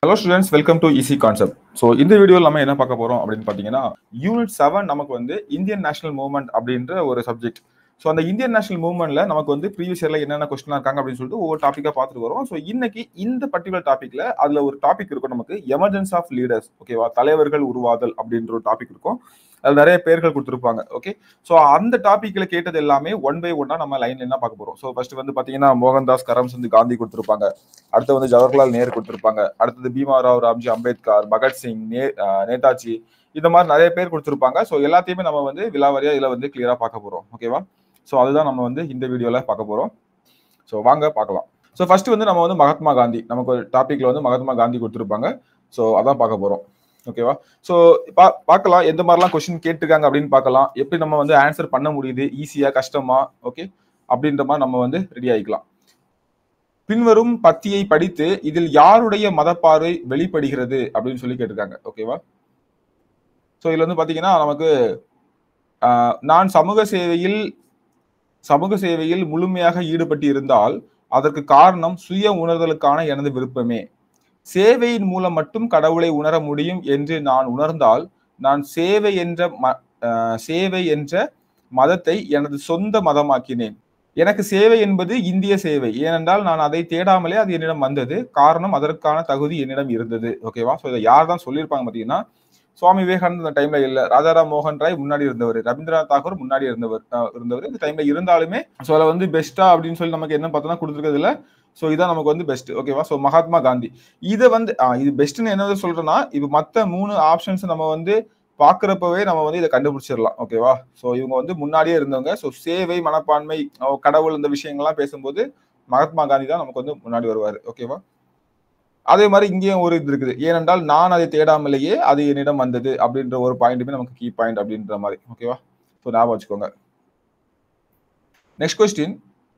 hello students welcome to easy concept so இந்த வீடியோவில் நம்ம என்ன பார்க்க போறோம் அப்படின்னு பார்த்தீங்கன்னா யூனிட் செவன் நமக்கு வந்து இந்தியன் நேஷனல் மூவ்மெண்ட் அப்படின்ற ஒரு சப்ஜெக்ட் ஸோ அந்த இந்தியன் நேஷனல் மூவ்மெண்ட்ல நமக்கு வந்து ப்ரீவியஸ் இயர்ல என்னென்ன கொஸ்டின் இருக்காங்க அப்படின்னு சொல்லிட்டு ஒவ்வொரு டாப்பிக்கா பார்த்துட்டு வரோம் ஸோ இன்னைக்கு இந்த பர்டிகுலர் டாபிக்ல அதுல ஒரு டாபிக் இருக்கும் நமக்கு எமர்ஜென்ஸ் ஆஃப் லீடர்ஸ் ஓகேவா தலைவர்கள் உருவாதல் அப்படின்ற ஒரு டாபிக் இருக்கும் அது நிறைய பேர்கள் கொடுத்துருப்பாங்க ஓகே ஸோ அந்த டாபிக்ல கேட்டது எல்லாமே ஒன் பை ஒன்னா நம்ம லைன்ல என்ன பார்க்க போறோம் ஸோ ஃபர்ஸ்ட் வந்து பாத்தீங்கன்னா மோகன்தாஸ் கரம்சந்த் காந்தி கொடுத்துருப்பாங்க அடுத்து வந்து ஜவஹர்லால் நேரு கொடுத்துருப்பாங்க அடுத்தது பீமாராவ் ராம்ஜி அம்பேத்கர் பகத்சிங் நே அஹ் நேதாஜி இந்த மாதிரி நிறைய பேர் கொடுத்துருப்பாங்க ஸோ எல்லாத்தையுமே நம்ம வந்து விலாவரியா இதுல வந்து கிளியரா பார்க்க போறோம் ஓகேவா ஸோ அதுதான் நம்ம வந்து இந்த வீடியோல பார்க்க போறோம் ஸோ வாங்க பார்க்கலாம் ஸோ ஃபர்ஸ்ட் வந்து நம்ம வந்து மகாத்மா காந்தி நமக்கு ஒரு டாபிக்ல வந்து மகாத்மா காந்தி கொடுத்துருப்பாங்க ஸோ அதான் பார்க்க போறோம் ஓகேவா ஸோ பா பார்க்கலாம் எந்த மாதிரிலாம் கொஸ்டின் கேட்டிருக்காங்க அப்படின்னு பார்க்கலாம் எப்படி நம்ம வந்து ஆன்சர் பண்ண முடியுது ஈஸியா கஷ்டமா ஓகே அப்படின்ற மாதிரி நம்ம வந்து ரெடி ஆகிக்கலாம் பின்வரும் பத்தியை படித்து இதில் யாருடைய மதப்பார்வை வெளிப்படுகிறது அப்படின்னு சொல்லி கேட்டிருக்காங்க ஓகேவா ஸோ இதுல வந்து பாத்தீங்கன்னா நமக்கு ஆஹ், நான் சமூக சேவையில் சமூக சேவையில் முழுமையாக ஈடுபட்டு இருந்தால் அதற்கு காரணம் சுய உணர்தலுக்கான எனது விருப்பமே சேவையின் மூலம் மட்டும் கடவுளை உணர முடியும் என்று நான் உணர்ந்தால் நான் சேவை என்ற ம- ஆஹ், சேவை என்ற மதத்தை எனது சொந்த மதமாக்கினேன் எனக்கு சேவை என்பது இந்திய சேவை ஏனென்றால் நான் அதை தேடாமலே அது என்னிடம் வந்தது காரணம் அதற்கான தகுதி என்னிடம் இருந்தது ஓகேவா ஸோ இதை யார் தான் சொல்லியிருப்பாங்க பார்த்தீங்கன்னா சுவாமி விவேகானந்த அந்த டைம்ல இல்ல ராஜாராம் மோகன் ராய் முன்னாடி இருந்தவர் ரவீந்திரநாத் தாகூர் முன்னாடி இருந்தவர் அஹ் இருந்தவர் இந்த டைம்ல இருந்தாலுமே ஸோ அதில் வந்து பெஸ்டா அப்படின்னு சொல்லி நமக்கு என்ன பார்த்தோம்னா கொடுத்துருக்கிறதுல ஸோ இதான் நமக்கு வந்து பெஸ்ட் ஓகேவா ஸோ மகாத்மா காந்தி இதை வந்து ஆஹ் இது பெஸ்ட்னு என்ன சொல்றேன்னா இப்போ மற்ற மூணு ஆப்ஷன்ஸ் நம்ம வந்து பார்க்குறப்பவே நம்ம வந்து இதை கண்டுபிடிச்சிடலாம் ஓகேவா ஸோ இவங்க வந்து முன்னாடியே இருந்தவங்க ஸோ சேவை மனப்பான்மை அஹ் கடவுள் இந்த விஷயங்கள்லாம் பேசும்போது மகாத்மா காந்தி தான் நமக்கு வந்து முன்னாடி வருவார் ஓகேவா அதே மாதிரி இங்கேயும் ஒரு இது இருக்குது ஏனென்றால் நான் அதை தேடாமலேயே அது என்னிடம் வந்தது அப்படின்ற ஒரு பாயிண்ட்டுமே நமக்கு கீ பாயிண்ட் அப்படின்ற மாதிரி ஓகேவா ஸோ ஞாபகம் வச்சுக்கோங்க நெக்ஸ்ட் கொஸ்டின்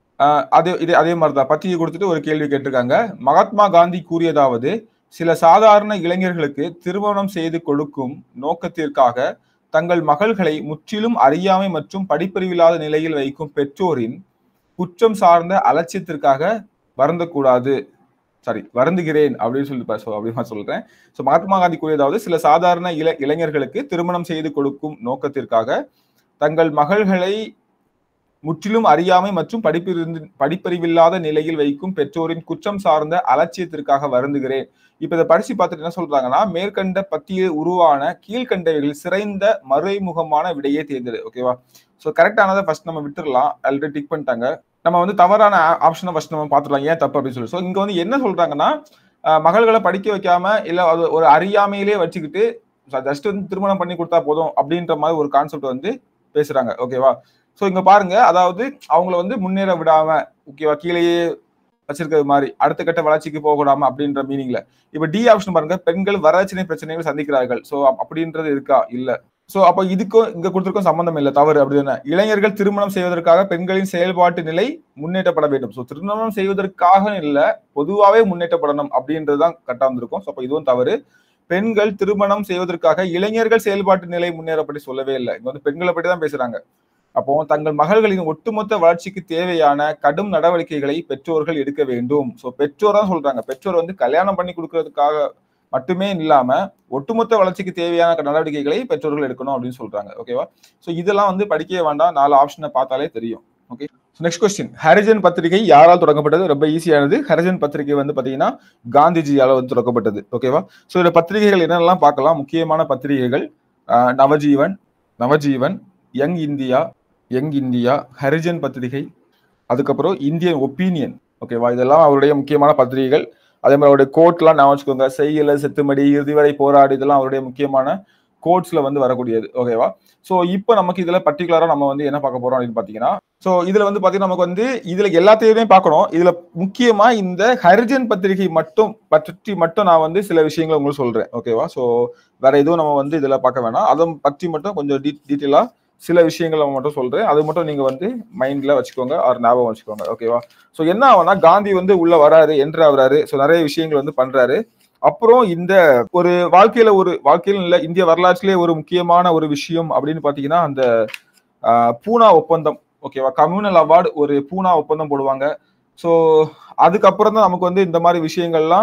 அதே இது அதே மாதிரி தான் பத்தியை கொடுத்துட்டு ஒரு கேள்வி கேட்டிருக்காங்க மகாத்மா காந்தி கூறியதாவது சில சாதாரண இளைஞர்களுக்கு திருமணம் செய்து கொடுக்கும் நோக்கத்திற்காக தங்கள் மகள்களை முற்றிலும் அறியாமை மற்றும் படிப்பறிவில்லாத நிலையில் வைக்கும் பெற்றோரின் குற்றம் சார்ந்த அலட்சியத்திற்காக வருந்தக்கூடாது சாரி வருந்துகிறேன் அப்படின்னு சொல்லி ப- so அப்படி நான் சொல்றேன் ஸோ மகாத்மா காந்தி கூறியதாவது சில சாதாரண இள இளைஞர்களுக்கு திருமணம் செய்து கொடுக்கும் நோக்கத்திற்காக தங்கள் மகள்களை முற்றிலும் அறியாமை மற்றும் படிப்பிருந்து படிப்பறிவில்லாத நிலையில் வைக்கும் பெற்றோரின் குற்றம் சார்ந்த அலட்சியத்திற்காக வருந்துகிறேன் இப்ப இதை படிச்சு பார்த்துட்டு என்ன சொல்றாங்கன்னா மேற்கண்ட பத்தியில் உருவான கீழ்கண்டவைகளில் சிறைந்த மறைமுகமான விடையே தேர்ந்தெடு ஓகேவா ஸோ கரெக்டானதை ஃபர்ஸ்ட் நம்ம விட்டுறலாம் ஆல்ரெடி டிக் பண்ணிட்டாங்க நம்ம வந்து தவறான ஆப்ஷனை ஃபர்ஸ்ட் நம்ம பார்த்துடலாம் ஏன் தப்பு அப்படின்னு சொல்லி ஸோ இங்க வந்து என்ன சொல்றாங்கன்னா அஹ், மகள்களை படிக்க வைக்காம இல்ல அது ஒரு அறியாமையிலே வச்சுக்கிட்டு ஜஸ்ட் வந்து திருமணம் பண்ணி கொடுத்தா போதும் அப்படின்ற மாதிரி ஒரு கான்செப்ட் வந்து பேசுறாங்க ஓகேவா ஸோ இங்க பாருங்க அதாவது அவங்கள வந்து முன்னேற விடாம ஓகேவா கீழேயே வச்சிருக்கிறது மாதிரி அடுத்த கட்ட வளர்ச்சிக்கு போக விடாம அப்படின்ற மீனிங்ல இப்ப டி ஆப்ஷன் பாருங்க பெண்கள் வரட்சணை பிரச்சனைகள் சந்திக்கிறார்கள் சோ அப்படின்றது இருக்கா இல்ல சோ அப்ப இதுக்கும் இங்க கொடுத்திருக்கும் சம்பந்தம் இல்ல தவறு அப்படிதானே இளைஞர்கள் திருமணம் செய்வதற்காக பெண்களின் செயல்பாட்டு நிலை முன்னேற்றப்பட வேண்டும் சோ திருமணம் செய்வதற்காக இல்ல பொதுவாவே முன்னேற்றப்படணும் அப்படின்றதுதான் கரெக்டா வந்திருக்கும் சோ அப்ப இதுவும் தவறு பெண்கள் திருமணம் செய்வதற்காக இளைஞர்கள் செயல்பாட்டு நிலை முன்னேறப்படி சொல்லவே இல்லை இங்க வந்து பெண்களை பற்றி தான் பேசுறாங்க அப்போ தங்கள் மகள்களின் ஒட்டுமொத்த வளர்ச்சிக்கு தேவையான கடும் நடவடிக்கைகளை பெற்றோர்கள் எடுக்க வேண்டும் சோ பெற்றோர் தான் சொல்றாங்க பெற்றோர் வந்து கல்யாணம் பண்ணி கொடுக்கறதுக்காக மட்டுமே இல்லாம ஒட்டுமொத்த வளர்ச்சிக்கு தேவையான நடவடிக்கைகளை பெற்றோர்கள் எடுக்கணும் அப்படின்னு சொல்றாங்க ஓகேவா சோ இதெல்லாம் வந்து படிக்கவே வேண்டாம் நாலு ஆப்ஷனை பார்த்தாலே தெரியும் ஓகே நெக்ஸ்ட் கொஸ்டின் ஹரிஜன் பத்திரிகை யாரால் தொடங்கப்பட்டது ரொம்ப ஈஸியானது ஹரிஜன் பத்திரிகை வந்து பாத்தீங்கன்னா காந்திஜியால வந்து தொடங்கப்பட்டது ஓகேவா சோ இந்த பத்திரிகைகள் என்னென்னலாம் பார்க்கலாம் முக்கியமான பத்திரிகைகள் ஆஹ், Navajivan Navajivan Young India Young India Harijan பத்திரிகை அதுக்கப்புறம் இந்தியன் ஒப்பீனியன் ஓகேவா இதெல்லாம் அவருடைய முக்கியமான பத்திரிகைகள் அதே மாதிரி அவருடைய கோட்லாம் நான் வச்சுக்கோங்க செய்யல செத்துமடி இறுதிவரை போராடு இதெல்லாம் அவருடைய முக்கியமான கோட்ஸ்ல வந்து வரக்கூடியது ஓகேவா சோ இப்போ நமக்கு இதுல பர்டிகுலரா நம்ம வந்து என்ன பார்க்க போறோம் அப்படின்னு பாத்தீங்கன்னா சோ இதுல வந்து பாத்தீங்கன்னா நமக்கு வந்து இதுல எல்லாத்தையுமே பார்க்கணும் இதுல முக்கியமா இந்த ஹரிஜன் பத்திரிகை மட்டும் பற்றி மட்டும் நான் வந்து சில விஷயங்களை உங்களுக்கு சொல்றேன் ஓகேவா சோ வேற எதுவும் நம்ம வந்து இதுல பார்க்க வேணாம் அதை பற்றி மட்டும் கொஞ்சம் டீட்டெயிலா சில விஷயங்களை மட்டும் சொல்றேன் அது மட்டும் நீங்க வந்து மைண்ட்ல வச்சுக்கோங்க ஆர் ஞாபகம் வச்சுக்கோங்க ஓகேவா சோ என்ன ஆகும்னா காந்தி வந்து உள்ள வராரு என்று ஆகுறாரு சோ நிறைய விஷயங்கள் வந்து பண்றாரு அப்புறம் இந்த ஒரு வாழ்க்கையில ஒரு வாழ்க்கையில இல்ல இந்திய வரலாற்றிலே ஒரு முக்கியமான ஒரு விஷயம் அப்படின்னு பாத்தீங்கன்னா அந்த ஆஹ், பூனா ஒப்பந்தம் ஓகேவா கம்யூனல் அவார்டு ஒரு பூனா ஒப்பந்தம் போடுவாங்க ஸோ அதுக்கப்புறம் தான் நமக்கு வந்து இந்த மாதிரி விஷயங்கள்லாம்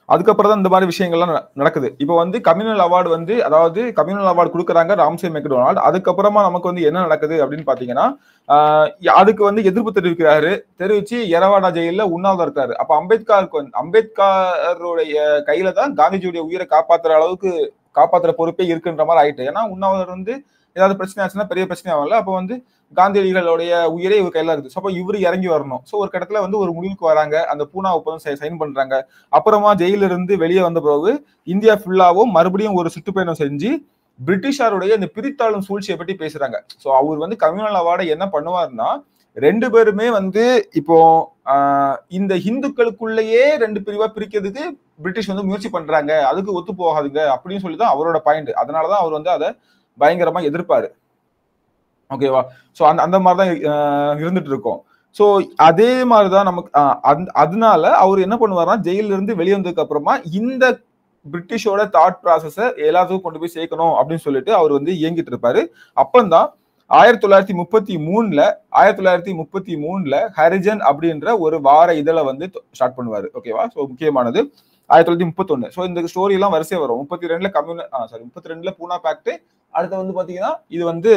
அதுக்கப்புறம் தான் இந்த மாதிரி விஷயங்கள்லாம் நட- நடக்குது இப்போ வந்து கம்யூனல் அவார்டு வந்து அதாவது கம்யூனல் அவார்டு கொடுக்குறாங்க ராம்சே மெக்டொனால்ட் அதுக்கப்புறமா நமக்கு வந்து என்ன நடக்குது அப்படின்னு பாத்தீங்கன்னா ஆஹ் அதுக்கு வந்து எதிர்ப்பு தெரிவிக்கிறாரு தெரிவிச்சு எரவாடா ஜெயில உண்ணாவிரதம் இருக்காரு அப்ப அம்பேத்கருக்கு வந்து அம்பேத்கருடைய கையில தான் காந்திஜியுடைய உயிரை காப்பாத்துற அளவுக்கு காப்பாத்துற பொறுப்பே இருக்குன்ற மாதிரி ஆயிட்டு ஏன்னா உண்ணாவிரதம் வந்து ஏதாவது பிரச்சனை ஆச்சுன்னா பெரிய பிரச்சனை ஆகல அப்ப வந்து காந்தியடிகளுடைய உயிரே இவர் கையில இருக்குது ஸோ அப்போ இவர் இறங்கி வரணும் ஸோ ஒரு கட்டத்துல வந்து ஒரு முடிவுக்கு வராங்க அந்த பூனா ஒப்பந்தம் சைன் பண்றாங்க அப்புறமா ஜெயில இருந்து வெளியே வந்த பிறகு இந்தியா ஃபுல்லாவும் மறுபடியும் ஒரு சுற்றுப்பயணம் செஞ்சு பிரிட்டிஷாருடைய இந்த பிரித்தாளும் சூழ்ச்சியை பற்றி பேசுறாங்க ஸோ அவர் வந்து கம்யூனல் அவார்டை என்ன பண்ணுவாருன்னா ரெண்டு பேருமே வந்து இப்போ ஆஹ், இந்த இந்துக்களுக்குள்ளேயே ரெண்டு பிரிவா பிரிக்கிறதுக்கு பிரிட்டிஷ் வந்து முயற்சி பண்றாங்க அதுக்கு ஒத்து போகாதுங்க அப்படின்னு சொல்லி தான் அவரோட பாயிண்ட் அதனாலதான் அவர் வந்து அதை பயங்கரமா எதிர்ப்பாரு ஓகேவா ஸோ அந்த அந்த மாதிரி தான் ஆஹ், இருந்துட்டு இருக்கோம் ஸோ அதே மாதிரி தான் நமக்கு ஆஹ், அந்த- அதனால அவர் என்ன பண்ணுவாருன்னா ஜெயில இருந்து வெளியே வந்ததுக்கு அப்புறமா இந்த பிரிட்டிஷோட தாட் ப்ராசஸை எல்லாத்துக்கும் கொண்டு போய் சேர்க்கணும் அப்படின்னு சொல்லிட்டு அவர் வந்து இயங்கிட்டு இருப்பாரு அப்பந்தான் ஆயிரத்தி தொள்ளாயிரத்தி முப்பத்தி மூணுல ஆயிரத்தி தொள்ளாயிரத்தி முப்பத்தி மூணுல ஹரிஜன் அப்படின்ற ஒரு வார இதழை வந்து ஸ்டார்ட் பண்ணுவாரு ஓகேவா ஸோ முக்கியமானது ஆயிரத்தி தொள்ளாயிரத்தி முப்பத்தொன்னு ஸோ இந்த ஸ்டோரி எல்லாம் வரிசையா வரும் முப்பத்தி ரெண்டுல கம்யூன சாரி முப்பத்தி ரெண்டுல பூனா பேக்ட் அடுத்து வந்து பாத்தீங்கன்னா இது வந்து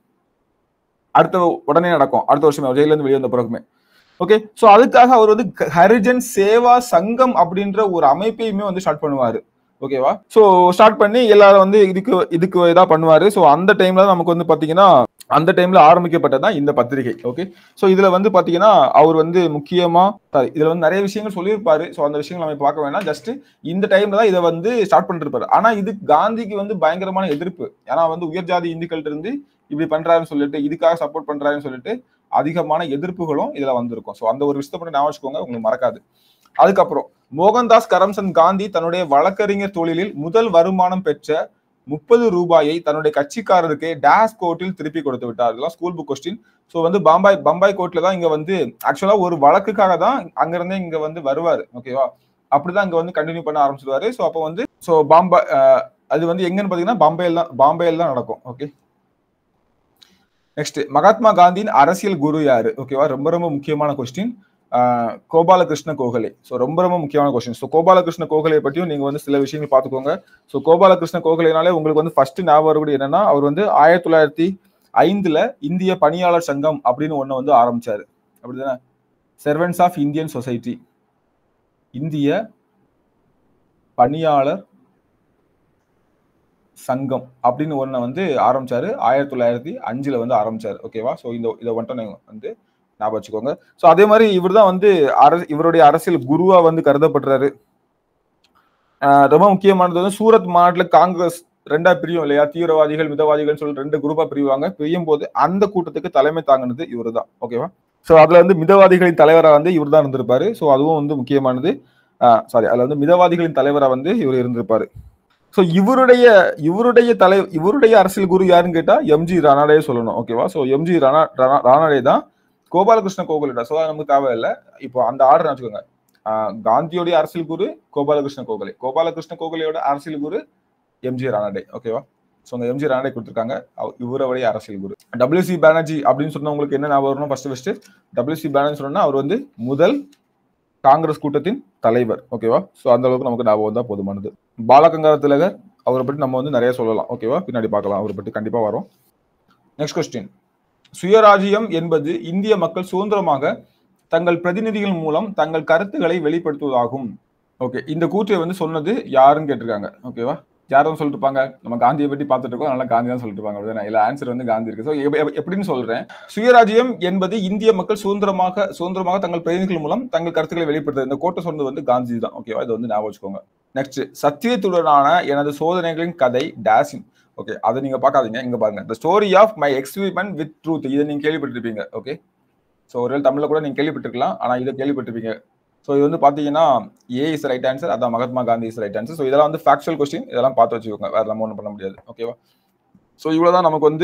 அடுத்த உடனே நடக்கும் அடுத்த வருஷமே ஜெயில இருந்து வெளியே வந்த பிறகுமே ஓகே சோ அதுக்காக அவர் வந்து க- ஹரிஜன் சேவா சங்கம் அப்படின்ற ஒரு அமைப்பையுமே வந்து ஸ்டார்ட் பண்ணுவாரு ஓகேவா சோ ஸ்டார்ட் பண்ணி எல்லாரும் வந்து இதுக்கு இதுக்கு இதா பண்ணுவாரு சோ அந்த டைம்ல தான் நமக்கு வந்து பாத்தீங்கன்னா அந்த டைம்ல ஆரம்பிக்கப்பட்டதான் இந்த பத்திரிகை ஓகே சோ இதுல வந்து பாத்தீங்கன்னா அவர் வந்து முக்கியமா sorry, இதுல வந்து நிறைய விஷயங்கள் சொல்லியிருப்பாரு சோ அந்த விஷயங்கள் நம்ம இப்ப பார்க்க வேணாம் ஜஸ்ட் இந்த டைம்ல தான் இதை வந்து ஸ்டார்ட் பண்ணிருப்பாரு ஆனா இது காந்திக்கு வந்து பயங்கரமான எதிர்ப்பு ஏன்னா வந்து உயர் ஜாதி இந்துக்கள்ட்ட இருந்து இப்படி பண்றாருன்னு சொல்லிட்டு இதுக்காக சப்போர்ட் பண்றாருன்னு சொல்லிட்டு அதிகமான எதிர்ப்புகளும் இதுல வந்திருக்கும் சோ அந்த ஒரு விஷயத்தை மட்டும் ஞாபகம் வச்சுக்கோங்க உங்களுக்கு மறக்காது அதுக்கப்புறம் மோகன்தாஸ் கரம்சந்த் காந்தி தன்னுடைய வழக்கறிஞர் தொழிலில் முதல் வருமானம் பெற்ற முப்பது ரூபாயை தன்னுடைய கட்சிக்காரருக்கு டேஷ் கோர்ட்டில் திருப்பி கொடுத்து விட்டார் இதெல்லாம் ஸ்கூல் புக் கொஸ்டின் ஸோ வந்து பம்பாய் பம்பாய் கோர்ட்ல தான் இங்க வந்து ஆக்சுவலா ஒரு வழக்குக்காக தான் அங்கிருந்தே இங்க வந்து வருவாரு ஓகேவா அப்படிதான் இங்க வந்து கண்டினியூ பண்ண ஆரம்பிச்சிருவாரு ஸோ அப்போ வந்து ஸோ பாம்பாய் அஹ், அது வந்து எங்கன்னு பாத்தீங்கன்னா பாம்பேல தான் பாம்பேல தான் நடக்கும் ஓகே நெக்ஸ்ட் மகாத்மா காந்தியின் அரசியல் குரு யாரு ஓகேவா ரொம்ப ரொம்ப முக்கியமான கொஸ்டின் கோபாலகிருஷ்ண கோகலே ஸோ ரொம்ப ரொம்ப முக்கியமான கொஸ்டின் ஸோ கோபாலகிருஷ்ண கோகலே பற்றியும் நீங்க வந்து சில விஷயங்கள் பார்த்துக்கோங்க ஸோ கோபாலகிருஷ்ண கோகலேனாலே உங்களுக்கு வந்து ஃபர்ஸ்ட் ஞாபகம் வரக்கூடிய என்னன்னா அவர் வந்து ஆயிரத்தி தொள்ளாயிரத்தி ஐந்துல இந்திய பணியாளர் சங்கம் அப்படின்னு ஒண்ணு வந்து ஆரம்பிச்சாரு அப்படிதானே செர்வன்ஸ் ஆஃப் இந்தியன் சொசைட்டி இந்திய பணியாளர் சங்கம் அப்படின்னு ஒன்றை வந்து ஆரம்பிச்சாரு ஆயிரத்தி தொள்ளாயிரத்தி அஞ்சுல வந்து ஆரம்பிச்சாரு ஓகேவா ஸோ இந்த இதை வந்துட்டு நீங்க வந்து ஞாபகம் வச்சுக்கோங்க ஸோ அதே மாதிரி இவர் தான் வந்து அர இவருடைய அரசியல் குருவா வந்து கருதப்படுறாரு ஆஹ் ரொம்ப முக்கியமானது வந்து சூரத் மாநில காங்கிரஸ் ரெண்டா பிரியும் இல்லையா தீவிரவாதிகள் மிதவாதிகள் சொல்லி ரெண்டு குரூப்பா பிரிவாங்க பிரியும் போது அந்த கூட்டத்துக்கு தலைமை தாங்கினது இவர் தான் ஓகேவா ஸோ அதுல வந்து மிதவாதிகளின் தலைவரா வந்து இவர் தான் இருந்திருப்பாரு ஸோ அதுவும் வந்து முக்கியமானது சாரி அதுல வந்து மிதவாதிகளின் தலைவரா வந்து இவர் இருந்திருப்பாரு ஸோ இவருடைய இவருடைய தலை இவருடைய அரசியல் குரு யாருன்னு கேட்டா எம்ஜி ரானாடே சொல்லணும் ஓகேவா ஸோ எம்ஜி ராணா ராணா- ரானாடே தான் கோபாலகிருஷ்ண கோகலேடா ஸோ அது நமக்கு தேவையில்லை இப்போ அந்த ஆர்டர் வச்சுக்கோங்க ஆஹ் காந்தியோடைய அரசியல் குரு கோபாலகிருஷ்ண கோகலே கோபாலகிருஷ்ண கோகலேயோட அரசியல் குரு எம்ஜி ரானாடே ஓகேவா ஸோ அந்த எம்ஜி ரானாடே கொடுத்துருக்காங்க அவ- இவருடைய அரசியல் குரு டபிள்யூசி பானர்ஜி அப்படின்னு சொன்னா உங்களுக்கு என்ன ஞாபகம் வரணும் ஃபர்ஸ்ட் ஃபர்ஸ்ட் டபிள்யூசி பானர்ஜி சொன்னா அவர் வந்து முதல் காங்கிரஸ் கூட்டத்தின் தலைவர் ஓகேவா ஸோ அந்த அளவுக்கு நமக்கு ஞாபகம் வந்தா போதுமானது பாலகங்கார திலகர் அவரை பற்றி நம்ம வந்து நிறைய சொல்லலாம் ஓகேவா பின்னாடி பார்க்கலாம் அவரை பற்றி கண்டிப்பா வரும் நெக்ஸ்ட் கொஸ்டின் சுயராஜ்யம் என்பது இந்திய மக்கள் சுதந்திரமாக தங்கள் பிரதிநிதிகள் மூலம் தங்கள் கருத்துக்களை வெளிப்படுத்துவதாகும் ஓகே இந்த கூற்றை வந்து சொன்னது யாருன்னு கேட்டிருக்காங்க ஓகேவா யாரும் சொல்லிட்டு இருப்பாங்க நம்ம காந்தியை பற்றி பார்த்துட்டு இருக்கோம் அதனால காந்தி தான் சொல்லிட்டு இருப்பாங்க அப்படிதானே இல்ல ஆன்சர் வந்து காந்தி இருக்கு ஸோ எப்படின்னு சொல்றேன் சுயராஜ்யம் என்பது இந்திய மக்கள் சுதந்திரமாக சுதந்திரமாக தங்கள் பிரதிநிதிகள் மூலம் தங்கள் கருத்துக்களை வெளிப்படுத்துறது இந்த கோட்டை சொன்னது வந்து காந்தி தான் ஓகேவா இதை வந்து ஞாபகம் வச்சுக்கோங்க நெக்ஸ்ட் சத்தியத்துடனான எனது சோதனைகளின் கதை டேசிங் ஓகே அதை நீங்க பார்க்காதீங்க இங்க பாருங்க the story of my experiment with truth இதை நீங்க கேள்விப்பட்டிருப்பீங்க ஓகே ஸோ ஒருவேளை தமிழ்ல கூட நீங்க கேள்விப்பட்டிருக்கலாம் ஆனா இதை கேள்விப்பட்டிருப்பீங்க ஸோ இது வந்து பாத்தீங்கன்னா ஏ இஸ் ரைட் ஆன்சர் அதான் Mahatma Gandhi is right answer so இதெல்லாம் வந்து ஃபேக்சுவல் கொஸ்டின் இதெல்லாம் பார்த்து வச்சுக்கோங்க வேற நம்ம ஒன்றும் பண்ண முடியாது ஓகேவா ஸோ இவ்வளவுதான் நமக்கு வந்து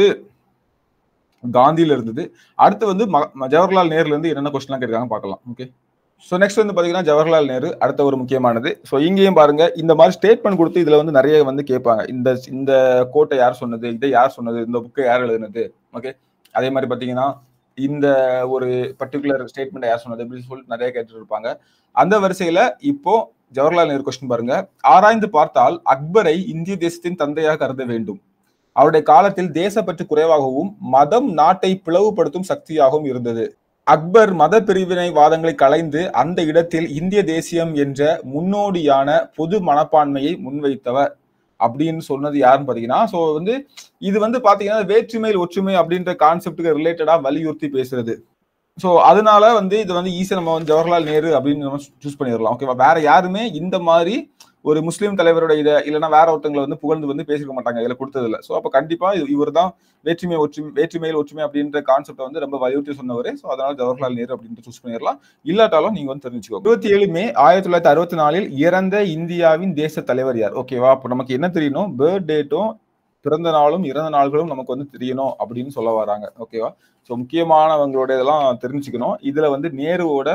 காந்தியில இருந்தது அடுத்து வந்து ம- ம- ஜவஹர்லால் நேருல இருந்து என்னென்ன கொஸ்டின்லாம் கேட்காங்க பார்க்கலாம் ஓகே ஸோ நெக்ஸ்ட் வந்து பாத்தீங்கன்னா ஜவஹர்லால் நேரு அடுத்த ஒரு முக்கியமானது ஸோ இங்கேயும் பாருங்க இந்த மாதிரி ஸ்டேட்மெண்ட் கொடுத்து இதுல வந்து நிறைய வந்து கேட்பாங்க இந்த இந்த கோட்டை யார் சொன்னது இதை யார் சொன்னது இந்த புக்கை யார் எழுதுனது ஓகே அதே மாதிரி பாத்தீங்கன்னா இந்த ஒரு பர்டிகுலர் ஸ்டேட்மெண்ட் யார் சொன்னது அப்படின்னு சொல்லிட்டு நிறைய கேட்டுட்டு இருப்பாங்க அந்த வரிசையில இப்போ ஜவஹர்லால் நேரு கொஸ்டின் பாருங்க ஆராய்ந்து பார்த்தால் அக்பரை இந்திய தேசத்தின் தந்தையாக கருத வேண்டும் அவருடைய காலத்தில் தேசப்பற்று குறைவாகவும் மதம் நாட்டை பிளவுபடுத்தும் சக்தியாகவும் இருந்தது அக்பர் மத பிரிவினை வாதங்களை களைந்து அந்த இடத்தில் இந்திய தேசியம் என்ற முன்னோடியான பொது மனப்பான்மையை முன்வைத்தவர் அப்படின்னு சொன்னது யாருன்னு பாத்தீங்கன்னா சோ வந்து இது வந்து பாத்தீங்கன்னா வேற்றுமையில் ஒற்றுமை அப்படின்ற கான்செப்டுக்கு ரிலேட்டடா வலியுறுத்தி பேசுறது ஸோ அதனால வந்து இது வந்து ஈஸியா நம்ம வந்து ஜவஹர்லால் நேரு அப்படின்னு நம்ம சூஸ் பண்ணிடலாம் ஓகேவா வேற யாருமே இந்த மாதிரி ஒரு முஸ்லீம் தலைவரோட இதை இல்லைன்னா வேற ஒருத்தங்களை வந்து புகழ்ந்து வந்து பேசிக்க மாட்டாங்க இதுல கொடுத்தது இல்லை ஸோ அப்போ கண்டிப்பா இவர் தான் வேற்றுமை ஒற்றுமை வேற்றுமையில் ஒற்றுமை அப்படின்ற கான்செப்டை வந்து ரொம்ப வலியுறுத்தி சொன்னவர் ஸோ அதனால ஜவஹர்லால் நேரு அப்படின்ட்டு சூஸ் பண்ணிடலாம் இல்லாட்டாலும் நீங்க வந்து தெரிஞ்சுக்கோங்க இருபத்தி ஏழு மே ஆயிரத்தி தொள்ளாயிரத்தி அறுபத்தி நாலில் இறந்த இந்தியாவின் தேச தலைவர் யார் ஓகேவா அப்போ நமக்கு என்ன தெரியணும் பேர்த் டேட்டும் பிறந்த நாளும் இறந்த நாள்களும் நமக்கு வந்து தெரியணும் அப்படின்னு சொல்ல வராங்க ஓகேவா ஸோ முக்கியமானவங்களோட இதெல்லாம் தெரிஞ்சுக்கணும் இதுல வந்து நேருவோட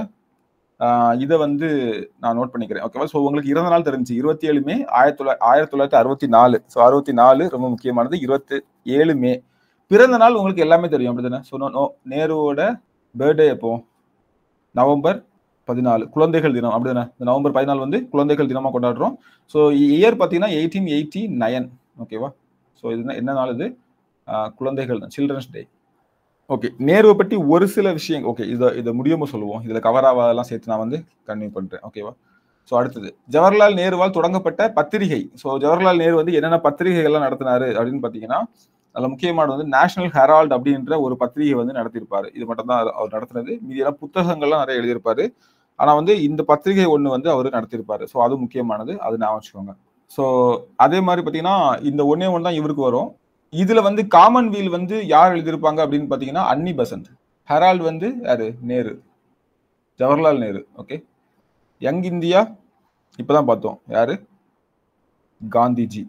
இதை வந்து நான் நோட் பண்ணிக்கிறேன் ஓகேவா ஸோ உங்களுக்கு இறந்த நாள் தெரிஞ்சு இருபத்தி ஏழு மே ஆயிரத்தி தொள்ளாயிரத்தி ஆயிரத்தி தொள்ளாயிரத்தி அறுபத்தி நாலு ஸோ அறுபத்தி நாலு ரொம்ப முக்கியமானது இருபத்தி ஏழு மே பிறந்த நாள் உங்களுக்கு எல்லாமே தெரியும் அப்படிதானே ஸோ நோ நேருவோட பர்த்டே எப்போ நவம்பர் பதினாலு குழந்தைகள் தினம் அப்படிதானே இந்த நவம்பர் பதினாலு வந்து குழந்தைகள் தினமா கொண்டாடுறோம் ஸோ இயர் பார்த்தீங்கன்னா எயிட்டீன் எயிட்டி நயன் ஓகேவா ஸோ இது என்ன நாள் இது குழந்தைகள் சில்ட்ரன்ஸ் டே ஓகே நேருவை பற்றி ஒரு சில விஷயம் ஓகே இதை இதை முடியாம சொல்லுவோம் இதில் கவர் ஆகாதெல்லாம் சேர்த்து நான் வந்து கன்வியூ பண்ணுறேன் ஓகேவா ஸோ அடுத்தது ஜவஹர்லால் நேருவால் தொடங்கப்பட்ட பத்திரிகை ஸோ ஜவஹர்லால் நேரு வந்து என்னென்ன பத்திரிகைகள்லாம் நடத்தினாரு அப்படின்னு பார்த்தீங்கன்னா அதில் முக்கியமானது வந்து நேஷனல் ஹெரால்ட் அப்படின்ற ஒரு பத்திரிகை வந்து நடத்தியிருப்பாரு இது மட்டும் தான் அவர் நடத்துனது மீதியெல்லாம் புத்தகங்கள்லாம் நிறைய எழுதியிருப்பாரு ஆனால் வந்து இந்த பத்திரிகை ஒன்று வந்து அவர் நடத்தியிருப்பாரு ஸோ அது முக்கியமானது அது ஞாபகம் வச்சுக்கோங்க ஸோ அதே மாதிரி பார்த்தீங்கன்னா இந்த ஒன்னே ஒன்று தான் இவருக்கு வரும் இதுல வந்து காமன்வீல் வந்து யார் எழுதியிருப்பாங்க அப்படின்னு பாத்தீங்கன்னா அன்னி பசந்த் ஹெரால்ட் வந்து யாரு Nehru Jawaharlal Nehru okay Young India இப்பதான் பார்த்தோம் யாரு காந்திஜி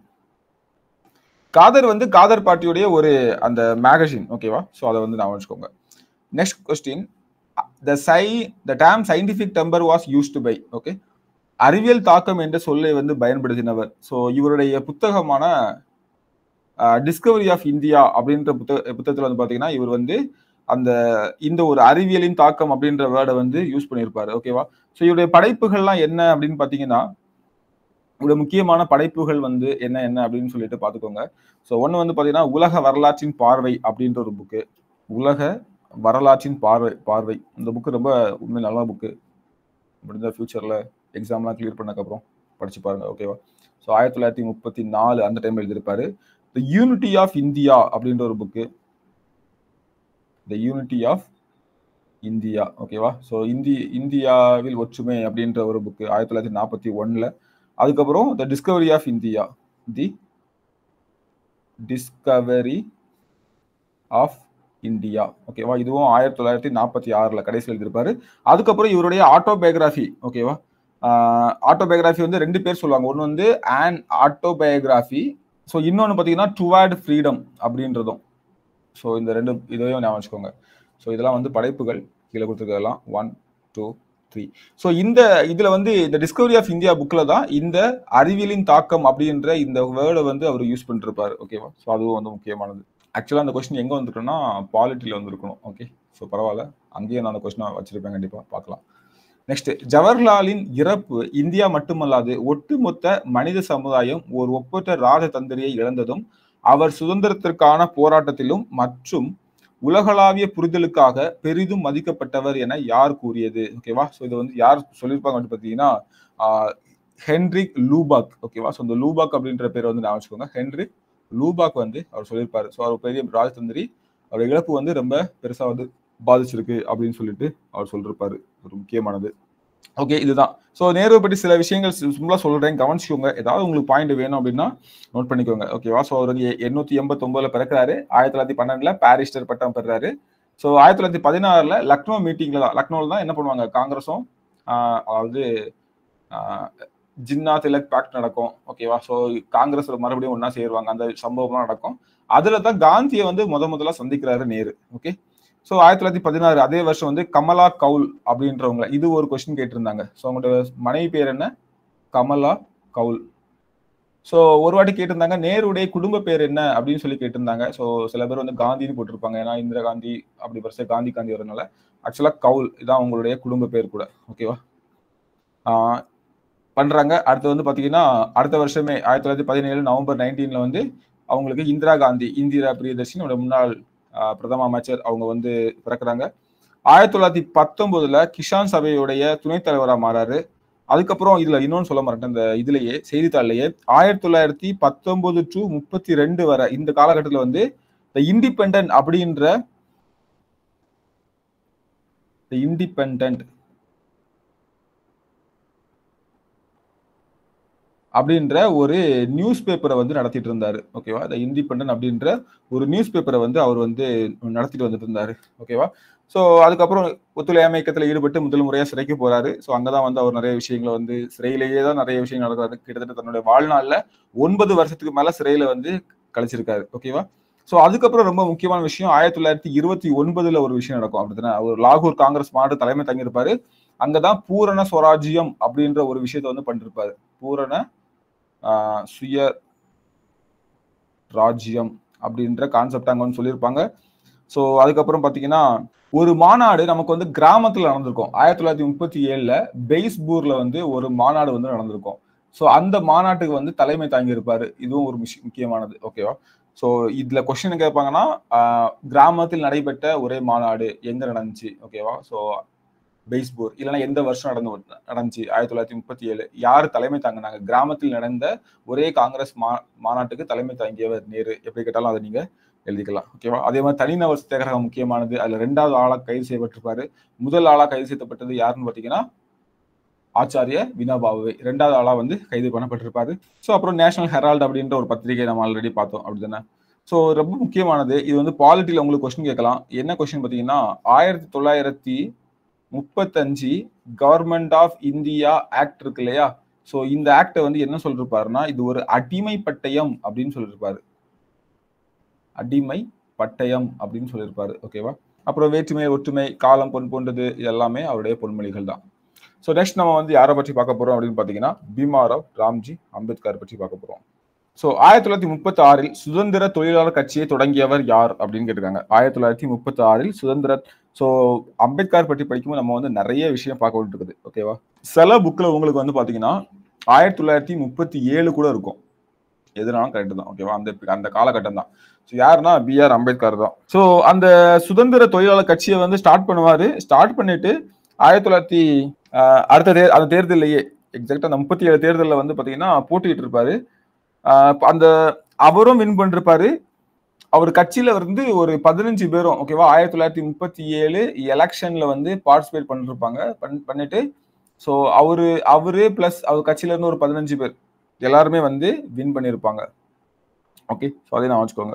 காதர் வந்து காதர் பார்ட்டியுடைய ஒரு அந்த மேகசின் ஓகேவா ஸோ அதை வந்து நான் வச்சுக்கோங்க நெக்ஸ்ட் கொஸ்டின் த சை the term scientific temper was used to by okay அறிவியல் தாக்கம் என்ற சொல்லை வந்து பயன்படுத்தினவர் ஸோ இவருடைய புத்தகமான டிஸ்கவரி ஆஃப் இந்தியா அப்படின்ற புத்தக புத்தகத்தில் வந்து பார்த்தீங்கன்னா இவர் வந்து அந்த இந்த ஒரு அறிவியலின் தாக்கம் அப்படின்ற வேர்டை வந்து யூஸ் பண்ணியிருப்பாரு ஓகேவா ஸோ இவருடைய படைப்புகள்லாம் என்ன அப்படின்னு பார்த்தீங்கன்னா இவருடைய முக்கியமான படைப்புகள் வந்து என்ன என்ன அப்படின்னு சொல்லிட்டு பார்த்துக்கோங்க ஸோ ஒன்று வந்து பார்த்தீங்கன்னா உலக வரலாற்றின் பார்வை அப்படின்ற ஒரு புக்கு உலக வரலாற்றின் பார்வை பார்வை இந்த புக்கு ரொம்ப உண்மை நல்ல புக்கு முடிஞ்ச ஃபியூச்சரில் எக்ஸாம்லாம் கிளியர் பண்ணக்கப்புறம் படிச்சு பாருங்க ஓகேவா ஸோ ஆயிரத்தி தொள்ளாயிரத்தி முப்பத்தி நாலு அந்த டைம் எழுதியிருப்பாரு த யூனிட்டி ஆஃப் இந்தியா அப்படின்ற ஒரு book the unity of India ஓகேவா ஸோ இந்தி இந்தியாவில் ஒற்றுமை அப்படின்ற ஒரு புக்கு ஆயிரத்தி தொள்ளாயிரத்தி நாற்பத்தி ஒன்னுல அதுக்கப்புறம் the discovery of India the discovery of India ஓகேவா இதுவும் ஆயிரத்தி தொள்ளாயிரத்தி நாற்பத்தி ஆறுல கடைசியில் எழுதியிருப்பாரு அதுக்கப்புறம் இவருடைய ஆட்டோபயோகிராஃபி ஓகேவா ஆட்டோபயோகிராஃபி வந்து ரெண்டு பேர் சொல்லுவாங்க ஒன்று வந்து ஆன் ஆட்டோபயோகிராஃபி ஸோ இன்னொன்று பார்த்தீங்கன்னா டுவார்ட் ஃப்ரீடம் அப்படின்றதும் ஸோ இந்த ரெண்டு இதையும் ஞாபகம் வச்சுக்கோங்க ஸோ இதெல்லாம் வந்து படைப்புகள் கீழே கொடுத்துருக்கதெல்லாம் ஒன் டூ த்ரீ ஸோ இந்த இதில் வந்து இந்த டிஸ்கவரி ஆஃப் இந்தியா புக்கில் தான் இந்த அறிவியலின் தாக்கம் அப்படின்ற இந்த வேர்டை வந்து அவர் யூஸ் பண்ணிருப்பாரு ஓகேவா ஸோ அதுவும் வந்து முக்கியமானது ஆக்சுவலாக அந்த கொஸ்டின் எங்கே வந்திருக்குன்னா பாலிட்டியில் வந்திருக்கணும் ஓகே ஸோ பரவாயில்ல அங்கேயும் நான் அந்த கொஸ்டினை வச்சிருப்பேன் கண்டிப்பாக பார்க்கலாம் நெக்ஸ்ட் ஜவஹர்லாலின் இறப்பு இந்தியா மட்டுமல்லாது ஒட்டுமொத்த மனித சமுதாயம் ஒரு ஒப்பற்ற ராஜதந்திரியை இழந்ததும் அவர் சுதந்திரத்திற்கான போராட்டத்திலும் மற்றும் உலகளாவிய புரிதலுக்காக பெரிதும் மதிக்கப்பட்டவர் என யார் கூறியது ஓகேவா ஸோ இது வந்து யார் சொல்லியிருப்பாங்க அப்படின்னு பார்த்தீங்கன்னா ஹென்ரிக் லூபாக் ஓகேவா ஸோ இந்த லூபாக் அப்படின்ற பேர் வந்து நான் வச்சுக்கோங்க ஹென்ரிக் லூபாக் வந்து அவர் சொல்லியிருப்பாரு ஸோ அவர் பெரிய ராஜதந்திரி அவருடைய இழப்பு வந்து ரொம்ப பெருசா வந்து பாதிச்சிருக்கு அப்படின்னு சொல்லிட்டு அவர் சொல்லிருப்பாரு ஒரு முக்கியமானது ஓகே இதுதான் ஸோ நேருவை பற்றி சில விஷயங்கள் சிம்பிளா சொல்றேன் கவனிச்சுக்கோங்க ஏதாவது உங்களுக்கு பாயிண்ட் வேணும் அப்படின்னா நோட் பண்ணிக்கோங்க ஓகேவா ஸோ அவர் வந்து எண்ணூத்தி எண்பத்தி ஒன்பதுல பிறக்கிறாரு ஆயிரத்தி தொள்ளாயிரத்தி பன்னெண்டுல பாரிஸ்டர் பட்டம் பெறாரு ஸோ ஆயிரத்தி தொள்ளாயிரத்தி பதினாறுல லக்னோ மீட்டிங்ல தான் லக்னோவில் தான் என்ன பண்ணுவாங்க காங்கிரஸும் அதாவது ஜின்னா திலக் பேக்ட் நடக்கும் ஓகேவா ஸோ காங்கிரஸ் மறுபடியும் ஒன்னா சேருவாங்க அந்த சம்பவம்லாம் நடக்கும் அதுல தான் காந்தியை வந்து முத முதல்ல சந்திக்கிறாரு நேரு ஓகே ஸோ ஆயிரத்தி தொள்ளாயிரத்தி பதினாறு அதே வருஷம் வந்து கமலா கவுல் அப்படின்றவங்க இது ஒரு கொஸ்டின் கேட்டிருந்தாங்க ஸோ அவங்களோட மனைவி பேர் என்ன கமலா கவுல் ஸோ ஒரு வாட்டி கேட்டிருந்தாங்க நேருடைய குடும்ப பேர் என்ன அப்படின்னு சொல்லி கேட்டிருந்தாங்க ஸோ சில பேர் வந்து காந்தின்னு போட்டிருப்பாங்க ஏன்னா இந்திரா காந்தி அப்படி வருஷம் காந்தி காந்தி வரனால ஆக்சுவலாக கவுல் இதான் உங்களுடைய குடும்ப பேர் கூட ஓகேவா பண்றாங்க அடுத்து வந்து பாத்தீங்கன்னா அடுத்த வருஷமே ஆயிரத்தி தொள்ளாயிரத்தி பதினேழு நவம்பர் நைன்டீன்ல வந்து அவங்களுக்கு இந்திரா காந்தி இந்திரா பிரியதர்ஷினி முன்னாள் ஆஹ், பிரதம அமைச்சர் அவங்க வந்து பிறக்குறாங்க ஆயிரத்தி தொள்ளாயிரத்தி பத்தொன்பதுல கிஷான் சபையுடைய துணைத் தலைவரா மாறாரு அதுக்கப்புறம் இதுல இன்னொன்னு சொல்ல மாட்டேன் இந்த இதுலயே செய்தித்தாள்லயே ஆயிரத்தி தொள்ளாயிரத்தி பத்தொன்பது டு முப்பத்தி ரெண்டு வரை இந்த காலகட்டத்துல வந்து இந்த இண்டிபெண்டன்ட் அப்படின்ற இண்டிபெண்டன்ட் அப்படின்ற ஒரு நியூஸ் பேப்பரை வந்து நடத்திட்டு இருந்தாரு ஓகேவா இந்த இண்டிபெண்டன்ட் அப்படின்ற ஒரு நியூஸ் பேப்பரை வந்து அவர் வந்து நடத்திட்டு வந்துட்டு இருந்தாரு ஓகேவா ஸோ அதுக்கப்புறம் ஒத்துழையாமை இயக்கத்தில் ஈடுபட்டு முதல் முறையாக சிறைக்கு போறாரு ஸோ அங்கதான் வந்து அவர் நிறைய விஷயங்களை வந்து சிறையிலேயே தான் நிறைய விஷயங்கள் நடக்கிறாரு கிட்டத்தட்ட தன்னுடைய வாழ்நாள்ல ஒன்பது வருஷத்துக்கு மேல சிறையில வந்து கழிச்சிருக்காரு ஓகேவா ஸோ அதுக்கப்புறம் ரொம்ப முக்கியமான விஷயம் ஆயிரத்தி தொள்ளாயிரத்தி இருபத்தி ஒன்பதுல ஒரு விஷயம் நடக்கும் அப்படித்தானே அவர் லாகூர் காங்கிரஸ் மாநாடு தலைமை தங்கியிருப்பாரு அங்கதான் பூரண ஸ்வராஜ்யம் அப்படின்ற ஒரு விஷயத்த வந்து பண்ணிருப்பாரு பூரண ஆஹ், சுய ராஜ்யம் அப்படின்ற கான்செப்ட் அங்க வந்து சொல்லியிருப்பாங்க ஸோ அதுக்கப்புறம் பாத்தீங்கன்னா ஒரு மாநாடு நமக்கு வந்து கிராமத்துல நடந்திருக்கும் ஆயிரத்தி தொள்ளாயிரத்தி முப்பத்தி ஏழுல பெய்ஸ்பூர்ல வந்து ஒரு மாநாடு வந்து நடந்திருக்கும் ஸோ அந்த மாநாட்டுக்கு வந்து தலைமை தாங்கி இருப்பாரு இதுவும் ஒரு விஷயம் முக்கியமானது ஓகேவா ஸோ இதுல கொஸ்டின் கேட்பாங்கன்னா ஆஹ், கிராமத்தில் நடைபெற்ற ஒரே மாநாடு எங்க நடந்துச்சு ஓகேவா ஸோ பெய்ஸ்பூர் இல்லைன்னா எந்த வருஷம் நடந்து நடந்துச்சு ஆயிரத்தி தொள்ளாயிரத்தி முப்பத்தி ஏழு யார் தலைமை தாங்கினாங்க கிராமத்தில் நடந்த ஒரே காங்கிரஸ் மா மாநாட்டுக்கு தலைமை தாங்கியவர் நேரு எப்படி கேட்டாலும் அதை நீங்க எழுதிக்கலாம் ஓகேவா அதே மாதிரி தனிநபர் சத்தியாகிரகம் முக்கியமானது அதுல ரெண்டாவது ஆளா கைது செய்யப்பட்டிருப்பாரு முதல் ஆளா கைது செய்யப்பட்டது யாருன்னு பாத்தீங்கன்னா ஆச்சாரிய வினோபாவே ரெண்டாவது ஆளா வந்து கைது பண்ணப்பட்டிருப்பாரு ஸோ அப்புறம் நேஷனல் ஹெரால்ட் அப்படின்ற ஒரு பத்திரிகை நம்ம ஆல்ரெடி பார்த்தோம் அப்படிதானே ஸோ ரொம்ப முக்கியமானது இது வந்து பாலிட்டியில் உங்களுக்கு கொஸ்டின் கேட்கலாம் என்ன கொஸ்டின் பார்த்தீங்கன்னா ஆயிரத்தி தொள்ளாயிரத்தி முப்பத்தஞ்சு கவர்மெண்ட் ஆஃப் இந்தியா ஆக்ட் இருக்கு இல்லையா ஸோ இந்த ஆக்டை வந்து என்ன சொல்லிருப்பாருன்னா இது ஒரு அடிமை பட்டயம் அப்படின்னு சொல்லியிருப்பாரு அடிமை பட்டயம் அப்படின்னு சொல்லியிருப்பாரு ஓகேவா அப்புறம் வேற்றுமை ஒற்றுமை காலம் பொன் போன்றது இது எல்லாமே அவருடைய பொன்மொழிகள் தான் ஸோ நெக்ஸ்ட் நம்ம வந்து யாரை பற்றி பார்க்க போறோம் அப்படின்னு பார்த்தீங்கன்னா பீமாராவ் ராம்ஜி அம்பேத்கர் பற்றி பார்க்க போறோம் ஸோ ஆயிரத்தி தொள்ளாயிரத்தி முப்பத்தி ஆறில் சுதந்திர தொழிலாளர் கட்சியை தொடங்கியவர் யார் அப்படின்னு கேட்டிருக்காங்க ஆயிரத்தி தொள்ளாயிரத்தி முப்பத்தி ஆறில் சுதந்திர ஸோ அம்பேத்கர் பற்றி படிக்கும்போது நம்ம வந்து நிறைய விஷயம் பார்க்க வேண்டியிருக்குது ஓகேவா சில புக்கில் உங்களுக்கு வந்து பார்த்தீங்கன்னா ஆயிரத்தி தொள்ளாயிரத்தி முப்பத்தி ஏழு கூட இருக்கும் எதுனாலும் கரெக்ட் தான் ஓகேவா அந்த அந்த காலகட்டம் தான் ஸோ யாருன்னா பி ஆர் அம்பேத்கர் தான் ஸோ அந்த சுதந்திர தொழிலாளர் கட்சியை வந்து ஸ்டார்ட் பண்ணுவாரு ஸ்டார்ட் பண்ணிட்டு ஆயிரத்தி தொள்ளாயிரத்தி ஆஹ், அடுத்த தே அந்த தேர்தலையே எக்ஸாக்டா அந்த முப்பத்தி ஏழு தேர்தலில் வந்து பார்த்தீங்கன்னா போட்டிட்டு இருப்பாரு ஆஹ், அந்த அவரும் வின் பண்ணிருப்பாரு அவர் கட்சியில வந்து ஒரு பதினஞ்சு பேரும் ஓகேவா ஆயிரத்தி தொள்ளாயிரத்தி முப்பத்தி ஏழு எலெக்ஷன்ல வந்து பார்ட்டிசிபேட் பண்ணிருப்பாங்க பண்- பண்ணிட்டு ஸோ அவரு அவரு பிளஸ் அவர் கட்சியில இருந்து ஒரு பதினஞ்சு பேர் எல்லாருமே வந்து வின் பண்ணியிருப்பாங்க ஓகே ஸோ அதை நான் வச்சுக்கோங்க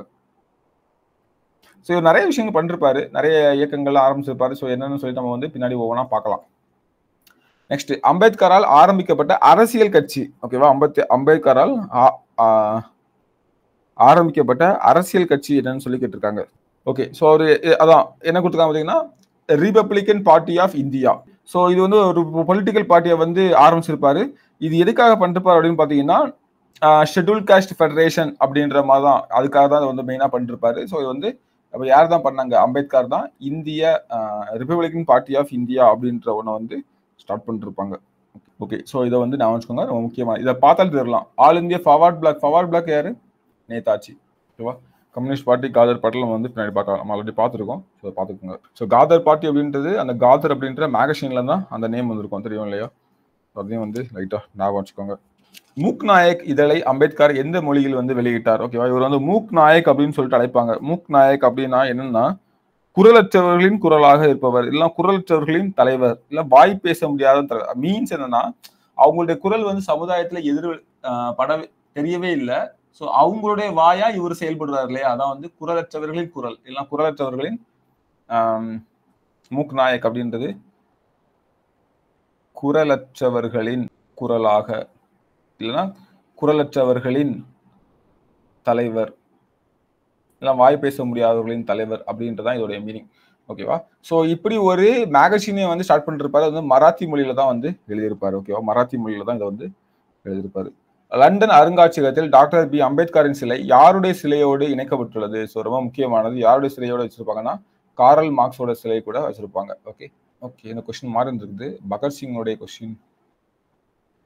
ஸோ இவர் நிறைய விஷயங்கள் பண்ணிருப்பாரு நிறைய இயக்கங்கள் ஆரம்பிச்சிருப்பாரு ஸோ என்னன்னு சொல்லி நம்ம வந்து பின்னாடி ஒவ்வொன்றா பார்க்கலாம் நெக்ஸ்ட் அம்பேத்கரால் ஆரம்பிக்கப்பட்ட அரசியல் கட்சி ஓகேவா அம்பேத் அம்பேத்கரால் ஆ- ஆ- ஆரம்பிக்கப்பட்ட அரசியல் கட்சி என்னன்னு சொல்லி கேட்டிருக்காங்க ஓகே ஸோ அவரு எ- அதான் என்ன கொடுத்துருக்காங்க பார்த்தீங்கன்னா Republican Party of India so இது வந்து ஒரு பொலிட்டிக்கல் பார்ட்டியை வந்து ஆரம்பிச்சிருப்பாரு இது எதுக்காக பண்ணிருப்பாரு அப்படின்னு பார்த்தீங்கன்னா ஷெட்யூல் காஸ்ட் ஃபெடரேஷன் அப்படின்ற மாதிரி தான் அதுக்காக தான் இதை வந்து மெயினாக பண்ணிருப்பாரு ஸோ இது வந்து அப்போ யார் தான் பண்ணாங்க அம்பேத்கர் தான் இந்திய ரிபப்ளிகன் பார்ட்டி ஆஃப் இந்தியா அப்படின்ற ஒன்றை வந்து ஸ்டார்ட் பண்ணிருப்பாங்க ஓகே ஸோ இதை வந்து நான் வச்சுக்கோங்க ரொம்ப முக்கியமான இதை பார்த்தாலும் தெரியலாம் All India Forward Bloc Forward Bloc யாரு நேதாஜி ஓகேவா கம்யூனிஸ்ட் பார்ட்டி காதர் பார்ட்டில் நம்ம வந்து பின்னாடி பார்க்கலாம் நம்ம ஆல்ரெடி பார்த்துருக்கோம் ஸோ பார்த்துக்கோங்க ஸோ காதர் பார்ட்டி அப்படின்றது அந்த காதர் அப்படின்ற மேகசின்ல தான் அந்த நேம் வந்திருக்கும் தெரியும் இல்லையா So அதையும் வந்து லைட்டாக ஞாபகம் வச்சுக்கோங்க மூக் நாயக் இதழை அம்பேத்கர் எந்த மொழியில் வந்து வெளியிட்டார் ஓகேவா இவர் வந்து மூக் நாயக் அப்படின்னு சொல்லிட்டு அழைப்பாங்க மூக் நாயக் அப்படின்னா என்னன்னா குரலற்றவர்களின் குரலாக இருப்பவர் இல்ல குரலற்றவர்களின் தலைவர் இல்ல வாய் பேச முடியாத தலைவர் மீன்ஸ் என்னன்னா அவங்களுடைய குரல் வந்து சமுதாயத்துல எதிர் ஆஹ் பட தெரியவே இல்லை ஸோ அவங்களுடைய வாயா இவர் செயல்படுறாரு இல்லையா அதான் வந்து குரலற்றவர்களின் குரல் இல்லைன்னா குரலற்றவர்களின் ஆம், மூக் நாயக் அப்படின்றது குரலற்றவர்களின் குரலாக இல்லைன்னா குரலற்றவர்களின் தலைவர் இல்லை வாய் பேச முடியாதவர்களின் தலைவர் அப்படின்றதான் இதோடைய மீனிங் ஓகேவா ஸோ இப்படி ஒரு மேகசினை வந்து ஸ்டார்ட் பண்ணிருப்பாரு அது வந்து மராத்தி மொழியில தான் வந்து எழுதியிருப்பாரு ஓகேவா மராத்தி மொழியில தான் இதை வந்து எழுதியிருப்பாரு லண்டன் அருங்காட்சியகத்தில் டாக்டர் பி அம்பேத்கரின் சிலை யாருடைய சிலையோடு இணைக்கப்பட்டுள்ளது ஸோ ரொம்ப முக்கியமானது யாருடைய சிலையோடு வச்சிருப்பாங்கன்னா காரல் மார்க்ஸோட சிலை கூட வச்சிருப்பாங்க ஓகே ஓகே இந்த கொஸ்டின் மாறி இருந்திருக்குது பகத்சிங்கோடைய கொஸ்டின்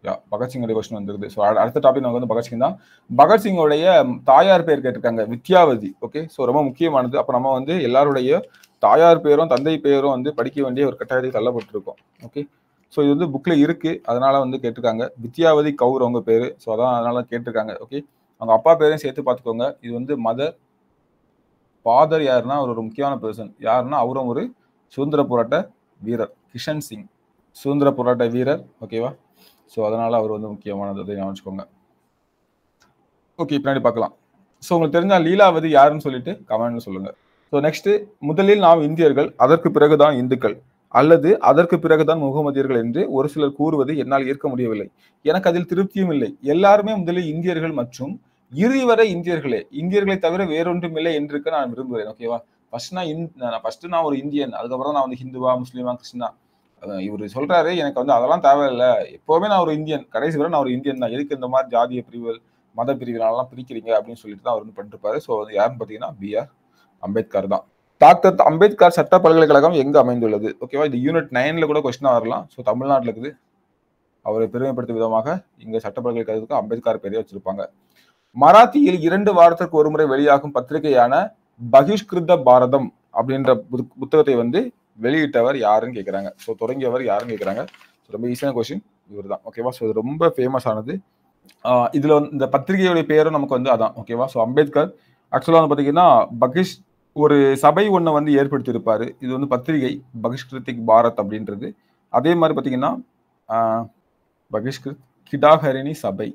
யா பகத்சிங்கோட கொஸ்டின் வந்துருது ஸோ அடுத்த டாபிக் நமக்கு வந்து பகத்சிங் தான் பகத்சிங்கோடைய தாயார் பேர் கேட்டிருக்காங்க வித்யாவதி ஓகே ஸோ ரொம்ப முக்கியமானது அப்போ நம்ம வந்து எல்லாருடைய தாயார் பேரும் தந்தை பேரும் வந்து படிக்க வேண்டிய ஒரு கட்டாயத்தை தள்ளப்பட்டிருக்கோம் ஓகே ஸோ இது வந்து புக்ல இருக்கு அதனால வந்து கேட்டிருக்காங்க வித்யாவதி கவுர் அவங்க பேரு ஸோ அதான் அதனால கேட்டிருக்காங்க ஓகே அவங்க அப்பா பேரையும் சேர்த்து பார்த்துக்கோங்க இது வந்து மதர் ஃபாதர் யாருன்னா அவர் ஒரு முக்கியமான பர்சன் யாருன்னா அவரும் ஒரு சுதந்திர போராட்ட வீரர் கிஷன் சிங் சுதந்திர போராட்ட வீரர் ஓகேவா ஸோ அதனால அவர் வந்து முக்கியமானது அதை ஞாபகம் வச்சுக்கோங்க ஓகே பின்னாடி பார்க்கலாம் ஸோ உங்களுக்கு தெரிஞ்சா லீலாவதி யாருன்னு சொல்லிட்டு கமெண்ட்ல சொல்லுங்க ஸோ நெக்ஸ்ட் முதலில் நாம் இந்தியர்கள் அதற்கு பிறகுதான் இந்துக்கள் அல்லது அதற்கு பிறகுதான் முகமதியர்கள் என்று ஒரு சிலர் கூறுவது என்னால் ஏற்க முடியவில்லை எனக்கு அதில் திருப்தியும் இல்லை எல்லாருமே முதலில் இந்தியர்கள் மற்றும் இறுதி வரை இந்தியர்களே இந்தியர்களை தவிர வேறொன்றும் இல்லை என்று நான் விரும்புகிறேன் ஓகேவா ஃபர்ஸ்ட் நான் நான் ஃபர்ஸ்ட் நான் ஒரு இந்தியன் அதுக்கப்புறம் நான் வந்து ஹிந்துவா முஸ்லீமா கிறிஸ்டினா இவர் சொல்றாரு எனக்கு வந்து அதெல்லாம் தேவையில்லை எப்பவுமே நான் ஒரு இந்தியன் கடைசி வரை நான் ஒரு இந்தியன் தான் எதுக்கு இந்த மாதிரி ஜாதிய பிரிவுகள் மத பிரிவினாலாம் பிரிக்கிறீங்க அப்படின்னு சொல்லிட்டு தான் அவர் வந்து பண்ணிருப்பாரு ஸோ வந்து யாருன்னு பார்த்தீங்கன்னா பி ஆர் அம்பேத்கர் தான் டாக்டர் அம்பேத்கர் சட்ட பல்கலைக்கழகம் எங்க அமைந்துள்ளது ஓகேவா இது யூனிட் நைன்ல கூட கொஸ்டின் வரலாம் ஸோ தமிழ்நாட்டில் இருக்குது அவரை பெருமைப்படுத்தும் விதமாக இங்க சட்ட பல்கலைக்கழகத்துக்கு அம்பேத்கர் பெரிய வச்சிருப்பாங்க மராத்தியில் இரண்டு வாரத்திற்கு ஒரு முறை வெளியாகும் பத்திரிகையான பகிஷ்கிருத பாரதம் அப்படின்ற புத்தகத்தை வந்து வெளியிட்டவர் யாருன்னு கேட்குறாங்க ஸோ தொடங்கியவர் யாருன்னு கேட்குறாங்க ரொம்ப ஈஸியான கொஸ்டின் இவர் தான் ஓகேவா ஸோ இது ரொம்ப ஃபேமஸ் ஆனது இதுல வந்து இந்த பத்திரிகையுடைய பேரும் நமக்கு வந்து அதான் ஓகேவா ஸோ அம்பேத்கர் ஆக்சுவலாக வந்து பார்த்தீங்கன்னா பகிஷ் ஒரு சபை ஒன்றை வந்து ஏற்படுத்தியிருப்பாரு இது வந்து பத்திரிகை பகிஷ்கிருத்திக் பாரத் அப்படின்றது அதே மாதிரி பார்த்தீங்கன்னா பகிஷ்கிருத் கிடாஹரிணி சபை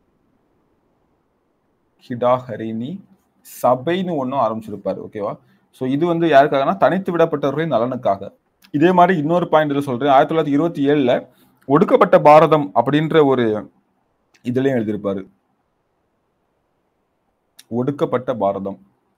கிடாஹரிணி சபைன்னு ஒன்றும் ஆரம்பிச்சிருப்பாரு ஓகேவா ஸோ இது வந்து யாருக்காகனா தனித்து விடப்பட்டவர்களின் நலனுக்காக இதே மாதிரி இன்னொரு பாயிண்ட் இதில் சொல்றேன் ஆயிரத்தி தொள்ளாயிரத்தி இருபத்தி ஏழுல ஒடுக்கப்பட்ட பாரதம் அப்படின்ற ஒரு இதுலயும் எழுதியிருப்பாரு ஒடுக்கப்பட்ட பாரதம்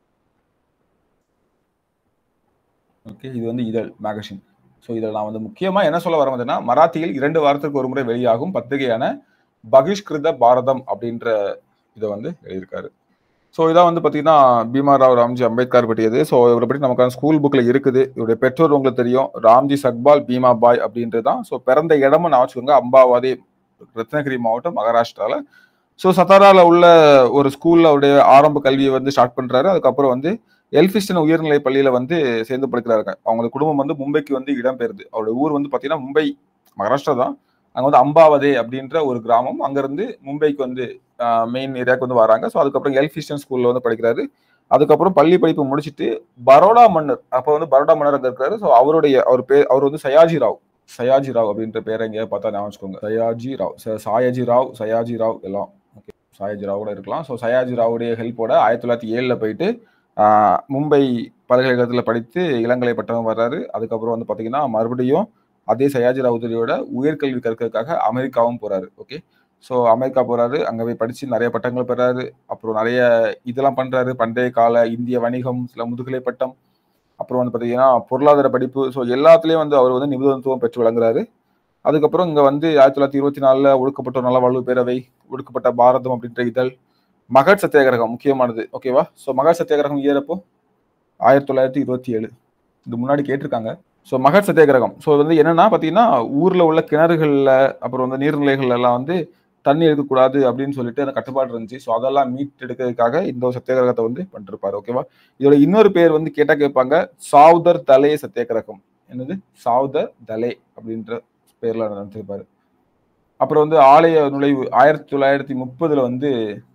ஓகே இது வந்து இதழ் மேகசின் ஸோ இதில் நான் வந்து முக்கியமாக என்ன சொல்ல வரேன்னா மராத்தியில் இரண்டு வாரத்திற்கு ஒரு முறை வெளியாகும் பத்திரிகையான பகிஷ்கிருத பாரதம் அப்படின்ற இதை வந்து எழுதியிருக்காரு ஸோ இதான் வந்து பார்த்தீங்கன்னா பீமா ராவ் ராம்ஜி அம்பேத்கர் பற்றியது ஸோ இவரை பற்றி நமக்கான ஸ்கூல் புக்கில் இருக்குது இவருடைய பெற்றோர் உங்களுக்கு தெரியும் ராம்ஜி சக்பால் பீமா பாய் அப்படின்றது தான் ஸோ பிறந்த இடமும் நான் வச்சுக்கோங்க அம்பாவாதி ரத்னகிரி மாவட்டம் மகாராஷ்டிராவில் ஸோ சத்தாராவில் உள்ள ஒரு ஸ்கூலில் அவருடைய ஆரம்ப கல்வியை வந்து ஸ்டார்ட் பண்ணுறாரு அதுக்கப்புறம் வந்து எல்பிஸ்டன் உயர்நிலை பள்ளியில வந்து சேர்ந்து படிக்கிறாருங்க அவங்க குடும்பம் வந்து மும்பைக்கு வந்து இடம்பெயருது அவருடைய ஊர் வந்து பார்த்தீங்கன்னா மும்பை மகாராஷ்டிரா தான் அங்கே வந்து அம்பாவதே அப்படின்ற ஒரு கிராமம் அங்கேருந்து மும்பைக்கு வந்து மெயின் ஏரியாவுக்கு வந்து வராங்க ஸோ அதுக்கப்புறம் எல்பிஸ்டன் ஸ்கூலில் வந்து படிக்கிறாரு அதுக்கப்புறம் பள்ளி படிப்பு முடிச்சுட்டு பரோடா மன்னர் அப்போ வந்து பரோடா மன்னர் அங்கே இருக்காரு ஸோ அவருடைய அவர் பேர் அவர் வந்து சயாஜி ராவ் சயாஜி ராவ் அப்படின்ற பேரை எங்கேயா பார்த்தா ஞாபகம் வச்சுக்கோங்க சயாஜி ராவ் சாயாஜி ராவ் சயாஜி ராவ் எல்லாம் ஓகே சாயாஜி ராவ் கூட இருக்கலாம் ஸோ சயாஜி ராவுடைய ஹெல்ப்போட ஆயிரத்தி தொள்ளாயிரத்தி ஏழில் போயிட்டு மும்பை பல்கலைக்கழகத்தில் படித்து இளங்கலை பட்டம் வர்றாரு அதுக்கப்புறம் வந்து பார்த்தீங்கன்னா மறுபடியும் அதே சயாஜி ராவுதரியோட உயர்கல்வி கற்கிறதுக்காக அமெரிக்காவும் போறாரு ஓகே ஸோ அமெரிக்கா போறாரு அங்கே போய் படிச்சு நிறைய பட்டங்கள் பெறாரு அப்புறம் நிறைய இதெல்லாம் பண்றாரு பண்டைய கால இந்திய வணிகம் சில முதுகலை பட்டம் அப்புறம் வந்து பார்த்தீங்கன்னா பொருளாதார படிப்பு ஸோ எல்லாத்துலேயும் வந்து அவர் வந்து நிபுணத்துவம் பெற்று விளங்குறாரு அதுக்கப்புறம் இங்கே வந்து ஆயிரத்தி தொள்ளாயிரத்தி இருபத்தி நாலில் ஒடுக்கப்பட்ட நல வாழ்வு பேரவை ஒடுக்கப்பட்ட பாரதம் அப்படின்ற இதழ் மகட் சத்தியாகிரகம் முக்கியமானது ஓகேவா ஸோ மகட் சத்தியாகிரகம் ஏறப்போ ஆயிரத்தி தொள்ளாயிரத்தி இருபத்தி ஏழு இது முன்னாடி கேட்டிருக்காங்க ஸோ மகட் சத்தியாகிரகம் ஸோ வந்து என்னன்னா பார்த்தீங்கன்னா ஊரில் உள்ள கிணறுகளில் அப்புறம் வந்து நீர்நிலைகள் எல்லாம் வந்து தண்ணி எடுக்கக்கூடாது அப்படின்னு சொல்லிட்டு அந்த கட்டுப்பாடு இருந்துச்சு ஸோ அதெல்லாம் மீட் எடுக்கிறதுக்காக இந்த ஒரு சத்தியாகிரகத்தை வந்து பண்ணிருப்பாரு ஓகேவா இதோட இன்னொரு பேர் வந்து கேட்டால் கேட்பாங்க சாவுதர் தலே சத்தியாகிரகம் என்னது சாவுதர் தலே அப்படின்ற பேர்ல நடத்திருப்பாரு அப்புறம் வந்து ஆலய நுழைவு ஆயிரத்தி தொள்ளாயிரத்தி முப்பதுல வந்து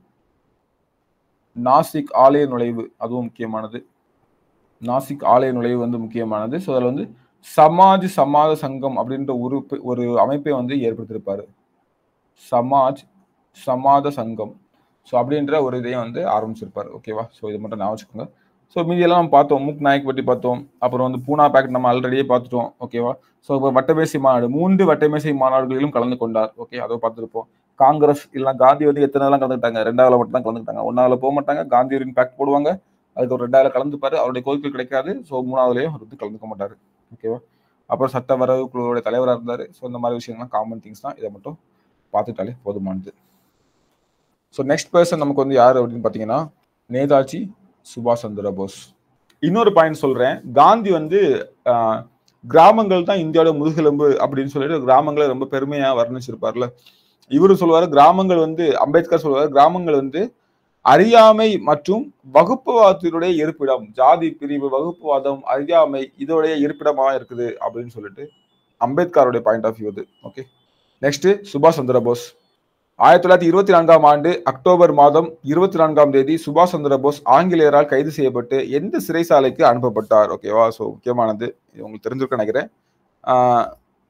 நாசிக் ஆலய நுழைவு அதுவும் முக்கியமானது நாசிக் ஆலய நுழைவு வந்து முக்கியமானது ஸோ அதில் வந்து சமாஜ் சமாத சங்கம் அப்படின்ற உறுப்பு ஒரு அமைப்பை வந்து ஏற்படுத்தியிருப்பாரு சமாஜ் சமாத சங்கம் ஸோ அப்படின்ற ஒரு இதையும் வந்து ஆரம்பிச்சிருப்பாரு ஓகேவா ஸோ இது மட்டும் நான் வச்சுக்கோங்க ஸோ மீதியெல்லாம் நம்ம பார்த்தோம் மூக் நாயக் பற்றி பார்த்தோம் அப்புறம் வந்து பூனா பேக்கெட் நம்ம ஆல்ரெடியே பார்த்துட்டோம் ஓகேவா ஸோ இப்போ வட்டமேசை மாநாடு மூன்று வட்டமேசை மாநாடுகளிலும் கலந்து கொண்டார் ஓகே அதை பார்த்துருப்போம் காங்கிரஸ் இல்லை காந்தி வந்து எத்தனை நாள் கலந்துக்கிட்டாங்க ரெண்டாவது மட்டும் தான் கலந்துக்கிட்டாங்க ஒன்னாவில் போக மாட்டாங்க காந்தியின் பேக் போடுவாங்க அதுக்கு ஒரு ரெண்டாவது கலந்துப்பாரு அவருடைய கோரிக்கை கிடைக்காது ஸோ மூணாவதுலேயும் அவர் வந்து கலந்துக்க மாட்டார் ஓகேவா அப்புறம் சட்ட வரவு குழுவோட தலைவராக இருந்தார் ஸோ இந்த மாதிரி விஷயங்கள்லாம் காமன் திங்ஸ் தான் இதை மட்டும் பார்த்துட்டாலே போதுமானது ஸோ நெக்ஸ்ட் பர்சன் நமக்கு வந்து யார் அப்படின்னு பார்த்தீங்கன்னா நேதாஜி சுபாஷ் சந்திர போஸ் இன்னொரு பாயிண்ட் சொல்றேன் காந்தி வந்து கிராமங்கள் தான் இந்தியாவோட முதுகெலும்பு அப்படின்னு சொல்லிட்டு கிராமங்களை ரொம்ப பெருமையா வர்ணிச்சிருப்பார்ல இவரு சொல்லுவாரு கிராமங்கள் வந்து அம்பேத்கர் சொல்லுவாரு கிராமங்கள் வந்து அறியாமை மற்றும் வகுப்புவாதத்தினுடைய இருப்பிடம் ஜாதி பிரிவு வகுப்புவாதம் அறியாமை இதோடைய இருப்பிடமா இருக்குது அப்படின்னு சொல்லிட்டு அம்பேத்கருடைய பாயிண்ட் ஆஃப் வியூ இது ஓகே நெக்ஸ்ட் சுபாஷ் சந்திர போஸ் ஆயிரத்தி தொள்ளாயிரத்தி இருபத்தி நான்காம் ஆண்டு அக்டோபர் மாதம் இருபத்தி நான்காம் தேதி சுபாஷ் சந்திர போஸ் ஆங்கிலேயரால் கைது செய்யப்பட்டு எந்த சிறைசாலைக்கு அனுப்பப்பட்டார் ஓகேவா ஸோ முக்கியமானது இது உங்களுக்கு தெரிஞ்சிருக்க நினைக்கிறேன் ஆஹ்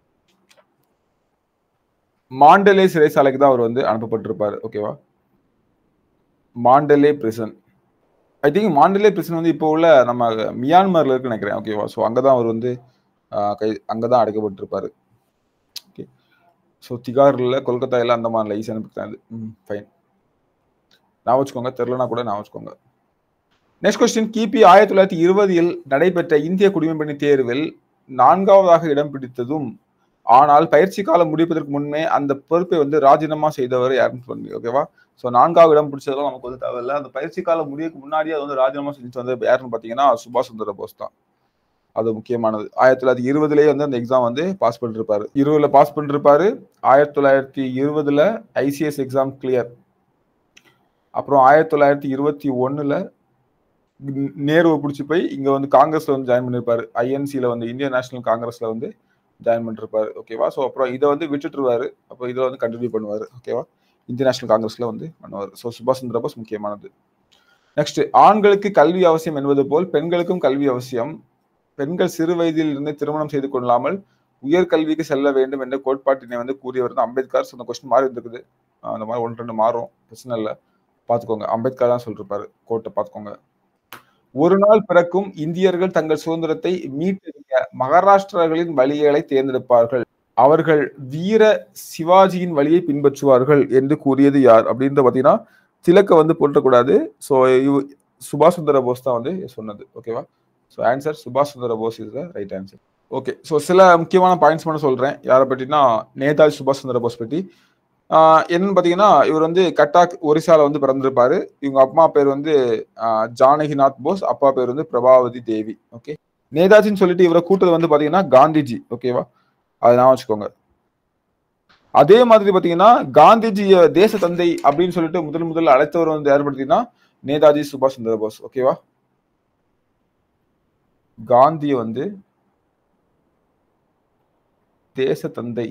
மாண்டலே சிறைசாலைக்கு தான் அவர் வந்து அனுப்பப்பட்டிருப்பாரு ஓகேவா Mandalay prison I think Mandalay prison வந்து இப்போ உள்ள நம்ம மியான்மர்ல இருக்குன்னு நினைக்கிறேன் ஓகேவா ஸோ அங்கதான் அவர் வந்து ஆஹ் கை அங்கதான் அடைக்கப்பட்டிருப்பாரு ஓகே ஸோ திகார்ல கொல்கத்தா எல்லாம் அந்த மாதிரி லைஸ் அனுப்பிட்டாங்க ம் ஃபைன் நான் வச்சுக்கோங்க தெரிலனா கூட நான் வச்சுக்கோங்க நெக்ஸ்ட் கொஸ்டின் கிபி ஆயிரத்தி தொள்ளாயிரத்தி இருபதில் நடைபெற்ற இந்திய குடிமைப்பணி தேர்வில் நான்காவதாக இடம் பிடித்ததும் ஆனால் பயிற்சி காலம் முடிப்பதற்கு முன்னே அந்த பொறுப்பை வந்து ராஜினாமா செய்தவர் யாருன்னு சொல்லுங்க ஓகேவா ஸோ நான்காவது இடம் பிடிச்சதெல்லாம் நமக்கு வந்து தேவையில்லை அந்த பயிற்சி காலம் முடியக்கு முன்னாடியே அது வந்து ராஜினாமா செஞ்சுட்டு வந்து யாருன்னு பார்த்தீங்கன்னா சுபாஷ் சந்திர போஸ் தான் அது முக்கியமானது ஆயிரத்தி தொள்ளாயிரத்தி இருபதுலேயே வந்து அந்த எக்ஸாம் வந்து பாஸ் பண்ணிருப்பாரு இருபதுல பாஸ் பண்ணிருப்பாரு ஆயிரத்தி தொள்ளாயிரத்தி இருபதுல ஐசிஎஸ் எக்ஸாம் கிளியர் அப்புறம் ஆயிரத்தி தொள்ளாயிரத்தி இருபத்தி ஒண்ணுல நேருவை பிடிச்சி போய் இங்க வந்து காங்கிரஸ்ல வந்து ஜாயின் பண்ணிருப்பாரு ஐஎன்சில வந்து இந்தியன் நேஷனல் காங்கிரஸ்ல வந்து ஜாயின் பண்ணிருப்பாரு ஓகேவா ஸோ அப்புறம் இதை வந்து விட்டுட்டுருவாரு அப்போ இதை வந்து கண்டினியூ பண்ணுவாரு ஓகேவா இந்திய நேஷனல் காங்கிரஸ்ல வந்து பண்ணுவார் ஸோ சுபாஷ் சந்திர போஸ் முக்கியமானது நெக்ஸ்ட் ஆண்களுக்கு கல்வி அவசியம் என்பது போல் பெண்களுக்கும் கல்வி அவசியம் பெண்கள் சிறு வயதில் இருந்து திருமணம் செய்து கொள்ளாமல் உயர்கல்விக்கு செல்ல வேண்டும் என்ற கோட்பாட்டினை வந்து கூறியவர் தான் அம்பேத்கர் ஸோ அந்த கொஸ்டின் மாறி இருக்குது அந்த மாதிரி ஒன்று ரெண்டு மாறும் பிரச்சனை இல்லை பார்த்துக்கோங்க அம்பேத்கர் தான் சொல்லிருப்பாரு கோட்டை பார்த்துக்கோங்க ஒரு நாள் பிறக்கும் இந்தியர்கள் தங்கள் சுதந்திரத்தை மீட்டெடுக்க மகாராஷ்டிரர்களின் வழிகளை தேர்ந்தெடுப்பார்கள் அவர்கள் வீர சிவாஜியின் வழியை பின்பற்றுவார்கள் என்று கூறியது யார் அப்படின்ற பார்த்தீங்கன்னா திலக்க வந்து போட்டக்கூடாது ஸோ சுபாஷ் சந்திர போஸ் தான் வந்து சொன்னது ஓகேவா ஸோ ஆன்சர் சுபாஷ் Chandra Bose is the right answer okay so சில முக்கியமான பாயிண்ட்ஸ் மட்டும் சொல்றேன் யாரை பற்றினா நேதாஜி சுபாஷ் சந்திர போஸ் பற்றி என்னன்னு பார்த்தீங்கன்னா இவர் வந்து கட்டாக் ஒரிசால வந்து பிறந்திருப்பாரு இவங்க அம்மா பேர் வந்து ஜானகிநாத் போஸ் அப்பா பேர் வந்து பிரபாவதி தேவி ஓகே நேதாஜின்னு சொல்லிட்டு இவரை கூட்டது வந்து பாத்தீங்கன்னா காந்திஜி ஓகேவா அதை நான் வச்சுக்கோங்க அதே மாதிரி பாத்தீங்கன்னா காந்திஜி தேச தந்தை அப்படின்னு சொல்லிட்டு முதல் முதல்ல அழைத்தவர் வந்து யார் பார்த்தீங்கன்னா நேதாஜி சுபாஷ் சந்திர போஸ் ஓகேவா காந்திய வந்து தேச தந்தை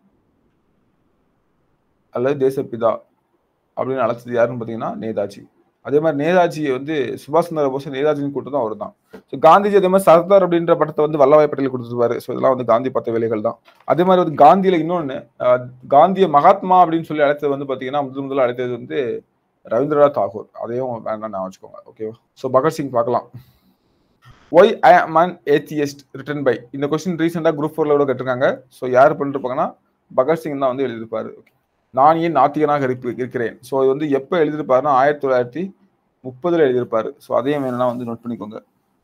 அல்லது தேசப்பிதா அப்படின்னு அழைச்சது யாருன்னு பார்த்தீங்கன்னா நேதாஜி அதே மாதிரி நேதாஜியை வந்து சுபாஷ் சந்திர போஸ் நேதாஜின்னு கூட்டம் அவர் தான் ஸோ காந்திஜி அதே மாதிரி சர்தார் அப்படின்ற படத்தை வந்து வல்லபாய் பட்டேல் கொடுத்துருவாரு ஸோ இதெல்லாம் வந்து காந்தி பத்த வேலைகள் தான் அதே மாதிரி வந்து காந்தியில இன்னொன்று காந்திய மகாத்மா அப்படின்னு சொல்லி அழைத்தது வந்து பார்த்தீங்கன்னா முதல் முதல்ல அழைத்தது வந்து ரவீந்திரநாத் தாகூர் அதையும் வேண்டாம் நான் வச்சுக்கோங்க ஓகேவா ஸோ பகத்சிங் பார்க்கலாம் why I am an atheist written by இந்த கொஸ்டின் ரீசெண்டாக குரூப் ஃபோர்ல கூட கேட்டிருக்காங்க ஸோ யார் பண்ணிருப்பாங்கன்னா பகத்சிங் தான் வந்து எழுதியிருப்பாரு ஓகே நான் ஏன் நாத்திகனாக இருக்கிறேன் ஸோ இது வந்து எப்போ எழுதியிருப்பாருன்னா ஆயிரத்தி தொள்ளாயிரத்தி முப்பதுல எழுதியிருப்பாரு ஸோ அதையும் வேணும்னா வந்து நோட் பண்ணிக்கோங்க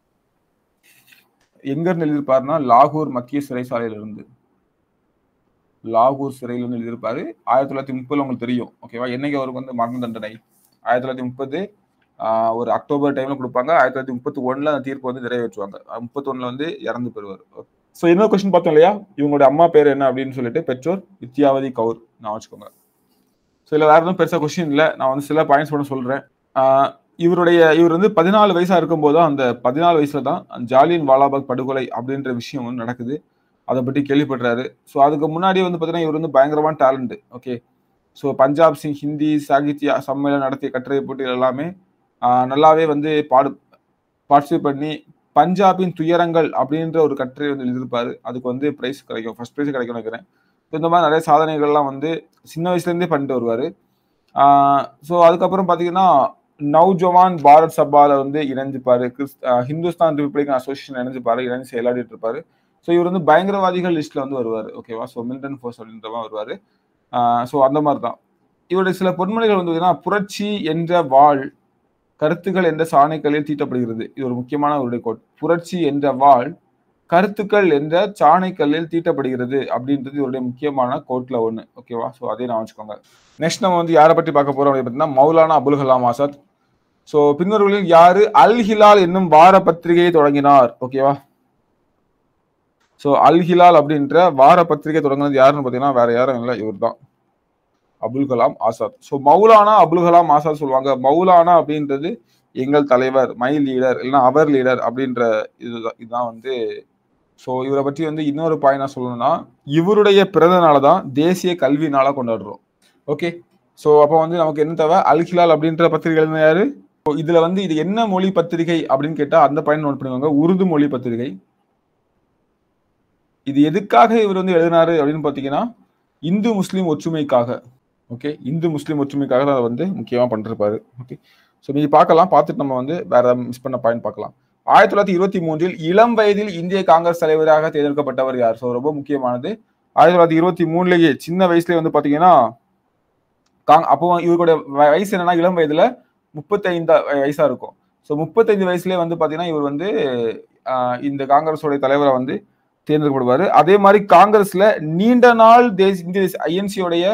எங்க இருந்து எழுதியிருப்பாருன்னா லாகூர் மத்திய சிறைசாலையில இருந்து லாகூர் சிறையில இருந்து எழுதியிருப்பாரு ஆயிரத்தி தொள்ளாயிரத்தி முப்பதுல உங்களுக்கு தெரியும் ஓகேவா என்னைக்கு அவருக்கு வந்து மரண தண்டனை ஆயிரத்தி தொள்ளாயிரத்தி முப்பது ஒரு அக்டோபர் டைம்ல கொடுப்பாங்க ஆயிரத்தி தொள்ளாயிரத்தி முப்பத்தி ஒண்ணுல அந்த தீர்ப்பு வந்து நிறைவேற்றுவாங்க முப்பத்தி ஒண்ணுல வந்து இறந்து பெறுவார் ஸோ இன்னொரு கொஸ்டின் பார்த்தோம் இல்லையா இவங்களுடைய அம்மா பேர் என்ன அப்படின்னு சொல்லிட்டு பெற்றோர் வித்யாவதி கவுர் நான் வச்சுக்கோங்க ஸோ இல்லை வேற எதுவும் பெருசாக கொஸ்டின் இல்லை நான் வந்து சில பாயிண்ட்ஸ் மட்டும் சொல்றேன் இவருடைய இவர் வந்து பதினாலு வயசா இருக்கும்போது அந்த பதினாலு வயசுல தான் ஜாலியன் வாலாபாக் படுகொலை அப்படின்ற விஷயம் வந்து நடக்குது அதை பற்றி கேள்விப்படுறாரு ஸோ அதுக்கு முன்னாடி வந்து பார்த்தீங்கன்னா இவர் வந்து பயங்கரமான talent okay so Punjab Singh Hindi Sahitya சம்மேளனம் நடத்திய கட்டுரை போட்டிகள் எல்லாமே நல்லாவே வந்து பாடு பார்ட்டிசிபேட் பண்ணி பஞ்சாபின் துயரங்கள் அப்படின்ற ஒரு கட்டுரை வந்து எழுதியிருப்பாரு அதுக்கு வந்து ப்ரைஸ் கிடைக்கும் ஃபர்ஸ்ட் ப்ரைஸ் கிடைக்கும் நினைக்கிறேன் ஸோ இந்த மாதிரி நிறைய சாதனைகள்லாம் வந்து சின்ன வயசுலேருந்தே பண்ணிட்டு வருவார் ஸோ அதுக்கப்புறம் பார்த்தீங்கன்னா நவ்ஜவான் பாரத் சபால வந்து இணைஞ்சிப்பாரு கிறிஸ் ஹிந்துஸ்தான் ரிப்பப்ளிகன் அசோசியேஷன் இணைஞ்சிப்பாரு இணைஞ்சு செயலாடிட்டு இருப்பாரு ஸோ இவர் வந்து பயங்கரவாதிகள் லிஸ்ட்ல வந்து வருவார் ஓகேவா ஸோ மில்டன் ஃபோர்ஸ் அப்படின்ற மாதிரி வருவார் ஸோ அந்த மாதிரி தான் இவருடைய சில பொன்மொழிகள் வந்து பார்த்தீங்கன்னா புரட்சி என்ற வாழ் கருத்துக்கள் என்ற சாணைகளில் தீட்டப்படுகிறது இது ஒரு முக்கியமான அவருடைய கோட் புரட்சி என்ற வாழ் கருத்துக்கள் என்ற சாணைக்கல்லில் தீட்டப்படுகிறது அப்படின்றது இவருடைய முக்கியமான கோட்ல ஒன்று ஓகேவா ஸோ அதே நான் வச்சுக்கோங்க நெக்ஸ்ட் நம்ம வந்து யாரை பற்றி பார்க்க போறோம் அப்படின்னு பார்த்தீங்கன்னா மௌலானா அபுல் கலாம் ஆசாத் ஸோ பின்னர்களில் யாரு அல் ஹிலால் என்னும் வார பத்திரிகையை தொடங்கினார் ஓகேவா ஸோ அல் ஹிலால் அப்படின்ற வார பத்திரிகை தொடங்கினது யாருன்னு பார்த்தீங்கன்னா வேற யாரும் இல்லை இவர் தான் அபுல் கலாம் ஆசாத் ஸோ மௌலானா அபுல் கலாம் ஆசாத் சொல்லுவாங்க மௌலானா அப்படின்றது எங்கள் தலைவர் மை லீடர் இல்லைன்னா அவர் லீடர் அப்படின்ற இதுதான் இதுதான் வந்து ஸோ இவரை பற்றி வந்து இன்னொரு பாயிண்ட் நான் சொல்லணும்னா இவருடைய பிறந்த நாளை தான் தேசிய கல்வி நாளாக கொண்டாடுறோம் ஓகே ஸோ அப்போ வந்து நமக்கு என்ன தேவை அல்ஹிலால் அப்படின்ற பத்திரிகை எழுதின யாரு So, இதுல வந்து இது என்ன மொழி பத்திரிகை அப்படின்னு கேட்டா அந்த பாயிண்ட் நோட் பண்ணிக்கோங்க உருது மொழி பத்திரிகை இது எதுக்காக இவர் வந்து எழுதினாரு அப்படின்னு பார்த்தீங்கன்னா இந்து முஸ்லீம் ஒற்றுமைக்காக ஓகே இந்து முஸ்லீம் ஒற்றுமைக்காக தான் அதை வந்து முக்கியமாக பண்ணிருப்பாரு ஓகே ஸோ நீங்க பார்க்கலாம் பார்த்துட்டு நம்ம வந்து வேற மிஸ் பண்ண பாயிண்ட் பார்க்கலாம் ஆயிரத்தி தொள்ளாயிரத்தி இருபத்தி மூன்றில் இளம் வயதில் இந்திய காங்கிரஸ் தலைவராக தேர்ந்தெடுக்கப்பட்டவர் யார் ஸோ ரொம்ப முக்கியமானது ஆயிரத்தி தொள்ளாயிரத்தி இருபத்தி மூணுலேயே சின்ன வயசுலேயே வந்து பார்த்தீங்கன்னா காங் அப்போ இவருடைய வ- வயசு என்னன்னா இளம் வயதுல முப்பத்தைந்து வயசா இருக்கும் ஸோ முப்பத்தைந்து வயசுலேயே வந்து பார்த்தீங்கன்னா இவர் வந்து ஆஹ், இந்த காங்கிரஸோட தலைவரை வந்து தேர்ந்தெடுக்கப்படுவார் அதே மாதிரி காங்கிரஸ்ல நீண்ட நாள் தேச இந்திய ஐஎன்சியோடைய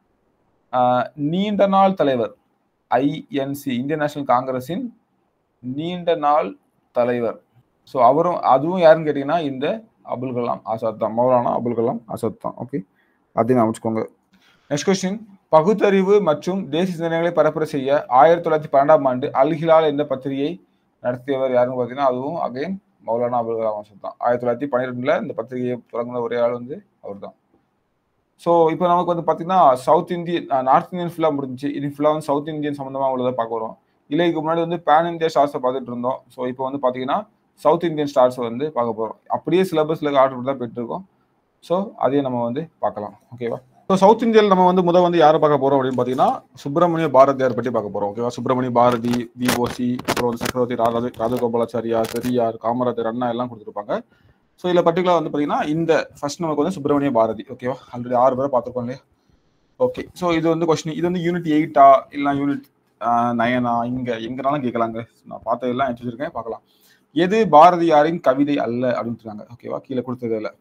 நீண்ட நாள் தலைவர் ஐஎன்சி இந்தியன் நேஷனல் காங்கிரஸின் நீண்ட நாள் தலைவர் ஸோ அவரும் அதுவும் யாருன்னு கேட்டீங்கன்னா இந்த அபுல் கலாம் ஆசாத் தான் மௌலானா அபுல் கலாம் ஆசாத் தான் ஓகே அதையும் அமைச்சுக்கோங்க நெக்ஸ்ட் கொஸ்டின் பகுத்தறிவு மற்றும் தேசிய சிந்தனைகளை பரப்புரை செய்ய ஆயிரத்தி தொள்ளாயிரத்தி பன்னெண்டாம் ஆண்டு அல் ஹிலால் என்ற பத்திரிகை நடத்தியவர் யாருன்னு பார்த்தீங்கன்னா அதுவும் அகைன் மௌலானா அபுல் கலாம் ஆசாத் தான் ஆயிரத்தி தொள்ளாயிரத்தி பன்னிரெண்டுல இந்த பத்திரிகையை தொடங்கின ஒரே ஆள் வந்து அவர் தான் ஸோ இப்போ நமக்கு வந்து பார்த்தீங்கன்னா சவுத் இந்தியன் நார்த் இந்தியன் ஃபுல்லாக முடிஞ்சுச்சு இது ஃபுல்லாக வந்து சவுத் இந்தியன் சம்மந்தமாக உள்ளதை பார்க்க வரோம் இல்லை இதுக்கு முன்னாடி வந்து பேன் இந்தியா ஸ்டார்ஸை பார்த்துட்டு இருந்தோம் ஸோ இப்போ வந்து பார்த்தீங்கன்னா சவுத் இந்தியன் ஸ்டார்ஸை வந்து பார்க்க போகிறோம் அப்படியே சிலபஸில் ஆர்டர் தான் போயிட்டுருக்கோம் ஸோ அதையும் நம்ம வந்து பார்க்கலாம் ஓகேவா ஸோ சவுத் இந்தியாவில் நம்ம வந்து முதல் வந்து யாரை பார்க்க போகிறோம் அப்படின்னு பார்த்தீங்கன்னா சுப்பிரமணிய பாரதியார் பற்றி பார்க்க போகிறோம் ஓகேவா சுப்பிரமணிய பாரதி விஓசி அப்புறம் வந்து சக்கரவர்த்தி ராஜ ராஜகோபாலாச்சாரியா பெரியார் காமராஜர் அண்ணா எல்லாம் கொடுத்துருப்பாங்க ஸோ இதில் பர்டிகுலர் வந்து பார்த்தீங்கன்னா இந்த ஃபர்ஸ்ட் நமக்கு வந்து சுப்பிரமணிய பாரதி ஓகேவா ஆல்ரெடி ஆறு பேரை பார்த்துருக்கோம் இல்லையா ஓகே ஸோ இது வந்து கொஸ்டின் இது வந்து யூனிட் எயிட்டா இல்லை யூனிட் நயனா இங்கே எங்கனாலும் கேட்கலாங்க நான் பார்த்ததெல்லாம் எடுத்து வச்சிருக்கேன் பார்க்கலாம் எது பாரதியாரின் கவிதை அல்ல அப்படின்னு சொல்றாங்க ஓகேவா கீழே கொடுத்தது இல்லை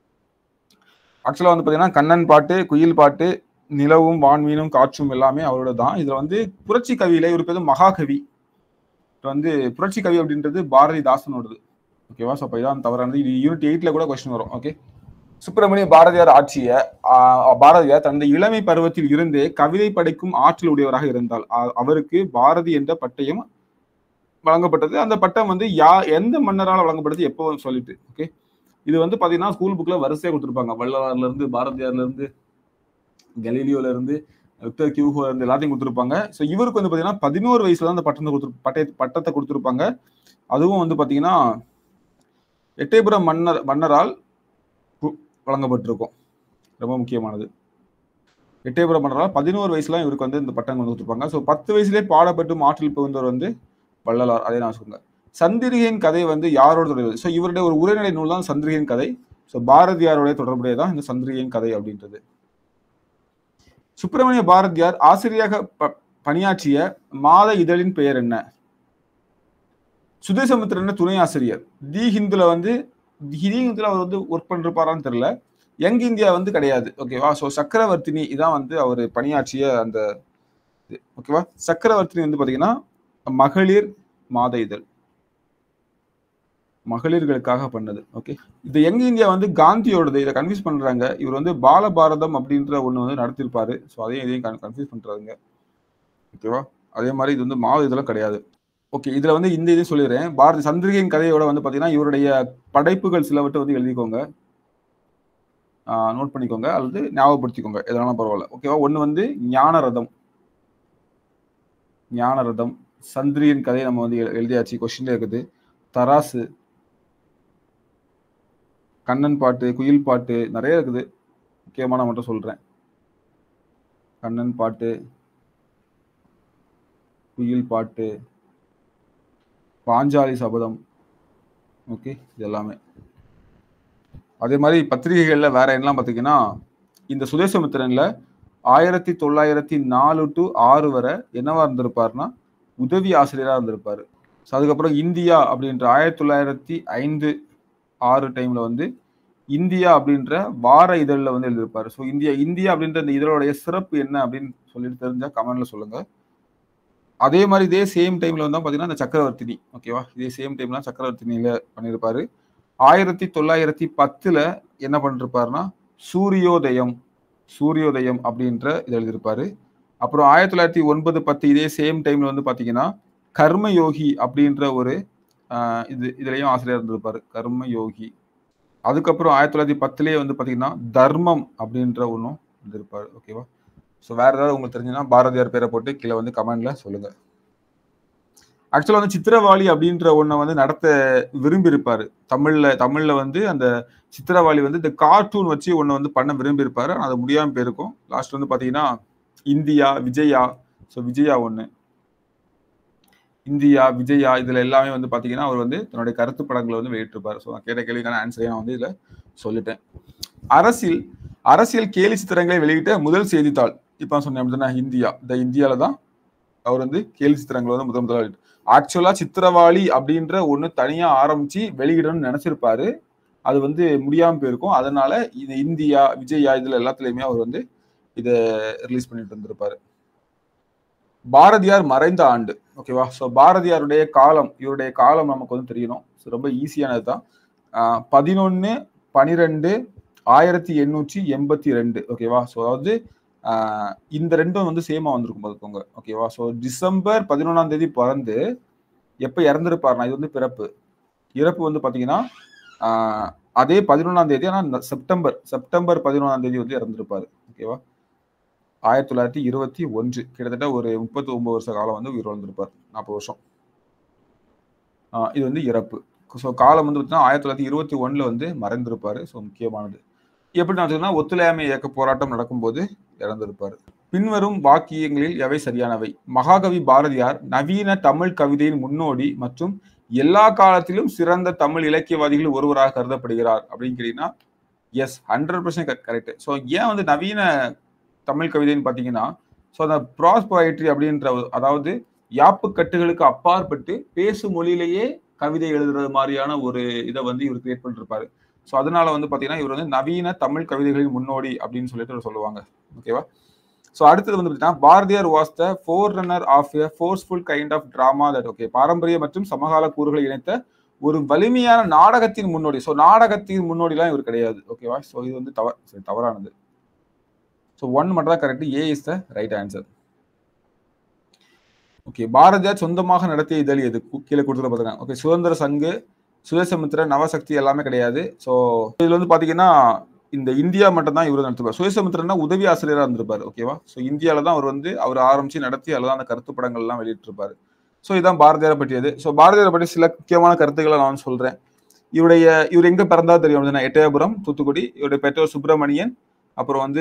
ஆக்சுவலாக வந்து பார்த்தீங்கன்னா கண்ணன் பாட்டு குயில் பாட்டு நிலவும் வான்மீனும் காற்றும் எல்லாமே அவரோட தான் இதில் வந்து புரட்சி கவியில இவர் பேர் மகாகவி இது வந்து புரட்சி கவி அப்படின்றது பாரதிதாசனோடது ஓகேவா ஸோ அப்போ இதான் தவறானது இது யூனிட் எயிட்ல கூட கொஸ்டின் வரும் ஓகே சுப்பிரமணிய பாரதியார் ஆட்சிய ஆஹ், பாரதியார் தனது இளமை பருவத்தில் இருந்தே கவிதை படைக்கும் ஆற்றல் உடையவராக இருந்தால் அ- அவருக்கு பாரதி என்ற பட்டயம் வழங்கப்பட்டது அந்த பட்டம் வந்து யா எந்த மன்னரால் வழங்கப்பட்டது எப்போ சொல்லிட்டு ஓகே இது வந்து பாத்தீங்கன்னா ஸ்கூல் புக்ல வரிசையா கொடுத்துருப்பாங்க வள்ளலார்ல இருந்து பாரதியார்ல இருந்து கலீலியோல இருந்து விக்டர் கியூகோல இருந்து எல்லாத்தையும் கொடுத்துருப்பாங்க ஸோ இவருக்கு வந்து பாத்தீங்கன்னா பதினோரு வயசுல தான் அந்த பட்டத்தை கொடுத்து பட்டய பட்டத்தை கொடுத்துருப்பாங்க அதுவும் வந்து பாத்தீங்கன்னா எட்டயபுரம் மன்னர் மன்னரால் கு- வழங்கப்பட்டிருக்கும் ரொம்ப முக்கியமானது எட்டயபுரம் மன்னரால் பதினோரு வயசுல இவருக்கு வந்து இந்த பட்டம் வந்து கொடுத்துருப்பாங்க ஸோ பத்து வயசுலேயே பாடப்பட்டு மாற்றில் புகுந்தவர் வந்து வள்ளலார் அதே நான் சொல்லுங்க சந்திரிகையின் கதை வந்து யாரோட தொடர்பு ஸோ இவருடைய ஒரு உரைநடை நூல் தான் சந்திரிகையின் கதை ஸோ பாரதியாருடைய தொடர்புடையதான் இந்த சந்திரிகையின் கதை அப்படின்றது சுப்பிரமணிய பாரதியார் ஆசிரியராக ப- பணியாற்றிய மாத இதழின் பெயர் என்ன சுதேசமித்திரன் துணை ஆசிரியர் தி ஹிந்துல வந்து தி ஹிந்துல அவர் வந்து ஒர்க் பண்ணிருப்பாரான்னு தெரியல யங் இந்தியா வந்து கிடையாது ஓகேவா ஸோ சக்கரவர்த்தினி இதான் வந்து அவர் பணியாற்றிய அந்த இது ஓகேவா சக்கரவர்த்தினி வந்து பாத்தீங்கன்னா மகளிர் மாத இதழ் மகளிர்களுக்காக பண்ணது ஓகே இது யங் இந்தியா வந்து காந்தியோடது இதை கன்ஃபியூஸ் பண்றாங்க இவர் வந்து பாலபாரதம் அப்படின்ற ஒண்ணு வந்து நடத்திருப்பாரு ஸோ அதையும் இதையும் கன்ஃபியூஸ் பண்றாங்க ஓகேவா அதே மாதிரி இது வந்து மாத இதெல்லாம் கிடையாது ஓகே இதுல வந்து இந்த இதையும் சொல்லிடுறேன் பாரதி சந்திரிகையின் கதையோட வந்து பாத்தீங்கன்னா இவருடைய படைப்புகள் சிலவற்றை வந்து எழுதிக்கோங்க நோட் பண்ணிக்கோங்க அல்லது ஞாபகப்படுத்திக்கோங்க எதனாலும் பரவாயில்ல ஓகேவா ஒண்ணு வந்து ஞான ரதம் ஞான ரதம் சந்திரியின் கதையை நம்ம வந்து எழு- எழுதியாச்சு கொஸ்டின்ல இருக்குது தராசு கண்ணன் பாட்டு குயில் பாட்டு நிறைய இருக்குது முக்கியமான மட்டும் சொல்றேன் கண்ணன் பாட்டு குயில் பாட்டு பாஞ்சாலி சபதம் ஓகே இது எல்லாமே அதே மாதிரி பத்திரிகைகள்ல வேற என்னலாம் பார்த்தீங்கன்னா இந்த சுதேசமித்திரன்ல ஆயிரத்தி தொள்ளாயிரத்தி நாலு டு ஆறு வரை என்னவா இருந்திருப்பாருன்னா உதவி ஆசிரியரா இருந்திருப்பாரு ஸோ அதுக்கப்புறம் இந்தியா அப்படின்ற ஆயிரத்தி தொள்ளாயிரத்தி ஐந்து ஆறு டைம்ல வந்து இந்தியா அப்படின்ற வார இதழில் வந்து எழுதியிருப்பாரு ஸோ இந்தியா இந்தியா அப்படின்ற இந்த இதழோடைய சிறப்பு என்ன அப்படின்னு சொல்லிட்டு தெரிஞ்சா கமெண்ட்ல சொல்லுங்க அதே மாதிரி இதே சேம் டைம்ல வந்து பாத்தீங்கன்னா இந்த சக்கரவர்த்தினி ஓகேவா இதே சேம் டைம்ல சக்கரவர்த்தினியில பண்ணியிருப்பாரு ஆயிரத்தி தொள்ளாயிரத்தி பத்துல என்ன பண்ணிருப்பாருன்னா சூரியோதயம் சூரியோதயம் அப்படின்ற இதை எழுதியிருப்பாரு அப்புறம் ஆயிரத்தி தொள்ளாயிரத்தி ஒன்பது பத்து இதே சேம் டைம்ல வந்து பாத்தீங்கன்னா கர்மயோகி அப்படின்ற ஒரு ஆஹ், இது இதுலயும் ஆசிரியர் இருந்திருப்பாரு கர்மயோகி அதுக்கப்புறம் ஆயிரத்தி தொள்ளாயிரத்தி பத்துலயே வந்து பாத்தீங்கன்னா தர்மம் அப்படின்ற ஒன்றும் இருந்திருப்பாரு ஓகேவா ஸோ வேற ஏதாவது உங்களுக்கு தெரிஞ்சுன்னா பாரதியார் பேரை போட்டு கீழே வந்து கமெண்ட்ல சொல்லுங்க ஆக்சுவலா வந்து சித்திரவாளி அப்படின்ற ஒன்றை வந்து நடத்த விரும்பி இருப்பாரு தமிழ்ல தமிழ்ல வந்து அந்த சித்திரவாளி வந்து இந்த கார்ட்டூன் வச்சு ஒன்று வந்து பண்ண விரும்பி இருப்பாரு ஆனால் அது முடியாம போயிருக்கும் லாஸ்ட் வந்து பாத்தீங்கன்னா இந்தியா விஜயா ஸோ விஜயா ஒன்று இந்தியா விஜயா இதுல எல்லாமே வந்து பாத்தீங்கன்னா அவர் வந்து தன்னுடைய கருத்து படங்களை வந்து வெளியிட்டிருப்பாரு ஸோ நான் கேட்ட கேள்விக்கான ஆன்சரை நான் வந்து இதுல சொல்லிட்டேன் அரசியல் அரசியல் கேலி சித்திரங்களை வெளியிட்ட முதல் செய்தித்தாள் இப்போ நான் சொன்னேன் அப்படின்னா இந்தியா இந்த இந்தியால தான் அவர் வந்து கேலி சித்திரங்களை வந்து முதல் முதலாக ஆக்சுவலா சித்திரவாளி அப்படின்ற ஒண்ணு தனியா ஆரம்பிச்சு வெளியிடணும்னு நினைச்சிருப்பாரு அது வந்து முடியாம போயிருக்கும் அதனால இந்த இந்தியா விஜயா இதுல எல்லாத்துலயுமே அவர் வந்து இதை ரிலீஸ் பண்ணிட்டு இருந்திருப்பாரு பாரதியார் மறைந்த ஆண்டு ஓகேவா ஸோ பாரதியாருடைய காலம் இவருடைய காலம் நமக்கு வந்து தெரியணும் So, ரொம்ப ஈஸியானது தான் பதினொன்னு பனிரெண்டு ஆயிரத்தி எண்ணூற்றி எண்பத்தி ரெண்டு ஓகேவா ஸோ அதாவது ஆஹ் இந்த ரெண்டும் வந்து சேமா வந்திருக்கும் பார்த்துக்கோங்க ஓகேவா ஸோ டிசம்பர் பதினொன்றாம் தேதி பிறந்து எப்போ இறந்துருப்பாருனா இது வந்து பிறப்பு இறப்பு வந்து பார்த்தீங்கன்னா ஆஹ் அதே பதினொன்றாம் தேதி ஆனால் செப்டம்பர் செப்டம்பர் பதினொன்றாம் தேதி வந்து இறந்துருப்பாரு ஓகேவா ஆயிரத்தி தொள்ளாயிரத்தி இருபத்தி ஒன்று கிட்டத்தட்ட ஒரு முப்பத்தி ஒன்பது வருஷ காலம் வந்து உயிர் வாழ்ந்திருப்பார் நாற்பது வருஷம் ஆஹ் இது வந்து இறப்பு ஸோ காலம் வந்து பார்த்தீங்கன்னா ஆயிரத்தி தொள்ளாயிரத்தி இருபத்தி ஒண்ணுல வந்து மறைந்திருப்பாரு ஸோ முக்கியமானது எப்படி நான் ஒத்துழையாமை இயக்க போராட்டம் நடக்கும்போது இறந்திருப்பாரு பின்வரும் வாக்கியங்களில் எவை சரியானவை மகாகவி பாரதியார் நவீன தமிழ் கவிதையின் முன்னோடி மற்றும் எல்லா காலத்திலும் சிறந்த தமிழ் இலக்கியவாதிகள் ஒருவராக கருதப்படுகிறார் அப்படின்னு கேட்டீங்கன்னா yes hundred percent correct so ஏன் வந்து நவீன தமிழ் கவிதைன்னு பார்த்தீங்கன்னா ஸோ அந்த ப்ராஸ் போயட்ரி அப்படின்ற ஒரு- அதாவது யாப்பு கட்டுகளுக்கு அப்பாற்பட்டு பேசும் மொழியிலேயே கவிதை எழுதுறது மாதிரியான ஒரு இதை வந்து இவர் கிரியேட் பண்ணிருப்பாரு ஸோ அதனால வந்து பார்த்தீங்கன்னா இவர் வந்து நவீன தமிழ் கவிதைகளின் முன்னோடி அப்படின்னு சொல்லிட்டு இவர் சொல்லுவாங்க ஓகேவா ஸோ அடுத்தது வந்து பார்த்தீங்கன்னா Bharathiyar was the forerunner of a forceful kind of drama that okay பாரம்பரிய மற்றும் சமகால கூறுகளை இணைத்த ஒரு வலிமையான நாடகத்தின் முன்னோடி ஸோ நாடகத்தின் முன்னோடிலாம் இவர் கிடையாது ஓகேவா ஸோ இது வந்து தவ சரி, தவறானது ஸோ ஒன் மட்டும் தான் correct A is the right answer okay Bharathiyar சொந்தமாக நடத்திய இதழ் எது கு- கீழே கொடுத்துட்டு பார்த்துருக்காங்க ஓகே சுதந்திர சங்கு சுயசமுத்திர நவசக்தி எல்லாமே கிடையாது ஸோ இதுல வந்து பாத்தீங்கன்னா இந்த இந்தியா மட்டும் தான் இவர் நடத்துவார் சுயசமுத்திரன்னா உதவி ஆசிரியராக இருந்திருப்பாரு ஓகேவா ஸோ இந்தியாவில தான் அவர் வந்து அவர் ஆரம்பிச்சு நடத்தி அதில் தான் அந்த கருத்து படங்கள் எல்லாம் வெளியிட்டிருப்பாரு ஸோ இதான் பாரதியாரை பற்றியது ஸோ பாரதியாரை பற்றி சில முக்கியமான கருத்துக்களை நான் சொல்றேன் இவருடைய இவர் எங்க பிறந்தா தெரியும் அப்படின்னா எட்டயபுரம் தூத்துக்குடி இவருடைய பெற்றோர் சுப்பிரமணியன் அப்புறம் வந்து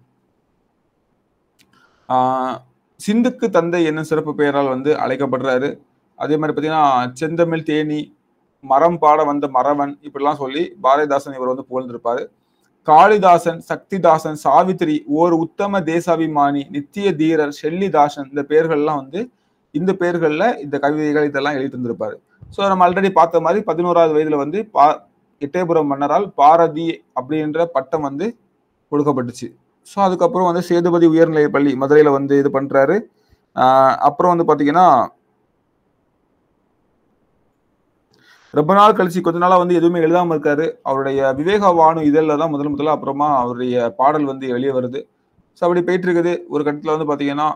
ஆஹ், சிந்துக்கு தந்தை என்னும் சிறப்பு பெயரால் வந்து அழைக்கப்படுறாரு அதே மாதிரி பார்த்தீங்கன்னா செந்தமிழ் தேனி மரம் பாட வந்த மறவன் இப்படிலாம் சொல்லி பாரதிதாசன் இவர் வந்து புகழ்ந்திருப்பாரு காளிதாசன் சக்திதாசன் சாவித்திரி ஓர் உத்தம தேசாபிமானி நித்திய தீரர் ஷெல்லிதாசன் இந்த பெயர்கள்லாம் வந்து இந்த பெயர்கள்ல இந்த கவிதைகள் இதெல்லாம் எழுதி தந்திருப்பாரு ஸோ நம்ம ஆல்ரெடி பார்த்த மாதிரி பதினோராவது வயதுல வந்து பா எட்டயபுரம் மன்னரால் பாரதி அப்படின்ற பட்டம் வந்து கொடுக்கப்பட்டுச்சு ஸோ அதுக்கப்புறம் வந்து சேதுபதி உயர்நிலை பள்ளி மதுரையில வந்து இது பண்றாரு ஆஹ் அப்புறம் வந்து பாத்தீங்கன்னா ரொம்ப நாள் கழிச்சு கொஞ்ச நாளா வந்து எதுவுமே எழுதாம இருக்காரு அவருடைய விவேக வானு இதழில் தான் முதல் முதல்ல அப்புறமா அவருடைய பாடல் வந்து வெளியே வருது ஸோ அப்படி போயிட்டு இருக்குது ஒரு கட்டத்தில் வந்து பாத்தீங்கன்னா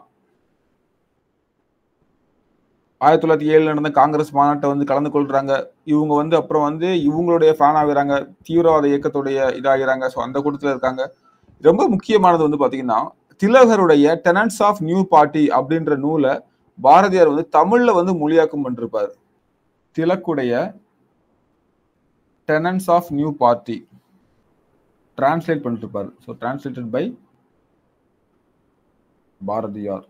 ஆயிரத்தி தொள்ளாயிரத்தி ஏழுல நடந்த காங்கிரஸ் மாநாட்டை வந்து கலந்து கொள்றாங்க இவங்க வந்து அப்புறம் வந்து இவங்களுடைய ஃபேன் ஆகுறாங்க தீவிரவாத இயக்கத்துடைய இதாகிறாங்க ஸோ அந்த கூட்டத்தில் இருக்காங்க ரொம்ப முக்கியமானது வந்து பாத்தீங்கன்னா திலகருடைய டெனன்ஸ் ஆஃப் நியூ பார்ட்டி அப்படின்ற நூலை பாரதியார் வந்து தமிழ்ல வந்து மொழியாக்கம் பண்ணிருப்பாரு திலக்குடைய tenets of new party translate பண்ணிருப்பாரு so translated by Bharathiyar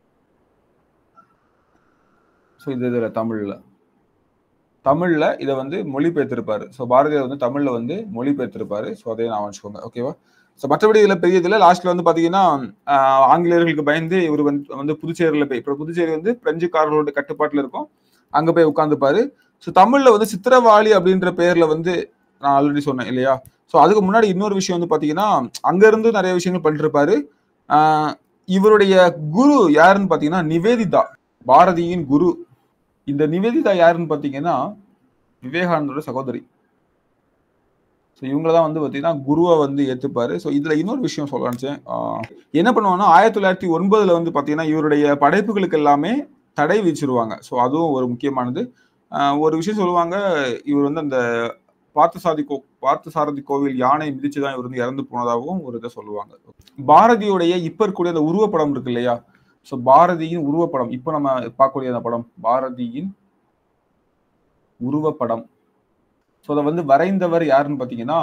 so இது இதில் தமிழில் தமிழில் இதை வந்து மொழிபெயர்த்திருப்பாரு ஸோ பாரதியார் வந்து தமிழில் வந்து மொழிபெயர்த்திருப்பாரு ஸோ அதையும் நான் வச்சுக்கோங்க ஓகேவா ஸோ மற்றபடி இதில் பெரிய இதில் லாஸ்ட்ல வந்து பார்த்தீங்கன்னா ஆஹ், ஆங்கிலேயர்களுக்கு பயந்து இவர் வந்து வந்து புதுச்சேரியில் போய் இப்போ புதுச்சேரி வந்து பிரெஞ்சுக்காரர்களோட கட்டுப்பாட்டில் இருக்கும் அங்கே போய் உட்காந்துப்பாரு ஸோ தமிழில் வந்து சித்திரவாளி அப்படின்ற பேர்ல வந்து நான் ஆல்ரெடி சொன்னேன் இல்லையா ஸோ அதுக்கு முன்னாடி இன்னொரு விஷயம் வந்து பார்த்தீங்கன்னா அங்கேருந்து நிறைய விஷயங்கள் பண்ணிருப்பாரு ஆஹ், இவருடைய குரு யாருன்னு பார்த்தீங்கன்னா நிவேதிதா பாரதியின் குரு இந்த நிவேதிதா யாருன்னு பார்த்தீங்கன்னா விவேகானந்தரோட சகோதரி ஸோ இவங்க தான் வந்து பார்த்தீங்கன்னா குருவை வந்து ஏற்றுப்பாரு ஸோ இதில் இன்னொரு விஷயம் சொல்லலான்னு என்ன பண்ணுவாங்கன்னா ஆயிரத்தி தொள்ளாயிரத்தி ஒன்பதுல வந்து பார்த்தீங்கன்னா இவருடைய படைப்புகளுக்கு எல்லாமே தடை விதிச்சிருவாங்க ஸோ அதுவும் ஒரு முக்கியமானது ஆஹ் ஒரு விஷயம் சொல்லுவாங்க இவர் வந்து அந்த பார்த்தசாதி கோ பார்த்தசாரதி கோவில் யானை மிதிச்சு தான் இவர் வந்து இறந்து போனதாகவும் ஒரு இதை சொல்லுவாங்க பாரதியுடைய இப்ப இருக்கக்கூடிய அந்த உருவப்படம் இருக்கு இல்லையா ஸோ பாரதியின் உருவப்படம் இப்போ நம்ம பார்க்கக்கூடிய அந்த படம் பாரதியின் உருவப்படம் ஸோ அதை வந்து வரைந்தவர் யாருன்னு பார்த்தீங்கன்னா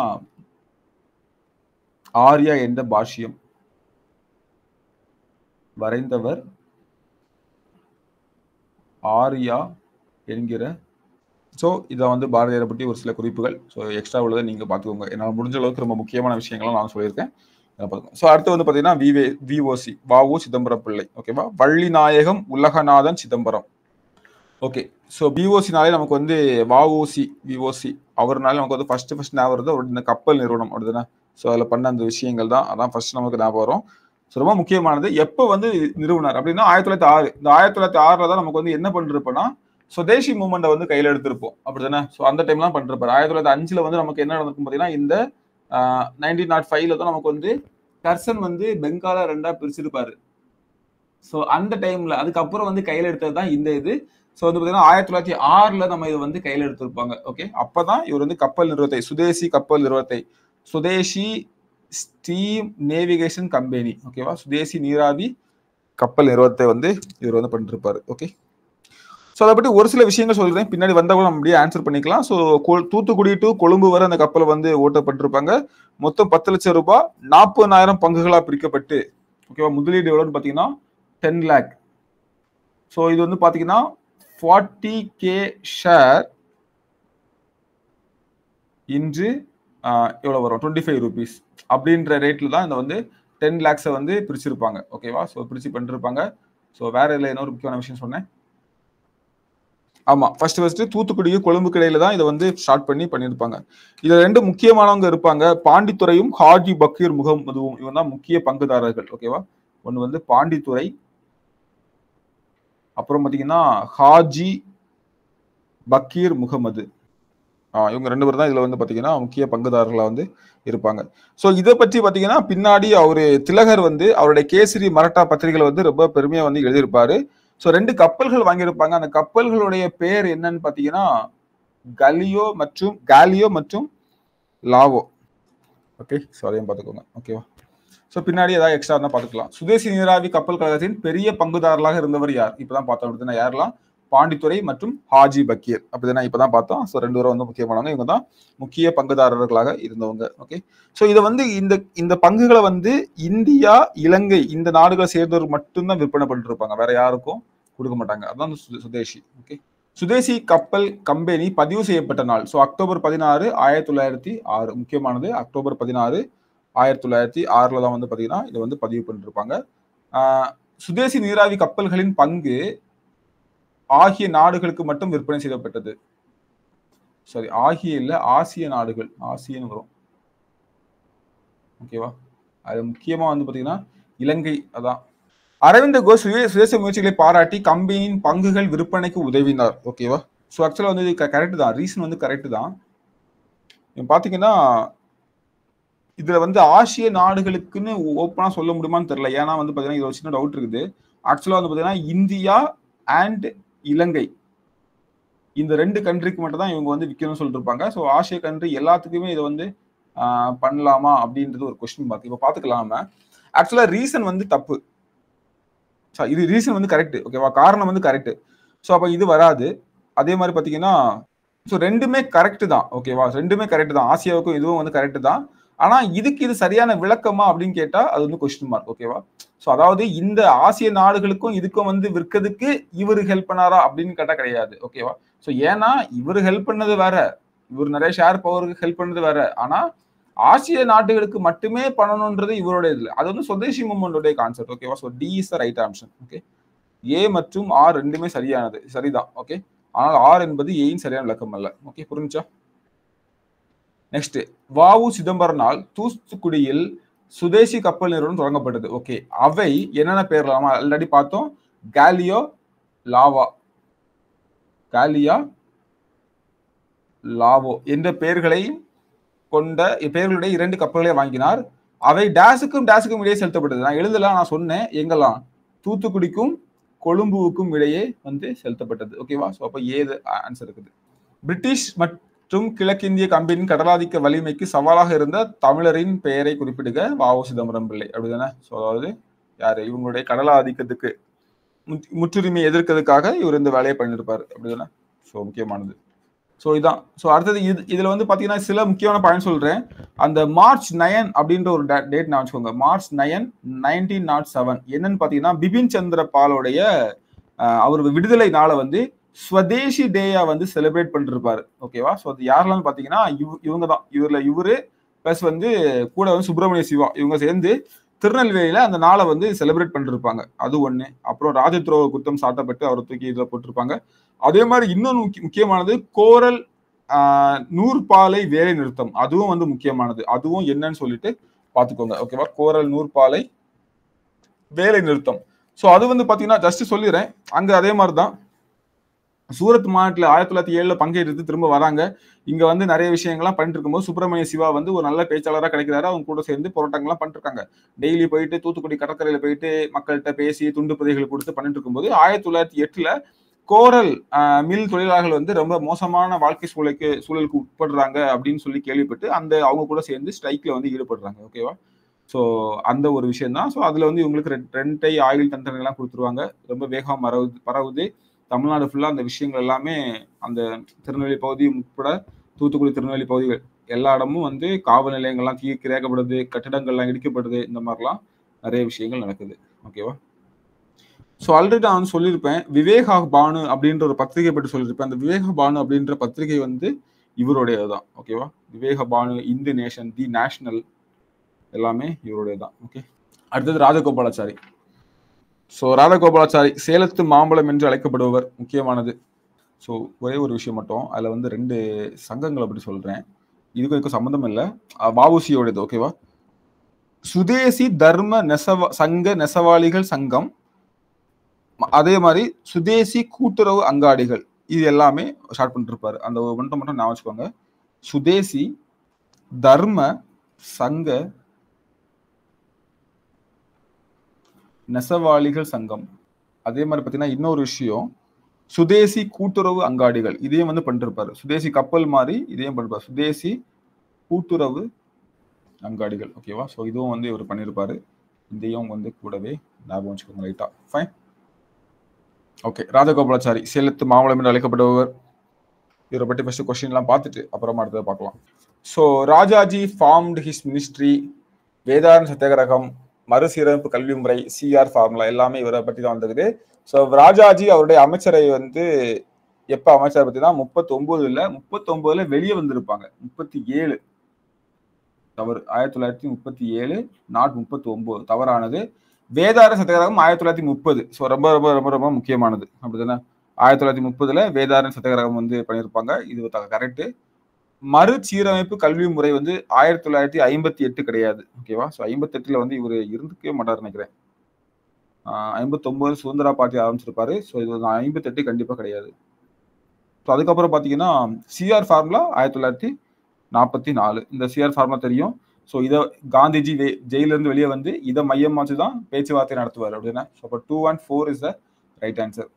ஆர்யா என்ற பாஷ்யம் வரைந்தவர் ஆர்யா என்கிற ஸோ இதை வந்து பாரதியாரை பற்றி ஒரு சில குறிப்புகள் ஸோ எக்ஸ்ட்ரா உள்ளதை நீங்கள் பார்த்துக்கோங்க என்னால் முடிஞ்ச அளவுக்கு ரொம்ப முக்கியமான விஷயங்களை நான் சொல்லியிருக்கேன் ஸோ அடுத்து வந்து பார்த்தீங்கன்னா விவே விஓசி வாவு சிதம்பரம் பிள்ளை ஓகேவா வள்ளி நாயகம் உலகநாதன் சிதம்பரம் ஓகே ஸோ பிஓசினாலே நமக்கு வந்து வாஓசி விஓசி அவர்னால நமக்கு வந்து ஃபர்ஸ்ட் ஃபர்ஸ்ட் ஞாபகம் வருது அவருடைய இந்த கப்பல் நிறுவனம் அப்படிதானே ஸோ அதில் பண்ண அந்த விஷயங்கள் தான் அதான் ஃபர்ஸ்ட் நமக்கு ஞாபகம் வரும் ஸோ ரொம்ப முக்கியமானது எப்போ வந்து நிறுவனர் அப்படின்னா ஆயிரத்தி தொள்ளாயிரத்தி ஆறு இந்த ஆயிரத்தி தொள்ளாயிரத்தி ஆறில் தான் நமக்கு வந்து என்ன பண்ணிருப்போம்னா சுதேசி மூமெண்ட்டை வந்து கையில் எடுத்திருப்போம் அப்படிதானே ஸோ அந்த டைம்லாம் பண்ணிருப்பாரு ஆயிரத்தி தொள்ளாயிரத்தி அஞ்சுல வந்து நமக்கு என்ன நடந்திருக்கும் பார்த்தீங்கன்னா இந்த நைன்டீன் நாட் ஃபைவ்ல தான் நமக்கு வந்து கர்சன் வந்து பெங்கால ரெண்டா பிரிச்சிருப்பாரு ஸோ அந்த டைம்ல அதுக்கப்புறம் வந்து கையில் எடுத்தது தான் இந்த இது ஸோ வந்து பார்த்தீங்கன்னா ஆயிரத்தி தொள்ளாயிரத்தி ஆறுல நம்ம இதை வந்து கையில் எடுத்திருப்பாங்க ஓகே அப்பதான் இவர் வந்து கப்பல் நிறுவனத்தை சுதேசி கப்பல் நிறுவனத்தை சுதேசி ஸ்டீம் நேவிகேஷன் கம்பெனி ஓகேவா சுதேசி நீராவி கப்பல் நிறுவனத்தை வந்து இவர் வந்து பண்ணிருப்பாரு ஓகே ஸோ அதை பற்றி ஒரு சில விஷயங்கள் சொல்லியிருந்தேன் பின்னாடி வந்தவங்க நம்ம அப்படியே ஆன்சர் பண்ணிக்கலாம் ஸோ தூத்துக்குடி டு கொழும்பு வரை அந்த கப்பலை வந்து ஓட்டப்பட்டிருப்பாங்க மொத்தம் பத்து லட்சம் ரூபாய் நாற்பதாயிரம் பங்குகளாக பிரிக்கப்பட்டு ஓகேவா முதலீடு எவ்வளோன்னு பார்த்தீங்கன்னா டென் லேக் ஸோ இது வந்து பார்த்தீங்கன்னா ஃபார்ட்டி கே ஷேர் இன்று எவ்வளோ வரும் டுவெண்ட்டி ஃபைவ் ருபீஸ் அப்படின்ற ரேட்டில் தான் இந்த வந்து டென் லேக்ஸை வந்து பிரிச்சிருப்பாங்க ஓகேவா ஸோ பிரிச்சு பண்ணிருப்பாங்க ஸோ வேற இல்லை இன்னொரு முக்கியமான விஷயம் சொன்னேன் ஆமா ஃபர்ஸ்ட் ஃபர்ஸ்ட் தூத்துக்குடியும் கொழும்பு கடையில தான் இதை வந்து ஸ்டார்ட் பண்ணி பண்ணியிருப்பாங்க இதுல ரெண்டு முக்கியமானவங்க இருப்பாங்க பாண்டித்துறையும் ஹாஜி பக்கீர் முகமதுவும் இவன் தான் முக்கிய பங்குதாரர்கள் ஓகேவா ஒன்று வந்து பாண்டித்துறை அப்புறம் பார்த்தீங்கன்னா ஹாஜி பக்கீர் முகமது இவங்க ரெண்டு பேரும் தான் இதுல வந்து பாத்தீங்கன்னா முக்கிய பங்குதாரர்களா வந்து இருப்பாங்க ஸோ இதை பற்றி பார்த்தீங்கன்னா பின்னாடி அவரு திலகர் வந்து அவருடைய கேசரி மராட்டா பத்திரிகைகளை வந்து ரொம்ப பெருமையா வந்து எழுதியிருப்பாரு ஸோ ரெண்டு கப்பல்கள் வாங்கியிருப்பாங்க அந்த கப்பல்களுடைய பேர் என்னன்னு பார்த்தீங்கன்னா கலியோ மற்றும் காலியோ மற்றும் லாவோ ஓகே ஸோ அதையும் பார்த்துக்கோங்க ஓகேவா ஸோ பின்னாடி ஏதாவது எக்ஸ்ட்ரா இருந்தால் பார்த்துக்கலாம் சுதேசி நீராவி கப்பல் கழகத்தின் பெரிய பங்குதாரர்களாக இருந்தவர் யார் இப்போதான் பார்த்தோம் அப்படின்னா யாரெல்லாம் பாண்டித்துறை மற்றும் ஹாஜி பக்கீர் அப்படிதான் இப்பதான் பார்த்தோம் ஸோ ரெண்டு பேரும் வந்து முக்கியமானவங்க இவங்க தான் முக்கிய பங்குதாரர்களாக இருந்தவங்க ஓகே ஸோ இதை வந்து இந்த இந்த பங்குகளை வந்து இந்தியா இலங்கை இந்த நாடுகளை சேர்ந்தவர் மட்டும்தான் விற்பனை பண்ணிட்டு இருப்பாங்க வேற யாருக்கும் கொடுக்க மாட்டாங்க அதான் சுதேசி ஓகே சுதேசி கப்பல் கம்பெனி பதிவு செய்யப்பட்ட நாள் ஸோ அக்டோபர் பதினாறு ஆயிரத்தி தொள்ளாயிரத்தி ஆறு முக்கியமானது அக்டோபர் பதினாறு ஆயிரத்தி தொள்ளாயிரத்தி ஆறுல தான் வந்து பார்த்தீங்கன்னா இதை வந்து பதிவு பண்ணிருப்பாங்க சுதேசி நீராவி கப்பல்களின் பங்கு ஆகிய நாடுகளுக்கு மட்டும் விற்பனை செய்யப்பட்டது சாரி ஆகிய இல்ல ஆசிய நாடுகள் ஆசியன்னு வரும் ஓகேவா அது முக்கியமா வந்து பாத்தீங்கன்னா இலங்கை அதான் அரவிந்த கோஷ் சுதேச முயற்சிகளை பாராட்டி கம்பெனியின் பங்குகள் விற்பனைக்கு உதவினார் ஓகேவா ஸோ ஆக்சுவலாக வந்து கரெக்ட் தான் ரீசன் வந்து கரெக்ட் தான் பார்த்தீங்கன்னா இதுல வந்து ஆசிய நாடுகளுக்குன்னு ஓப்பனா சொல்ல முடியுமான்னு தெரியல ஏன்னா வந்து பாத்தீங்கன்னா இது ஒரு சின்ன டவுட் இருக்குது ஆக்சுவலா வந்து பாத்தீங்கன்னா இந்தியா அண்ட் இலங்கை இந்த ரெண்டு கண்ட்ரிக்கு மட்டும் தான் இவங்க வந்து விற்கணும்னு சொல்லிட்டு இருப்பாங்க ஸோ ஆசிய கண்ட்ரி எல்லாத்துக்குமே இதை வந்து பண்ணலாமா அப்படின்றது ஒரு கொஸ்டின் மார்க் இப்போ பார்த்துக்கலாம் நம்ம ஆக்சுவலாக ரீசன் வந்து தப்பு இது ரீசன் வந்து கரெக்ட் ஓகேவா காரணம் வந்து கரெக்ட் ஸோ அப்போ இது வராது அதே மாதிரி பார்த்தீங்கன்னா ஸோ ரெண்டுமே கரெக்ட் தான் ஓகேவா ரெண்டுமே கரெக்ட் தான் ஆசியாவுக்கும் இதுவும் வந்து கரெக்ட் தான் ஆனா இதுக்கு இது சரியான விளக்கமா அப்படின்னு கேட்டா அது வந்து கொஸ்டின் மார்க் ஓகேவா ஸோ அதாவது இந்த ஆசிய நாடுகளுக்கும் இதுக்கும் வந்து விற்கிறதுக்கு இவர் ஹெல்ப் பண்ணாரா அப்படின்னு கேட்டா கிடையாது ஓகேவா ஸோ ஏன்னா இவர் ஹெல்ப் பண்ணது வேற இவர் நிறைய ஷேர் பவருக்கு ஹெல்ப் பண்ணது வேற ஆனா ஆசிய நாடுகளுக்கு மட்டுமே பண்ணணுன்றது இவருடைய இது அது வந்து சுதேசி மூமெண்டோடைய கான்செப்ட் ஓகேவா so D is the right option okay A மற்றும் ஆர் ரெண்டுமே சரியானது சரிதான் ஓகே ஆனால் ஆர் என்பது ஏயின் சரியான விளக்கம் அல்ல ஓகே புரிஞ்சா நெக்ஸ்ட் வாவு சிதம்பரனால் தூத்துக்குடியில் சுதேசி கப்பல் நிறுவனம் தொடங்கப்பட்டது ஓகே அவை என்னென்ன பேர்லாமா ஆல்ரெடி பார்த்தோம் காலியோ லாவா காலியா லாவோ என்ற பெயர்களை கொண்ட பெயர்களுடைய இரண்டு கப்பல்களை வாங்கினார் அவை டேஸுக்கும் டேஸுக்கும் இடையே செலுத்தப்பட்டது நான் எழுதலாம் நான் சொன்னேன் எங்கெல்லாம் தூத்துக்குடிக்கும் கொழும்புவுக்கும் இடையே வந்து செலுத்தப்பட்டது ஓகேவா ஸோ அப்போ ஏது ஆன்சர் இருக்குது பிரிட்டிஷ் மற்றும் கிழக்கிந்திய கம்பெனியின் கடலாதிக்க வலிமைக்கு சவாலாக இருந்த தமிழரின் பெயரை குறிப்பிடுக வாவு சிதம்பரம் பிள்ளை அப்படிதானே ஸோ அதாவது யாரு இவங்களுடைய கடலாதிக்கத்துக்கு முற்று- முற்றுரிமை எதிர்க்கிறதுக்காக இவர் இந்த வேலையை பண்ணியிருப்பாரு அப்படிதானே ஸோ முக்கியமானது ஸோ இதான் ஸோ அடுத்தது இது இதுல வந்து பாத்தீங்கன்னா சில முக்கியமான பாயிண்ட் சொல்றேன் அந்த மார்ச் நயன் அப்படின்ற ஒரு டேட் நான் வச்சுக்கோங்க March nine nineteen naught seven என்னன்னு பாத்தீங்கன்னா பிபின் சந்திர பாலோடைய அஹ், அவர் விடுதலை நாளை வந்து ஸ்வதேசி டேயா வந்து செலிப்ரேட் பண்ணிருப்பாரு ஓகேவா ஸோ அது யாரெல்லாம் பாத்தீங்கன்னா இவ- இவங்க தான் இவர்ல இவரு ப்ளஸ் வந்து கூட வந்து சுப்பிரமணிய சிவா இவங்க சேர்ந்து திருநெல்வேலியில அந்த நாளை வந்து செலிப்ரேட் பண்ணிருப்பாங்க அது ஒண்ணு அப்புறம் ராஜத்ரோக குற்றம் சாட்டப்பட்டு அவரை தூக்கி இதுல போட்டிருப்பாங்க அதே மாதிரி இன்னொன்று முக்கிய- முக்கியமானது கோரல் ஆஹ், நூற்பாலை வேலை நிறுத்தம் அதுவும் வந்து முக்கியமானது அதுவும் என்னன்னு சொல்லிட்டு பாத்துக்கோங்க ஓகேவா கோரல் நூற்பாலை வேலை நிறுத்தம் ஸோ அது வந்து பாத்தீங்கன்னா ஜஸ்ட் சொல்லிடுறேன் அங்க அதே மாதிரி தான் சூரத் மாநாட்டில் ஆயிரத்தி தொள்ளாயிரத்தி ஏழுல பங்கேற்று திரும்ப வராங்க இங்க வந்து நிறைய விஷயங்கள்லாம் பண்ணிட்டு இருக்கும்போது சுப்பிரமணிய சிவா வந்து ஒரு நல்ல பேச்சாளராக கிடைக்கிறாரு அவங்க கூட சேர்ந்து போராட்டங்கள்லாம் பண்ணிட்டு இருக்காங்க டெய்லி போயிட்டு தூத்துக்குடி கடற்கரையில போயிட்டு மக்கள்கிட்ட பேசி துண்டு புதைகள் கொடுத்து பண்ணிட்டு இருக்கும்போது ஆயிரத்தி தொள்ளாயிரத்தி எட்டுல கோரல் ஆஹ், மில் தொழிலாளர்கள் வந்து ரொம்ப மோசமான வாழ்க்கை சூழலுக்கு சூழலுக்கு உட்படுறாங்க அப்படின்னு சொல்லி கேள்விப்பட்டு அந்த அவங்க கூட சேர்ந்து ஸ்ட்ரைக்ல வந்து ஈடுபடுறாங்க ஓகேவா ஸோ அந்த ஒரு விஷயம் தான் ஸோ அதுல வந்து இவங்களுக்கு ரெ- ரெண்டை ஆயுள் தண்டனை எல்லாம் கொடுத்துருவாங்க ரொம்ப வேகம் பரவுது பரவுது தமிழ்நாடு ஃபுல்லா அந்த விஷயங்கள் எல்லாமே அந்த திருநெல்வேலி பகுதி உட்பட தூத்துக்குடி திருநெல்வேலி பகுதிகள் எல்லா இடமும் வந்து காவல் நிலையங்கள்லாம் தீ கிரேக்கப்படுது கட்டிடங்கள்லாம் இடிக்கப்படுது இந்த மாதிரிலாம் நிறைய விஷயங்கள் நடக்குது ஓகேவா ஸோ ஆல்ரெடி நான் வந்து சொல்லியிருப்பேன் விவேகா பானு அப்படின்ற ஒரு பத்திரிகை பற்றி சொல்லியிருப்பேன் அந்த விவேக பானு அப்படின்ற பத்திரிகை வந்து இவருடையது தான் ஓகேவா Viveka Bhanu Hindu nation the national எல்லாமே இவருடைய தான் ஓகே அடுத்தது ராஜகோபாலாச்சாரி ஸோ ராஜகோபாலாச்சாரி சேலத்து மாம்பழம் என்று அழைக்கப்படுபவர் முக்கியமானது ஸோ ஒரே ஒரு விஷயம் மட்டும் அதில் வந்து ரெண்டு சங்கங்களை பற்றி சொல்கிறேன் இதுக்கும் இதுக்கும் சம்மந்தம் இல்லை வாவுசியோடது ஓகேவா சுதேசி தர்ம நெசவ சங்க நெசவாளிகள் சங்கம் ம- அதே மாதிரி சுதேசி கூட்டுறவு அங்காடிகள் இது எல்லாமே ஸ்டார்ட் பண்ணிருப்பாரு அந்த ஒரு மட்டும் மட்டும் நான் வச்சுக்கோங்க சுதேசி தர்ம சங்க நெசவாளிகள் சங்கம் அதே மாதிரி பார்த்தீங்கன்னா இன்னொரு விஷயம் சுதேசி கூட்டுறவு அங்காடிகள் இதையும் வந்து பண்ணிருப்பாரு சுதேசி கப்பல் மாதிரி இதையும் பண்ணிருப்பாரு சுதேசி கூட்டுறவு அங்காடிகள் ஓகேவா ஸோ இதுவும் வந்து இவர் பண்ணியிருப்பாரு இதையும் வந்து கூடவே ஞாபகம் வச்சுக்கோங்க ரைட்டா ஃபைன் ஓகே ராஜகோபாலாச்சாரி சேலத்து மாவளம் என்று அழைக்கப்படுபவர் இவரை பற்றி ஃபர்ஸ்ட் கொஸ்டின்லாம் பார்த்துட்டு அப்புறமா அடுத்ததை பார்க்கலாம் so Rajaji formed his ministry வேதாரன் சத்தியாகிரகம் மறுசீரமைப்பு கல்வி முறை சிஆர் ஃபார்முலா எல்லாமே இவரை பற்றி தான் வந்திருக்குது ஸோ ராஜாஜி அவருடைய அமைச்சரை வந்து எப்ப அமைச்சர் பார்த்தீங்கன்னா முப்பத்தி ஒன்பதுல முப்பத்தி ஒன்பதுல வெளியே வந்திருப்பாங்க முப்பத்தி ஏழு தவறு ஆயிரத்தி தொள்ளாயிரத்தி முப்பத்தி ஏழு நாட் முப்பத்தி ஒன்பது தவறானது வேதார சத்தியாகிரகம் ஆயிரத்தி தொள்ளாயிரத்தி முப்பது ஸோ ரொம்ப ரொம்ப ரொம்ப ரொம்ப முக்கியமானது அப்படிதானே ஆயிரத்தி தொள்ளாயிரத்தி முப்பதுல வேதாரன் சத்தியாகிரகம் வந்து பண்ணியிருப்பாங்க இது கரெக்ட் மறுசீரமைப்பு கல்வி முறை வந்து ஆயிரத்தி தொள்ளாயிரத்தி ஐம்பத்தி எட்டு கிடையாது ஓகேவா ஸோ ஐம்பத்தி எட்டுல வந்து இவர் இருந்துக்கவே மாட்டார் நினைக்கிறேன் ஐம்பத்தொன்பது சுதந்திரா பார்ட்டி ஆரம்பிச்சிருப்பாரு ஸோ இது வந்து ஐம்பத்தெட்டு கண்டிப்பா கிடையாது ஸோ அதுக்கப்புறம் பார்த்தீங்கன்னா சிஆர் ஃபார்முலா ஆயிரத்தி தொள்ளாயிரத்தி நாற்பத்தி நாலு இந்த சிஆர் ஃபார்முலா தெரியும் ஸோ இதை காந்திஜி வெ ஜெயிலிருந்து வெளியே வந்து இதை மையமா வச்சு தான் பேச்சுவார்த்தை நடத்துவார் அப்படின்னா ஸோ அப்போ two and four is the right answer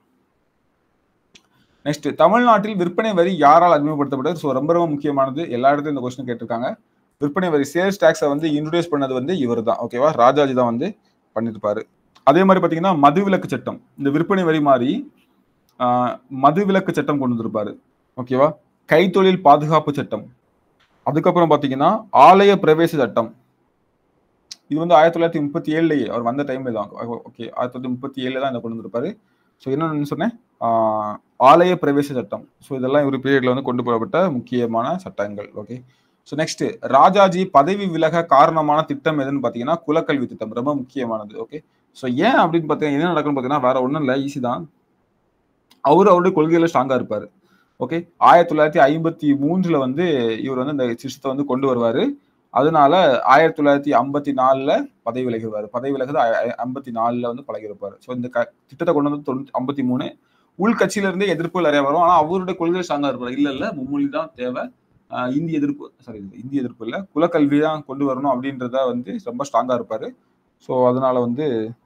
next தமிழ்நாட்டில் விற்பனை வரி யாரால் அறிமுகப்படுத்தப்பட்டது ஸோ ரொம்ப ரொம்ப முக்கியமானது எல்லா இடத்துலையும் இந்த கொஸ்டின் கேட்டிருக்காங்க விற்பனை வரி சேல்ஸ் டேக்ஸை வந்து இன்ட்ரடியூஸ் பண்ணது வந்து இவர் தான் ஓகேவா ராஜாஜி தான் வந்து பண்ணியிருப்பாரு அதே மாதிரி பார்த்தீங்கன்னா மதுவிலக்கு சட்டம் இந்த விற்பனை வரி மாதிரி ஆஹ், மதுவிலக்கு சட்டம் கொண்டு வந்திருப்பாரு ஓகேவா கைத்தொழில் பாதுகாப்பு சட்டம் அதுக்கப்புறம் பார்த்தீங்கன்னா ஆலய பிரவேச சட்டம் இது வந்து ஆயிரத்தி தொள்ளாயிரத்தி முப்பத்தி ஏழுலயே அவர் வந்த டைம்ல தான் ஓகே ஆயிரத்தி தொள்ளாயிரத்தி முப்பத்தி ஏழுல தான் இதை கொண்டு வந்திருப்பாரு ஸோ என்னன்னு சொன்னேன் ஆஹ், ஆலய பிரவேச சட்டம் ஸோ இதெல்லாம் இவர் பீரியட்ல வந்து கொண்டு போகப்பட்ட முக்கியமான சட்டங்கள் ஓகே ஸோ நெக்ஸ்ட் ராஜாஜி பதவி விலக காரணமான திட்டம் எதுன்னு பார்த்தீங்கன்னா குலக்கல்வி திட்டம் ரொம்ப முக்கியமானது ஓகே ஸோ ஏன் அப்படின்னு பார்த்தீங்கன்னா என்ன நடக்குன்னு பார்த்தீங்கன்னா வேற ஒன்றும் இல்லை ஈஸி தான் அவர் அவருடைய கொள்கையில ஸ்ட்ராங்கா இருப்பாரு ஓகே ஆயிரத்தி தொள்ளாயிரத்தி ஐம்பத்தி மூன்றுல வந்து இவர் வந்து இந்த சிஸ்டத்தை வந்து கொண்டு வருவாரு அதனால ஆயிரத்தி தொள்ளாயிரத்தி ஐம்பத்தி நாலுல பதவி விலகிடுவாரு பதவி விலகுது ஐம்பத்தி நாலுல வந்து பழகிருப்பாரு ஸோ இந்த க- திட்டத்தை கொண்டு வந்து தொண்ணூத்தி ஐம்பத்தி மூணு உள்கட்சியில இருந்தே எதிர்ப்புகள் நிறைய வரும் ஆனா அவருடைய கொள்கை ஸ்ட்ராங்கா இருப்பாரு இல்ல இல்ல மும்மொழி தான் தேவை ஆஹ் இந்தி எதிர்ப்பு சாரி இந்தி எதிர்ப்பு இல்லை குலக்கல்வி தான் கொண்டு வரணும் அப்படின்றத வந்து ரொம்ப ஸ்ட்ராங்கா இருப்பாரு ஸோ அதனால வந்து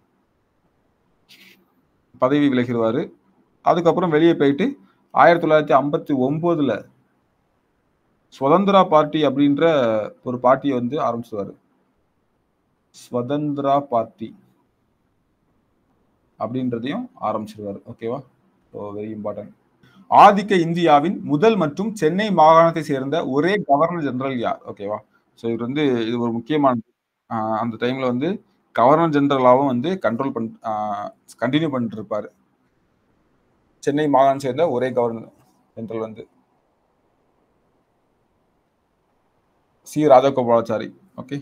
பதவி விலகிடுவாரு அதுக்கப்புறம் வெளியே போயிட்டு ஆயிரத்தி தொள்ளாயிரத்தி ஐம்பத்தி ஒன்பதுல சுதந்திரா பார்ட்டி அப்படின்ற ஒரு பார்ட்டியை வந்து ஆரம்பிச்சுவாரு ஸ்வதந்திரா பார்ட்டி அப்படின்றதையும் ஆரம்பிச்சிருவாரு ஓகேவா ஸோ வெரி இம்பார்ட்டன்ட் ஆதிக்க இந்தியாவின் முதல் மற்றும் சென்னை மாகாணத்தை சேர்ந்த ஒரே கவர்னர் ஜெனரல் யார் ஓகேவா ஸோ இவர் வந்து இது ஒரு முக்கியமான ஆஹ் அந்த டைம்ல வந்து கவர்னர் ஜெனரலாகவும் வந்து கண்ட்ரோல் பண் கண்டினியூ பண்ணிட்டு இருப்பாரு சென்னை மாகாணம் சேர்ந்த ஒரே கவர்னர் ஜெனரல் வந்து சி ராஜகோபாலாச்சாரி ஓகே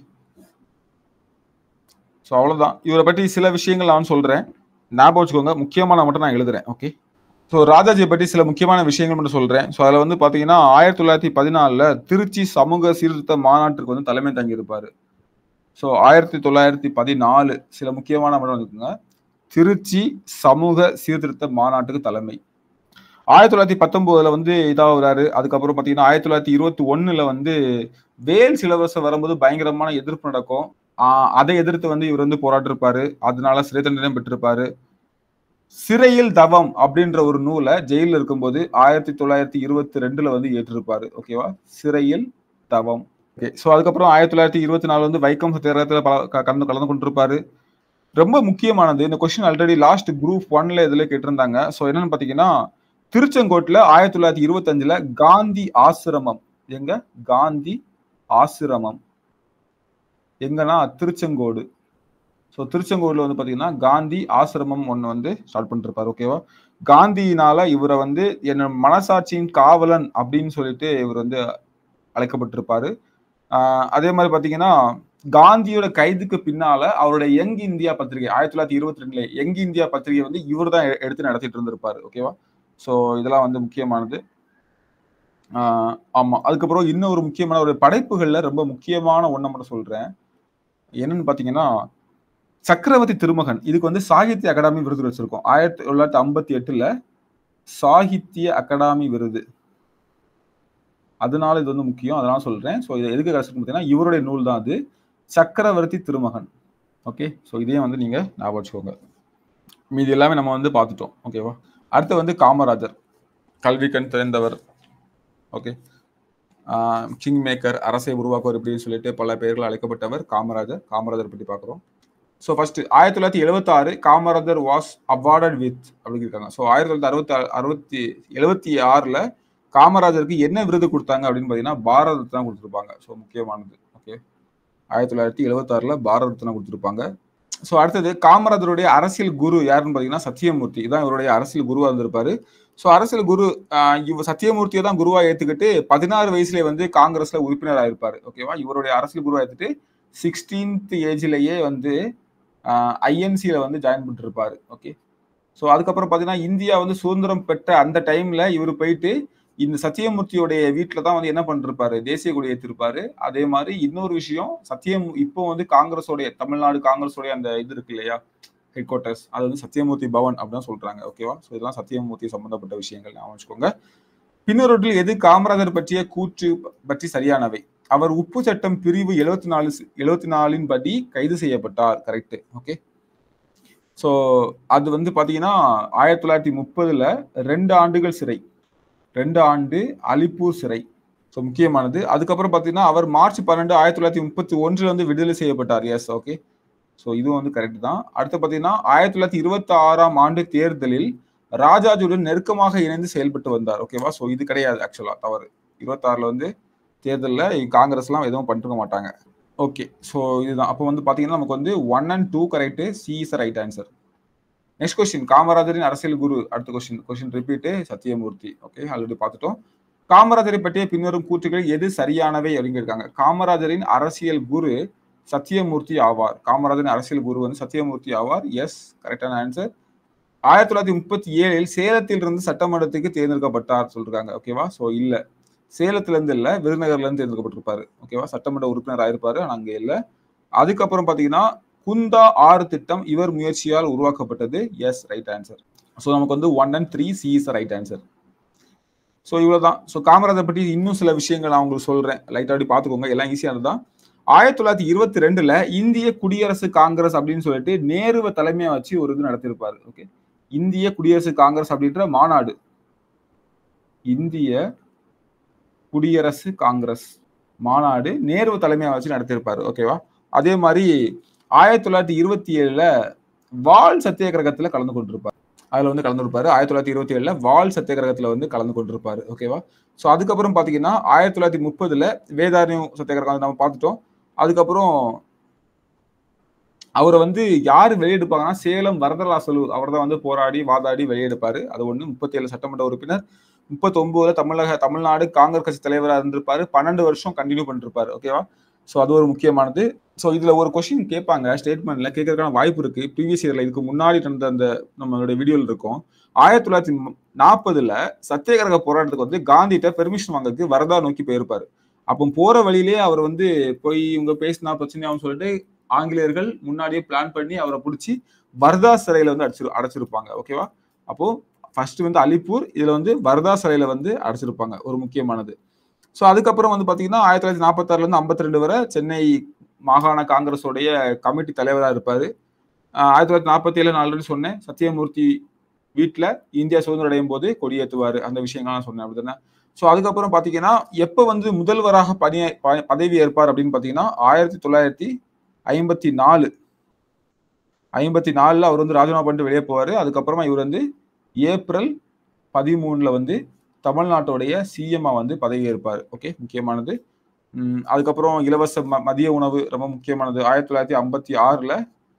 ஸோ அவ்வளோதான் இவரை பற்றி சில விஷயங்கள் நான் சொல்றேன் ஞாபகம் வச்சுக்கோங்க முக்கியமான மட்டும் நான் எழுதுறேன் ஓகே ஸோ ராஜாஜியை பற்றி சில முக்கியமான விஷயங்கள் மட்டும் சொல்றேன் ஸோ அதில் வந்து பார்த்தீங்கன்னா ஆயிரத்தி தொள்ளாயிரத்தி பதினாலில் திருச்சி சமூக சீர்திருத்த மாநாட்டுக்கு வந்து தலைமை தங்கியிருப்பாரு ஸோ ஆயிரத்தி தொள்ளாயிரத்தி பதினாலு சில முக்கியமான மட்டும் இருக்குங்க திருச்சி சமூக சீர்திருத்த மாநாட்டுக்கு தலைமை ஆயிரத்தி தொள்ளாயிரத்தி பத்தொன்பதுல வந்து இதாகிறாரு அதுக்கப்புறம் பார்த்தீங்கன்னா ஆயிரத்தி தொள்ளாயிரத்தி இருபத்தி ஒண்ணுல வந்து வேல் சிலவசம் வரும்போது பயங்கரமான எதிர்ப்பு நடக்கும் ஆஹ் அதை எதிர்த்து வந்து இவர் வந்து போராட்டிருப்பாரு அதனால சிறை தண்டனை பெற்றிருப்பாரு சிறையில் தவம் அப்படின்ற ஒரு நூலை ஜெயிலில் இருக்கும்போது ஆயிரத்தி தொள்ளாயிரத்தி இருபத்தி ரெண்டுல வந்து ஏற்றிருப்பாரு ஓகேவா சிறையில் தவம் ஓகே ஸோ அதுக்கப்புறம் ஆயிரத்தி தொள்ளாயிரத்தி இருபத்தி நாலு வந்து வைக்கம் சத்தியாகிரகத்தில் பல க- கலந்து கலந்து கொண்டிருப்பாரு ரொம்ப முக்கியமானது இந்த கொஸ்டின் ஆல்ரெடி லாஸ்ட் குரூப் ஒன்ல இதுல கேட்டிருந்தாங்க ஸோ என்னன்னு பார்த்தீங்கன்னா திருச்செங்கோட்டுல ஆயிரத்தி தொள்ளாயிரத்தி இருபத்தஞ்சுல காந்தி ஆசிரமம் எங்க காந்தி ஆசிரமம் எங்கன்னா திருச்செங்கோடு ஸோ திருச்செங்கோடுல வந்து பாத்தீங்கன்னா காந்தி ஆசிரமம் ஒன்று வந்து ஸ்டார்ட் பண்ணிருப்பாரு ஓகேவா காந்தியினால இவரை வந்து என்ன மனசாட்சியின் காவலன் அப்படின்னு சொல்லிட்டு இவர் வந்து அழைக்கப்பட்டிருப்பாரு ஆஹ் அதே மாதிரி பாத்தீங்கன்னா காந்தியோட கைதுக்கு பின்னால அவருடைய யங் இந்தியா பத்திரிகை ஆயிரத்தி தொள்ளாயிரத்தி இருபத்தி ரெண்டுல யங் இந்தியா பத்திரிகை வந்து இவர் தான் எடுத்து நடத்திட்டு இருந்திருப்பாரு ஓகேவா ஸோ இதெல்லாம் வந்து முக்கியமானது ஆஹ் ஆமா அதுக்கப்புறம் இன்னும் ஒரு முக்கியமான ஒரு படைப்புகள்ல ரொம்ப முக்கியமான ஒண்ணை மட்டும் சொல்றேன் என்னன்னு பாத்தீங்கன்னா சக்கரவர்த்தி திருமகன் இதுக்கு வந்து சாகித்ய அகாடமி விருது வச்சிருக்கோம் ஆயிரத்தி தொள்ளாயிரத்தி ஐம்பத்தி எட்டுல சாகித்ய அகாடமி விருது அதனால இது வந்து முக்கியம் அதனால சொல்றேன் ஸோ இதை எதுக்கு கிடைச்சிருக்கு பார்த்தீங்கன்னா இவருடைய நூல் தான் அது சக்கரவர்த்தி திருமகன் ஓகே ஸோ இதையும் வந்து நீங்க ஞாபகம் வச்சுக்கோங்க மீதி எல்லாமே நம்ம வந்து பார்த்துட்டோம் ஓகேவா அடுத்து வந்து காமராஜர் கல்வி கண் திறந்தவர் ஓகே கிங் மேக்கர் அரசை உருவாக்குவர் இப்படின்னு சொல்லிட்டு பல பெயர்கள் அழைக்கப்பட்டவர் காமராஜர் காமராஜர் பற்றி பார்க்குறோம் ஸோ ஃபர்ஸ்ட் ஆயிரத்தி தொள்ளாயிரத்தி எழுபத்தாறு காமராஜர் வாஸ் அவார்டட் வித் அப்படின்னு இருக்காங்க ஸோ ஆயிரத்தி தொள்ளாயிரத்தி அறுபத்தி அறுபத்தி எழுபத்தி ஆறில் காமராஜருக்கு என்ன விருது கொடுத்தாங்க அப்படின்னு பார்த்தீங்கன்னா பாரத ரத்னா கொடுத்துருப்பாங்க ஸோ முக்கியமானது ஓகே ஆயிரத்தி தொள்ளாயிரத்தி எழுபத்தாறில் பாரத ரத்னா கொடுத்துருப்பாங்க ஸோ அடுத்தது காமராஜருடைய அரசியல் குரு யாருன்னு பார்த்தீங்கன்னா சத்தியமூர்த்தி இதான் இவருடைய அரசியல் குருவாக இருந்திருப்பாரு ஸோ அரசியல் குரு ஆஹ் இவ சத்தியமூர்த்தியை தான் குருவா ஏத்துக்கிட்டு பதினாறு வயசுலயே வந்து காங்கிரஸ்ல உறுப்பினர் ஆயிருப்பாரு ஓகேவா இவருடைய அரசியல் குருவா ஏத்துட்டு சிக்ஸ்டீன்த் ஏஜ்லயே வந்து ஐஎன்சியில வந்து ஜாயின் பண்ணிட்டு இருப்பாரு ஓகே ஸோ அதுக்கப்புறம் பார்த்தீங்கன்னா இந்தியா வந்து சுதந்திரம் பெற்ற அந்த டைம்ல இவர் போயிட்டு இந்த சத்தியமூர்த்தியோடைய வீட்டில் தான் வந்து என்ன பண்ணிருப்பாரு தேசிய கொடி ஏற்றிருப்பாரு அதே மாதிரி இன்னொரு விஷயம் சத்தியம் இப்போ வந்து காங்கிரஸோடைய தமிழ்நாடு காங்கிரஸோடைய அந்த இது இருக்கு இல்லையா ஹெட் குவார்ட்டர்ஸ் அது வந்து சத்தியமூர்த்தி பவன் அப்படின்னு சொல்றாங்க ஓகேவா ஸோ இதெல்லாம் சத்தியமூர்த்தி சம்பந்தப்பட்ட விஷயங்கள் ஞாபகம் வச்சுக்கோங்க பின்னொருட்டில் எது காமராஜர் பற்றிய கூற்று பற்றி சரியானவை அவர் உப்பு சட்டம் பிரிவு எழுபத்தி நாலு எழுபத்தி நாலின் படி கைது செய்யப்பட்டார் கரெக்ட் ஓகே ஸோ அது வந்து பாத்தீங்கன்னா ஆயிரத்தி தொள்ளாயிரத்தி முப்பதுல ரெண்டு ஆண்டுகள் சிறை ரெண்டு ஆண்டு அலிப்பூர் சிறை ஸோ முக்கியமானது அதுக்கப்புறம் பார்த்தீங்கன்னா அவர் மார்ச் பன்னெண்டு ஆயிரத்தி தொள்ளாயிரத்தி முப்பத்தி ஒன்றில் வந்து விடுதலை செய்யப்பட்டார் எஸ் ஓகே ஸோ இதுவும் வந்து கரெக்ட் தான் அடுத்து பார்த்தீங்கன்னா ஆயிரத்தி தொள்ளாயிரத்தி இருபத்தி ஆறாம் ஆண்டு தேர்தலில் ராஜாஜுடன் நெருக்கமாக இணைந்து செயல்பட்டு வந்தார் ஓகேவா ஸோ இது கிடையாது ஆக்சுவலா தவறு இருபத்தாறுல வந்து தேர்தலில் காங்கிரஸ்லாம் எதுவும் பண்ணிருக்க மாட்டாங்க ஓகே ஸோ இதுதான் அப்போ வந்து பார்த்தீங்கன்னா நமக்கு வந்து one and two correct C is right answer next question காமராஜரின் அரசியல் குரு அடுத்த question question repeat Sathyamurthy okay already பார்த்துட்டோம் காமராஜரை பற்றிய பின்வரும் கூற்றுகள் எது சரியானவை அப்படின்னு இருக்காங்க காமராஜரின் அரசியல் குரு சத்தியமூர்த்தி ஆவார் காமராஜரின் அரசியல் குரு வந்து சத்தியமூர்த்தி ஆவார் எஸ் கரெக்டான ஆன்சர் ஆயிரத்தி தொள்ளாயிரத்தி முப்பத்தி ஏழில் சேலத்தில் இருந்து சட்டமன்றத்துக்கு தேர்ந்தெடுக்கப்பட்டார் சொல்றாங்க ஓகேவா ஸோ இல்ல சேலத்துல இருந்து இல்ல விருதுநகர்ல இருந்து தேர்ந்தெடுக்கப்பட்டிருப்பாரு ஓகேவா சட்டமன்ற உறுப்பினர் ஆயிருப்பாரு ஆனா அங்க இல்ல அதுக்கப்புறம் பாத்தீங்கன்னா குந்தா ஆறு திட்டம் இவர் முயற்சியால் உருவாக்கப்பட்டது எஸ் ரைட் ஆன்சர் ஸோ நமக்கு வந்து one and three C is right answer so இவ்வளவுதான் ஸோ காமராஜர் பற்றி இன்னும் சில விஷயங்கள் நான் உங்களுக்கு சொல்றேன் லைட்டா அப்படி பார்த்துக்கோங்க எல்லாம் ஈஸியானது தான் ஆயிரத்தி தொள்ளாயிரத்தி இருபத்தி ரெண்டுல இந்திய குடியரசு காங்கிரஸ் அப்படின்னு சொல்லிட்டு நேருவை தலைமையா வச்சு ஒரு இது நடத்திருப்பாரு ஓகே இந்திய குடியரசு காங்கிரஸ் அப்படின்ற மாநாடு இந்திய குடியரசு காங்கிரஸ் மாநாடு நேரு தலைமையா வச்சு நடத்திருப்பாரு ஓகேவா அதே மாதிரி ஆயிரத்தி தொள்ளாயிரத்தி இருபத்தி ஏழுல வால் சத்தியாகிரகத்துல கலந்து கொண்டிருப்பாரு அதுல வந்து கலந்துருப்பாரு ஆயிரத்தி தொள்ளாயிரத்தி இருபத்தி ஏழுல வால் சத்தியாகிரகத்துல வந்து கலந்து கொண்டிருப்பாரு ஓகேவா ஸோ அதுக்கப்புறம் பாத்தீங்கன்னா ஆயிரத்தி தொள்ளாயிரத்தி முப்பதுல வேதாரண்யம் சத்தியாகிரகம் நம்ம பார்த்துட்டோம் அதுக்கப்புறம் அவரை வந்து யாரு வெளியெடுப்பாங்கன்னா சேலம் வரதராசலு அவர் தான் வந்து போராடி வாதாடி வெளியெடுப்பாரு அது ஒண்ணு முப்பத்தி ஏழு சட்டமன்ற உறுப்பினர் முப்பத்தி ஒன்பதுல தமிழக தமிழ்நாடு காங்கிரஸ் கட்சி தலைவராக இருந்திருப்பாரு பன்னெண்டு வருஷம் கண்டினியூ பண்ணிருப்பாரு ஓகேவா ஸோ அது ஒரு முக்கியமானது ஸோ இதுல ஒரு கொஸ்டின் கேட்பாங்க ஸ்டேட்மெண்ட்ல கேட்கறதுக்கான வாய்ப்பு இருக்கு ப்ரீவியஸ் இயர்ல இதுக்கு முன்னாடி நடந்த அந்த நம்மளுடைய வீடியோல இருக்கும் ஆயிரத்தி தொள்ளாயிரத்தி நாற்பதுல சத்தியாகிரக போராட்டத்துக்கு வந்து காந்திகிட்ட பெர்மிஷன் வாங்குறதுக்கு வரதா நோக்கி போயிருப்பாரு அப்போ போற வழியிலே அவர் வந்து போய் இவங்க பேசினா பிரச்சனையாகும் சொல்லிட்டு ஆங்கிலேயர்கள் முன்னாடியே பிளான் பண்ணி அவரை பிடிச்சி வர்தா சிறையில வந்து அடிச்சிரு அடைச்சிருப்பாங்க ஓகேவா அப்போ ஃபர்ஸ்ட் வந்து அலிப்பூர் இதுல வந்து வர்தா சிறையில வந்து அடைச்சிருப்பாங்க ஒரு முக்கியமானது ஸோ அதுக்கப்புறம் வந்து பாத்தீங்கன்னா ஆயிரத்தி தொள்ளாயிரத்தி நாற்பத்தாறுல இருந்து ஐம்பத்தி ரெண்டு வரை சென்னை மாகாண காங்கிரஸோடைய கமிட்டி தலைவராக இருப்பாரு ஆயிரத்தி தொள்ளாயிரத்தி நாற்பத்தி ஏழு நான் ஆல்ரெடி சொன்னேன் சத்தியமூர்த்தி வீட்டில் இந்தியா சுதந்திரம் அடையும் போது கொடியேற்றுவார் அந்த விஷயங்கள் நான் சொன்னேன் அப்படிதானே ஸோ அதுக்கப்புறம் பார்த்தீங்கன்னா எப்போ வந்து முதல்வராக பணி பதவி ஏற்பார் அப்படின்னு பார்த்தீங்கன்னா ஆயிரத்தி தொள்ளாயிரத்தி ஐம்பத்தி நாலு ஐம்பத்தி நாலுல அவர் வந்து ராஜினாமா பண்ணிட்டு வெளியே போவார் அதுக்கப்புறமா இவர் வந்து ஏப்ரல் பதிமூணுல வந்து தமிழ்நாட்டுடைய சிஎம்ஆ வந்து பதவி ஏற்பார் ஓகே முக்கியமானது அதுக்கப்புறம் இலவச மதிய உணவு ரொம்ப முக்கியமானது ஆயிரத்தி தொள்ளாயிரத்தி ஐம்பத்தி ஆறுல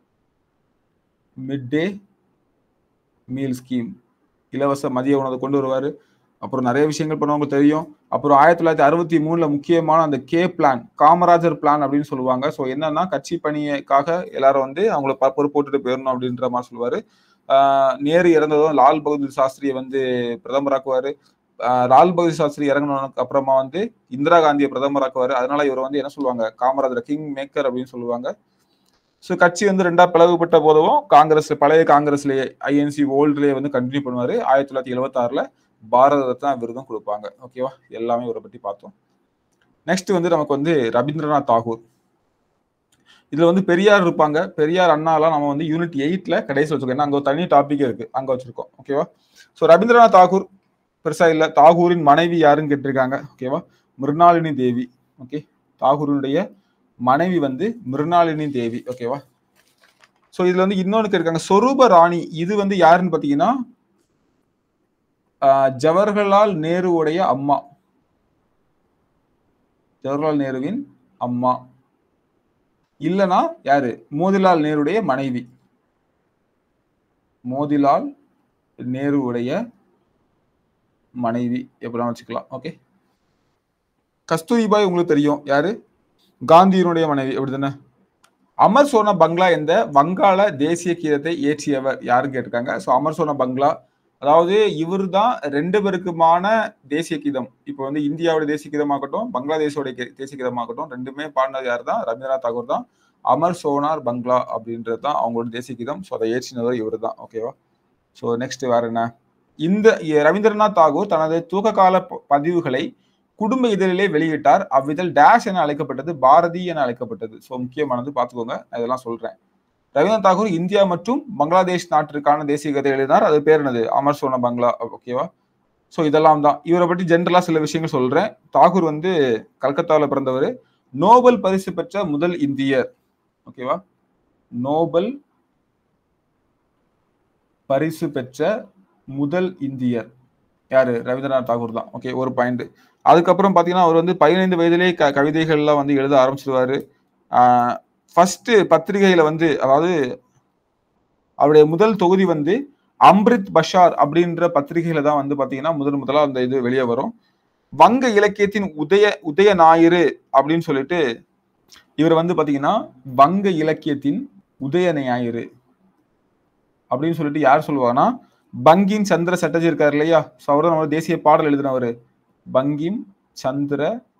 மிட் டே மீல் ஸ்கீம் இலவச மதிய உணவு கொண்டு வருவார் அப்புறம் நிறைய விஷயங்கள் பண்ணுவாங்க தெரியும் அப்புறம் ஆயிரத்தி தொள்ளாயிரத்தி அறுபத்தி மூணுல முக்கியமான அந்த கே பிளான் காமராஜர் பிளான் அப்படின்னு சொல்லுவாங்க ஸோ என்னன்னா கட்சி பணிக்காக எல்லாரும் வந்து அவங்கள பொறுப்பு போட்டுட்டு போயிடணும் அப்படின்ற மாதிரி சொல்லுவாரு நேரு இறந்ததும் லால் பகதூர் சாஸ்திரியை வந்து பிரதமராக்குவாரு லால் பகதூர் சாஸ்திரி இறங்கினதுக்கு அப்புறமா வந்து இந்திரா காந்தியை பிரதமராக்குவாரு அதனால இவர் வந்து என்ன சொல்லுவாங்க காமராஜர் கிங் மேக்கர் அப்படின்னு சொல்லுவாங்க ஸோ கட்சி வந்து ரெண்டா பிளவுபட்ட போதும் காங்கிரஸ் பழைய காங்கிரஸ்லயே ஐஎன்சி ஓல்டுலயே வந்து கண்டினியூ பண்ணுவாரு ஆயிரத்தி தொள்ளாயிரத்தி எழுபத்தி ஆறுல பாரத ரத்னா விருதும் கொடுப்பாங்க ஓகேவா எல்லாமே இவரை பத்தி பார்த்தோம் நெக்ஸ்ட் வந்து நமக்கு வந்து ரவீந்திரநாத் தாகூர் இதுல வந்து பெரியார் இருப்பாங்க பெரியார் அண்ணாலாம் நம்ம வந்து யூனிட் எயிட்ல கடைசி வச்சிருக்கோம் ஏன்னா அங்க ஒரு தனி டாபிக் இருக்கு அங்க வச்சிருக்கோம் ஓகேவா ஸோ ரவீந்திரநாத் தாகூர் பெருசா இல்ல தாகூரின் மனைவி யாருன்னு கேட்டிருக்காங்க ஓகேவா மிருணாளினி தேவி ஓகே தாகூரினுடைய மனைவி வந்து மிருணாளினி தேவி ஓகேவா ஸோ இதுல வந்து இன்னொன்று இருக்காங்க சொரூப ராணி இது வந்து யாருன்னு பாத்தீங்கன்னா ஜவஹர்லால் நேருவுடைய அம்மா ஜவஹர்லால் நேருவின் அம்மா இல்லனா யாரு மோதிலால் நேருடைய மனைவி மோதிலால் நேருவுடைய மனைவி எப்படிலாம் வச்சுக்கலாம் ஓகே கஸ்தூரிபாய் உங்களுக்கு தெரியும் யாரு காந்தியினுடைய மனைவி அப்படிதானே அமர் சோனா பங்களா என்ற வங்காள தேசிய கீதத்தை இயற்றியவர் யாருன்னு கேட்டிருக்காங்க ஸோ அமர் சோனா பங்களா அதாவது இவர் தான் ரெண்டு பேருக்குமான தேசிய கீதம் இப்போ வந்து இந்தியாவோட தேசிய கீதமாகட்டும் பங்களாதேஷோட தேசிய கீதமாகட்டும் ரெண்டுமே பாடினது யார் தான் ரவீந்திரநாத் தாகூர் தான் அமர் சோனார் பங்களா அப்படின்றது தான் அவங்களோட தேசிய கீதம் ஸோ அதை ஏற்றினவர் இவர் தான் ஓகேவா ஸோ நெக்ஸ்ட் வேற என்ன இந்த ரவீந்திரநாத் தாகூர் தனது தூக்க கால பதிவுகளை குடும்ப இதழிலே வெளியிட்டார் அவ்விதழ் டேஷ் என அழைக்கப்பட்டது பாரதி என அழைக்கப்பட்டது ஸோ முக்கியமானது பார்த்துக்கோங்க இதெல்லாம் சொல்றேன் ரவீந்திரநாத் தாகூர் இந்தியா மற்றும் பங்களாதேஷ் நாட்டிற்கான தேசிய கதை எழுதினார் அது பேர் என்னது அமர் சோனா பங்களா ஓகேவா ஸோ இதெல்லாம் தான் இவரை பற்றி ஜென்ரலா சில விஷயங்கள் சொல்றேன் தாகூர் வந்து கல்கத்தாவில் பிறந்தவர் நோபல் பரிசு பெற்ற முதல் இந்தியர் ஓகேவா நோபல் பரிசு பெற்ற முதல் இந்தியர் யாரு ரவீந்திரநாத் தாகூர் தான் ஓகே ஒரு பாயிண்ட் அதுக்கப்புறம் பாத்தீங்கன்னா அவர் வந்து பதினைந்து வயதிலே க கவிதைகள்லாம் வந்து எழுத ஆரம்பிச்சிருவாரு ஃபர்ஸ்ட் பத்திரிகையில வந்து அதாவது அவருடைய முதல் தொகுதி வந்து அம்ரித் பஷார் அப்படின்ற பத்திரிகையில தான் வந்து பாத்தீங்கன்னா முதல் முதலா அந்த இது வெளியே வரும் வங்க இலக்கியத்தின் உதய உதய ஞாயிறு அப்படின்னு சொல்லிட்டு இவர் வந்து பாத்தீங்கன்னா வங்க இலக்கியத்தின் உதய ஞாயிறு அப்படின்னு சொல்லிட்டு யார் சொல்லுவாங்கன்னா பங்கிம் சந்திர சட்டர்ஜி இருக்காரு இல்லையா ஸோ அவர் நம்ம தேசிய பாடல் எழுதினவர் பங்கிம் சந்திர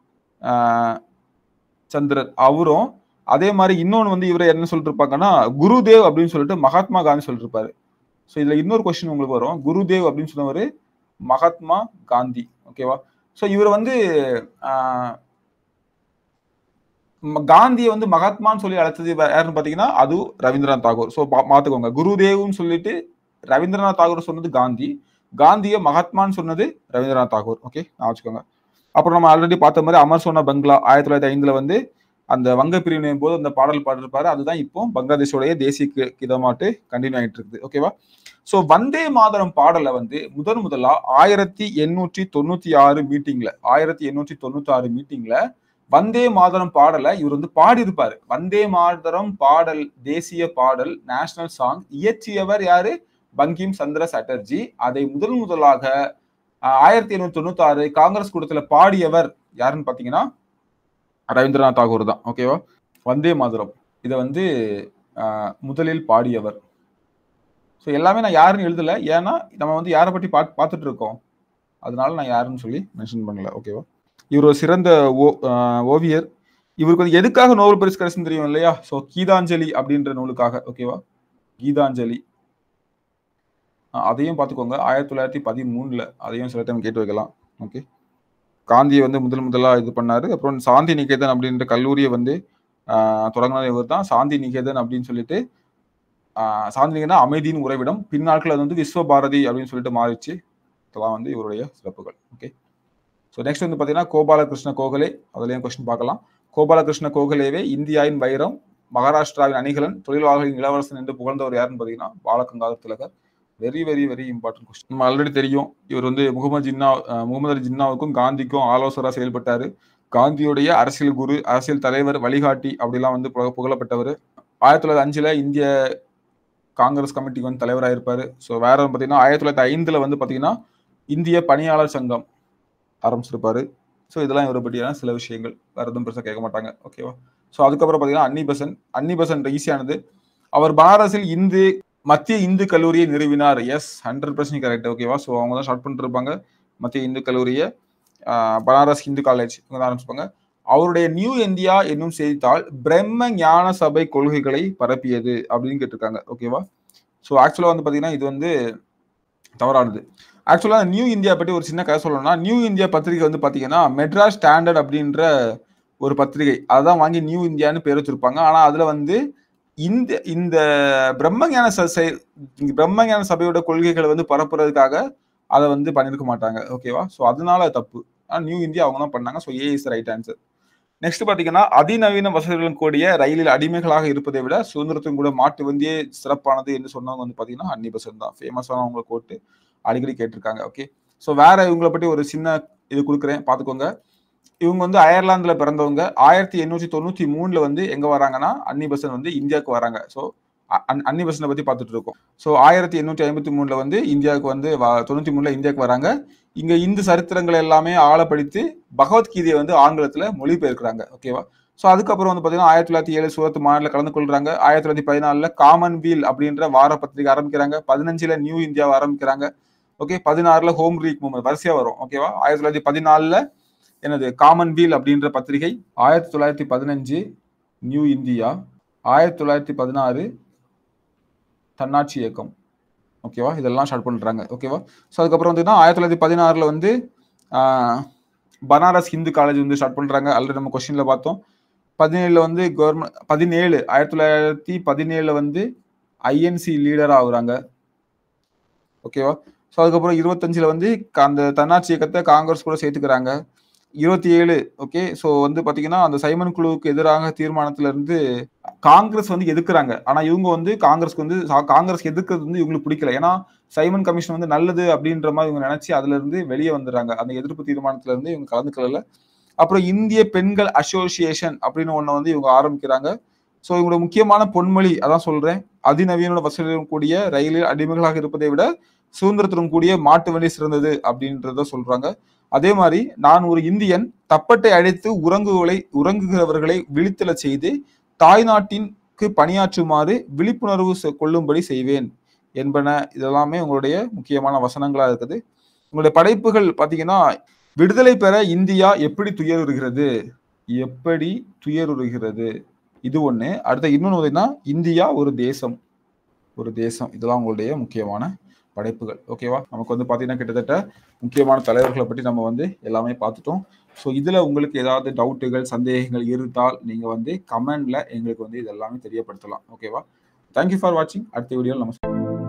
சந்திரன் அவரும் அதே மாதிரி இன்னொன்று வந்து இவரை என்ன சொல்லிட்டு இருப்பாங்கன்னா குருதேவ் அப்படின்னு சொல்லிட்டு மகாத்மா காந்தி சொல்லிட்டு இருப்பாரு ஸோ இதுல இன்னொரு கொஸ்டின் உங்களுக்கு வரும் குருதேவ் அப்படின்னு சொன்னவர் மகாத்மா காந்தி ஓகேவா ஸோ இவர் வந்து ஆஹ், ம- காந்தியை வந்து மகாத்மான்னு சொல்லி அழைச்சது வே- யாருன்னு பாத்தீங்கன்னா அது ரவீந்திரநாத் தாகூர் ஸோ மாத்துக்கோங்க குருதேவ்னு சொல்லிட்டு ரவீந்திரநாத் தாகூர் சொன்னது காந்தி காந்தியை மகாத்மான்னு சொன்னது ரவீந்திரநாத் தாகூர் ஓகே நான் வச்சுக்கோங்க அப்புறம் நம்ம ஆல்ரெடி பார்த்த மாதிரி அமர் சோனா பங்களா ஆயிரத்தி தொள்ளாயிரத்தி ஐந்துல வந்து அந்த வங்க பிரிவினை போது அந்த பாடல் பாடிருப்பாரு அதுதான் இப்போ பங்களாதேஷோடைய தேசிய கி- கீதமாட்டு கண்டினியூ ஆயிட்டு இருக்குது ஓகேவா சோ வந்தே மாதரம் பாடலை வந்து முதன் முதலா ஆயிரத்தி எண்ணூற்றி தொண்ணூத்தி ஆறு மீட்டிங்ல ஆயிரத்தி எண்ணூற்றி தொண்ணூத்தி ஆறு மீட்டிங்ல வந்தே மாதரம் பாடலை இவர் வந்து பாடியிருப்பாரு வந்தே மாதரம் பாடல் தேசிய பாடல் நேஷனல் சாங் இயற்றியவர் யாரு பங்கிம் சந்திர சாட்டர்ஜி அதை முதல் முதலாக ஆஹ், ஆயிரத்தி எண்ணூத்தி தொண்ணூத்தி ஆறு காங்கிரஸ் கூட்டத்துல பாடியவர் யாருன்னு பாத்தீங்கன்னா ரவீந்திரநாத் தாகூர் தான் ஓகேவா வந்தே மாதரம் இதை வந்து ஆஹ், முதலில் பாடியவர் ஸோ எல்லாமே நான் யாருன்னு எழுதல ஏன்னா நம்ம வந்து யாரை பற்றி பா பார்த்துட்டு இருக்கோம் அதனால நான் யாருன்னு சொல்லி மென்ஷன் பண்ணல ஓகேவா இவர் ஒரு சிறந்த ஓ ஆஹ், ஓவியர் இவருக்கு வந்து எதுக்காக நோபல் பரிசு கிடைச்சுன்னு தெரியும் இல்லையா ஸோ கீதாஞ்சலி அப்படின்ற நூலுக்காக ஓகேவா கீதாஞ்சலி ஆஹ், அதையும் பார்த்துக்கோங்க ஆயிரத்தி தொள்ளாயிரத்தி பதிமூணுல அதையும் சில டைம் கேட்டு வைக்கலாம் ஓகே காந்தியை வந்து முதல் முதலா இது பண்ணாரு அப்புறம் சாந்தி நிகேதன் அப்படின்ற கல்லூரியை வந்து ஆஹ், தொடங்கினது இவர் தான் சாந்தி நிகேதன் அப்படின்னு சொல்லிட்டு ஆஹ், சாந்தி நிகேதன் அமைதியின் உறைவிடம் பின்னாட்கள் அது வந்து விஸ்வபாரதி அப்படின்னு சொல்லிட்டு மாறிச்சு இதெல்லாம் வந்து இவருடைய சிறப்புகள் ஓகே ஸோ நெக்ஸ்ட் வந்து பார்த்தீங்கன்னா கோபாலகிருஷ்ண கோகலே அதுலேயும் கொஸ்டின் பார்க்கலாம் கோபாலகிருஷ்ண கோகலேவே இந்தியாவின் வைரம் மகாராஷ்டிராவின் அணிகலன் தொழிலாளர்களின் இளவரசன் என்று புகழ்ந்தவர் யாருன்னு பார்த்தீங்கன்னா Balagangadhar Tilakar very very very important question நம்ம ஆல்ரெடி தெரியும் இவர் வந்து முகமது ஜின்னா அஹ், முகமது அலி ஜின்னாவுக்கும் காந்திக்கும் ஆலோசகராக செயல்பட்டாரு காந்தியுடைய அரசியல் குரு அரசியல் தலைவர் வழிகாட்டி அப்படிலாம் வந்து புக- புகழப்பட்டவர் ஆயிரத்தி தொள்ளாயிரத்தி அஞ்சுல இந்திய காங்கிரஸ் கமிட்டிக்கு வந்து தலைவராக இருப்பாரு ஸோ வேற வந்து பார்த்தீங்கன்னா ஆயிரத்தி தொள்ளாயிரத்தி ஐந்துல வந்து பார்த்தீங்கன்னா இந்திய பணியாளர் சங்கம் ஆரம்பிச்சிருப்பாரு ஸோ இதெல்லாம் இவரை பற்றியான சில விஷயங்கள் வேற எதுவும் பெருசாக கேட்க மாட்டாங்க ஓகேவா ஸோ அதுக்கப்புறம் பார்த்தீங்கன்னா அன்னி பெசன்ட் அன்னி பெசன்ட் ஈஸியானது அவர் பனாரஸில் இந்து மத்திய இந்து கல்லூரியை நிறுவினார் எஸ் ஹண்ட்ரட் பர்சன்ட் கரெக்ட் ஓகேவா ஸோ அவங்க தான் ஸ்டார்ட் பண்ணிட்டு இருப்பாங்க மத்திய இந்து கல்லூரியை ஆஹ், பனாரஸ் இந்து காலேஜ் இவங்க தான் ஆரம்பிச்சிருப்பாங்க அவருடைய நியூ இந்தியா என்னும் செய்தித்தாள் பிரம்ம ஞான சபை கொள்கைகளை பரப்பியது அப்படின்னு கேட்டிருக்காங்க ஓகேவா ஸோ ஆக்சுவலாக வந்து பார்த்தீங்கன்னா இது வந்து தவறானது ஆக்சுவலாக நியூ இந்தியா பற்றி ஒரு சின்ன கதை சொல்லணும்னா நியூ இந்தியா பத்திரிகை வந்து பார்த்தீங்கன்னா மெட்ராஸ் ஸ்டாண்டர்ட் அப்படின்ற ஒரு பத்திரிகை அதான் வாங்கி நியூ இந்தியான்னு பேர் வச்சிருப்பாங்க ஆனால் அதில் வந்து இந்த இந்த பிரம்மஞான ச- செ- பிரம்மஞான சபையோட கொள்கைகளை வந்து பரப்புறதுக்காக அதை வந்து பண்ணியிருக்க மாட்டாங்க ஓகேவா ஸோ அதனால அது தப்பு ஆனால் நியூ இந்தியா அவங்க தான் பண்ணாங்க so A is right answer next பார்த்தீங்கன்னா அதிநவீன வசதிகளுடன் கூடிய ரயிலில் அடிமைகளாக இருப்பதை விட சுதந்திரத்தின் கூட மாட்டு வந்தியே சிறப்பானது என்று சொன்னவங்க வந்து பார்த்தீங்கன்னா அன்னி பெசன்ட் தான் ஃபேமஸான அவங்க கோட்டு அடிக்கடி கேட்டிருக்காங்க ஓகே ஸோ வேற இவங்களை பற்றி ஒரு சின்ன இது கொடுக்குறேன் பார்த்துக்கோங்க இவங்க வந்து அயர்லாந்துல பிறந்தவங்க ஆயிரத்தி எண்ணூற்றி தொண்ணூத்தி மூணுல வந்து எங்க வராங்கன்னா அன்னி பெசன்ட் வந்து இந்தியாவுக்கு வராங்க ஸோ அன்னி பெசன்ட் பத்தி பார்த்துட்டு இருக்கோம் ஸோ ஆயிரத்தி எண்ணூற்றி ஐம்பத்தி மூணுல வந்து இந்தியாவுக்கு வந்து வ- தொண்ணூத்தி மூணுல இந்தியாவுக்கு வராங்க இங்க இந்து சரித்திரங்கள் எல்லாமே ஆழப்படுத்தி பகவத்கீதையை வந்து ஆங்கிலத்துல மொழிபெயர்க்கிறாங்க ஓகேவா ஸோ அதுக்கப்புறம் வந்து பார்த்தீங்கன்னா ஆயிரத்தி தொள்ளாயிரத்தி ஏழு சூரத் மாநில கலந்து கொள்றாங்க ஆயிரத்தி தொள்ளாயிரத்தி பதினாலுல காமன்வீல் அப்படின்ற வார பத்திரிகை ஆரம்பிக்கிறாங்க பதினஞ்சுல நியூ இந்தியாவை ஆரம்பிக்கிறாங்க ஓகே பதினாறுல ஹோம் ரீக் மூமெண்ட் வரிசையா வரும் ஓகேவா ஆயிரத்தி தொள்ளாயிரத்தி பதினாலுல என்னது காமன்வீல் அப்படின்ற பத்திரிகை ஆயிரத்தி தொள்ளாயிரத்தி பதினஞ்சு நியூ இந்தியா ஆயிரத்தி தொள்ளாயிரத்தி பதினாறு தன்னாட்சி இயக்கம் ஓகேவா இதெல்லாம் ஸ்டார்ட் பண்றாங்க ஓகேவா ஸோ அதுக்கப்புறம் வந்து ஆயிரத்தி தொள்ளாயிரத்தி பதினாறுல வந்து ஆஹ், பனாரஸ் ஹிந்து காலேஜ் வந்து ஸ்டார்ட் பண்றாங்க ஆல்ரெடி நம்ம கொஸ்டின்ல பார்த்தோம் பதினேழுல வந்து கவர்மெண்ட் பதினேழு ஆயிரத்தி தொள்ளாயிரத்தி பதினேழுல வந்து ஐஎன்சி லீடர் ஆகுறாங்க ஓகேவா ஸோ அதுக்கப்புறம் இருபத்தஞ்சுல வந்து க- அந்த தன்னாட்சி இயக்கத்தை காங்கிரஸ் கூட சேர்த்துக்கிறாங்க இருபத்தி ஏழு ஓகே ஸோ வந்து பாத்தீங்கன்னா அந்த சைமன் குழுவுக்கு எதிராக தீர்மானத்துல இருந்து காங்கிரஸ் வந்து எதிர்க்கிறாங்க ஆனா இவங்க வந்து காங்கிரஸ்க்கு வந்து சா- காங்கிரஸ் எதிர்க்கிறது வந்து இவங்களுக்கு பிடிக்கல ஏன்னா சைமன் கமிஷன் வந்து நல்லது அப்படின்ற மாதிரி இவங்க நினைச்சு அதுல இருந்து வெளியே வந்துடுறாங்க அந்த எதிர்ப்பு தீர்மானத்துல இருந்து இவங்க கலந்துக்கல அப்புறம் இந்திய பெண்கள் அசோசியேஷன் அப்படின்னு ஒண்ணு வந்து இவங்க ஆரம்பிக்கிறாங்க ஸோ இவங்களோட முக்கியமான பொன்மொழி அதான் சொல்றேன் அதிநவீன வசதியுடன் கூடிய ரயிலில் அடிமைகளாக இருப்பதை விட சுதந்திரத்துடன் கூடிய மாட்டு வண்டி சிறந்தது அப்படின்றத சொல்றாங்க அதே மாதிரி நான் ஒரு இந்தியன் தப்பட்டை அழைத்து உறங்குகளை உறங்குகிறவர்களை விழித்தெழச் செய்து தாய்நாட்டிற்கு பணியாற்றுமாறு விழிப்புணர்வு செ- கொள்ளும்படி செய்வேன் என்பன இதெல்லாமே உங்களுடைய முக்கியமான வசனங்களா இருக்குது உங்களுடைய படைப்புகள் பாத்தீங்கன்னா விடுதலை பெற இந்தியா எப்படி துயருகிறது எப்படி துயருகிறது இது ஒண்ணு அடுத்த இன்னொன்று பார்த்தீங்கன்னா இந்தியா ஒரு தேசம் ஒரு தேசம் இதெல்லாம் உங்களுடைய முக்கியமான படைப்புகள் ஓகேவா நமக்கு வந்து பார்த்தீங்கன்னா கிட்டத்தட்ட முக்கியமான தலைவர்களை பற்றி நம்ம வந்து எல்லாமே பார்த்துட்டோம் ஸோ இதில் உங்களுக்கு ஏதாவது டவுட்டுகள் சந்தேகங்கள் இருந்தால் நீங்கள் வந்து கமெண்டில் எங்களுக்கு வந்து இது எல்லாமே தெரியப்படுத்தலாம் ஓகேவா தேங்க்யூ ஃபார் வாட்சிங் அடுத்த வீடியோவில் நம்ம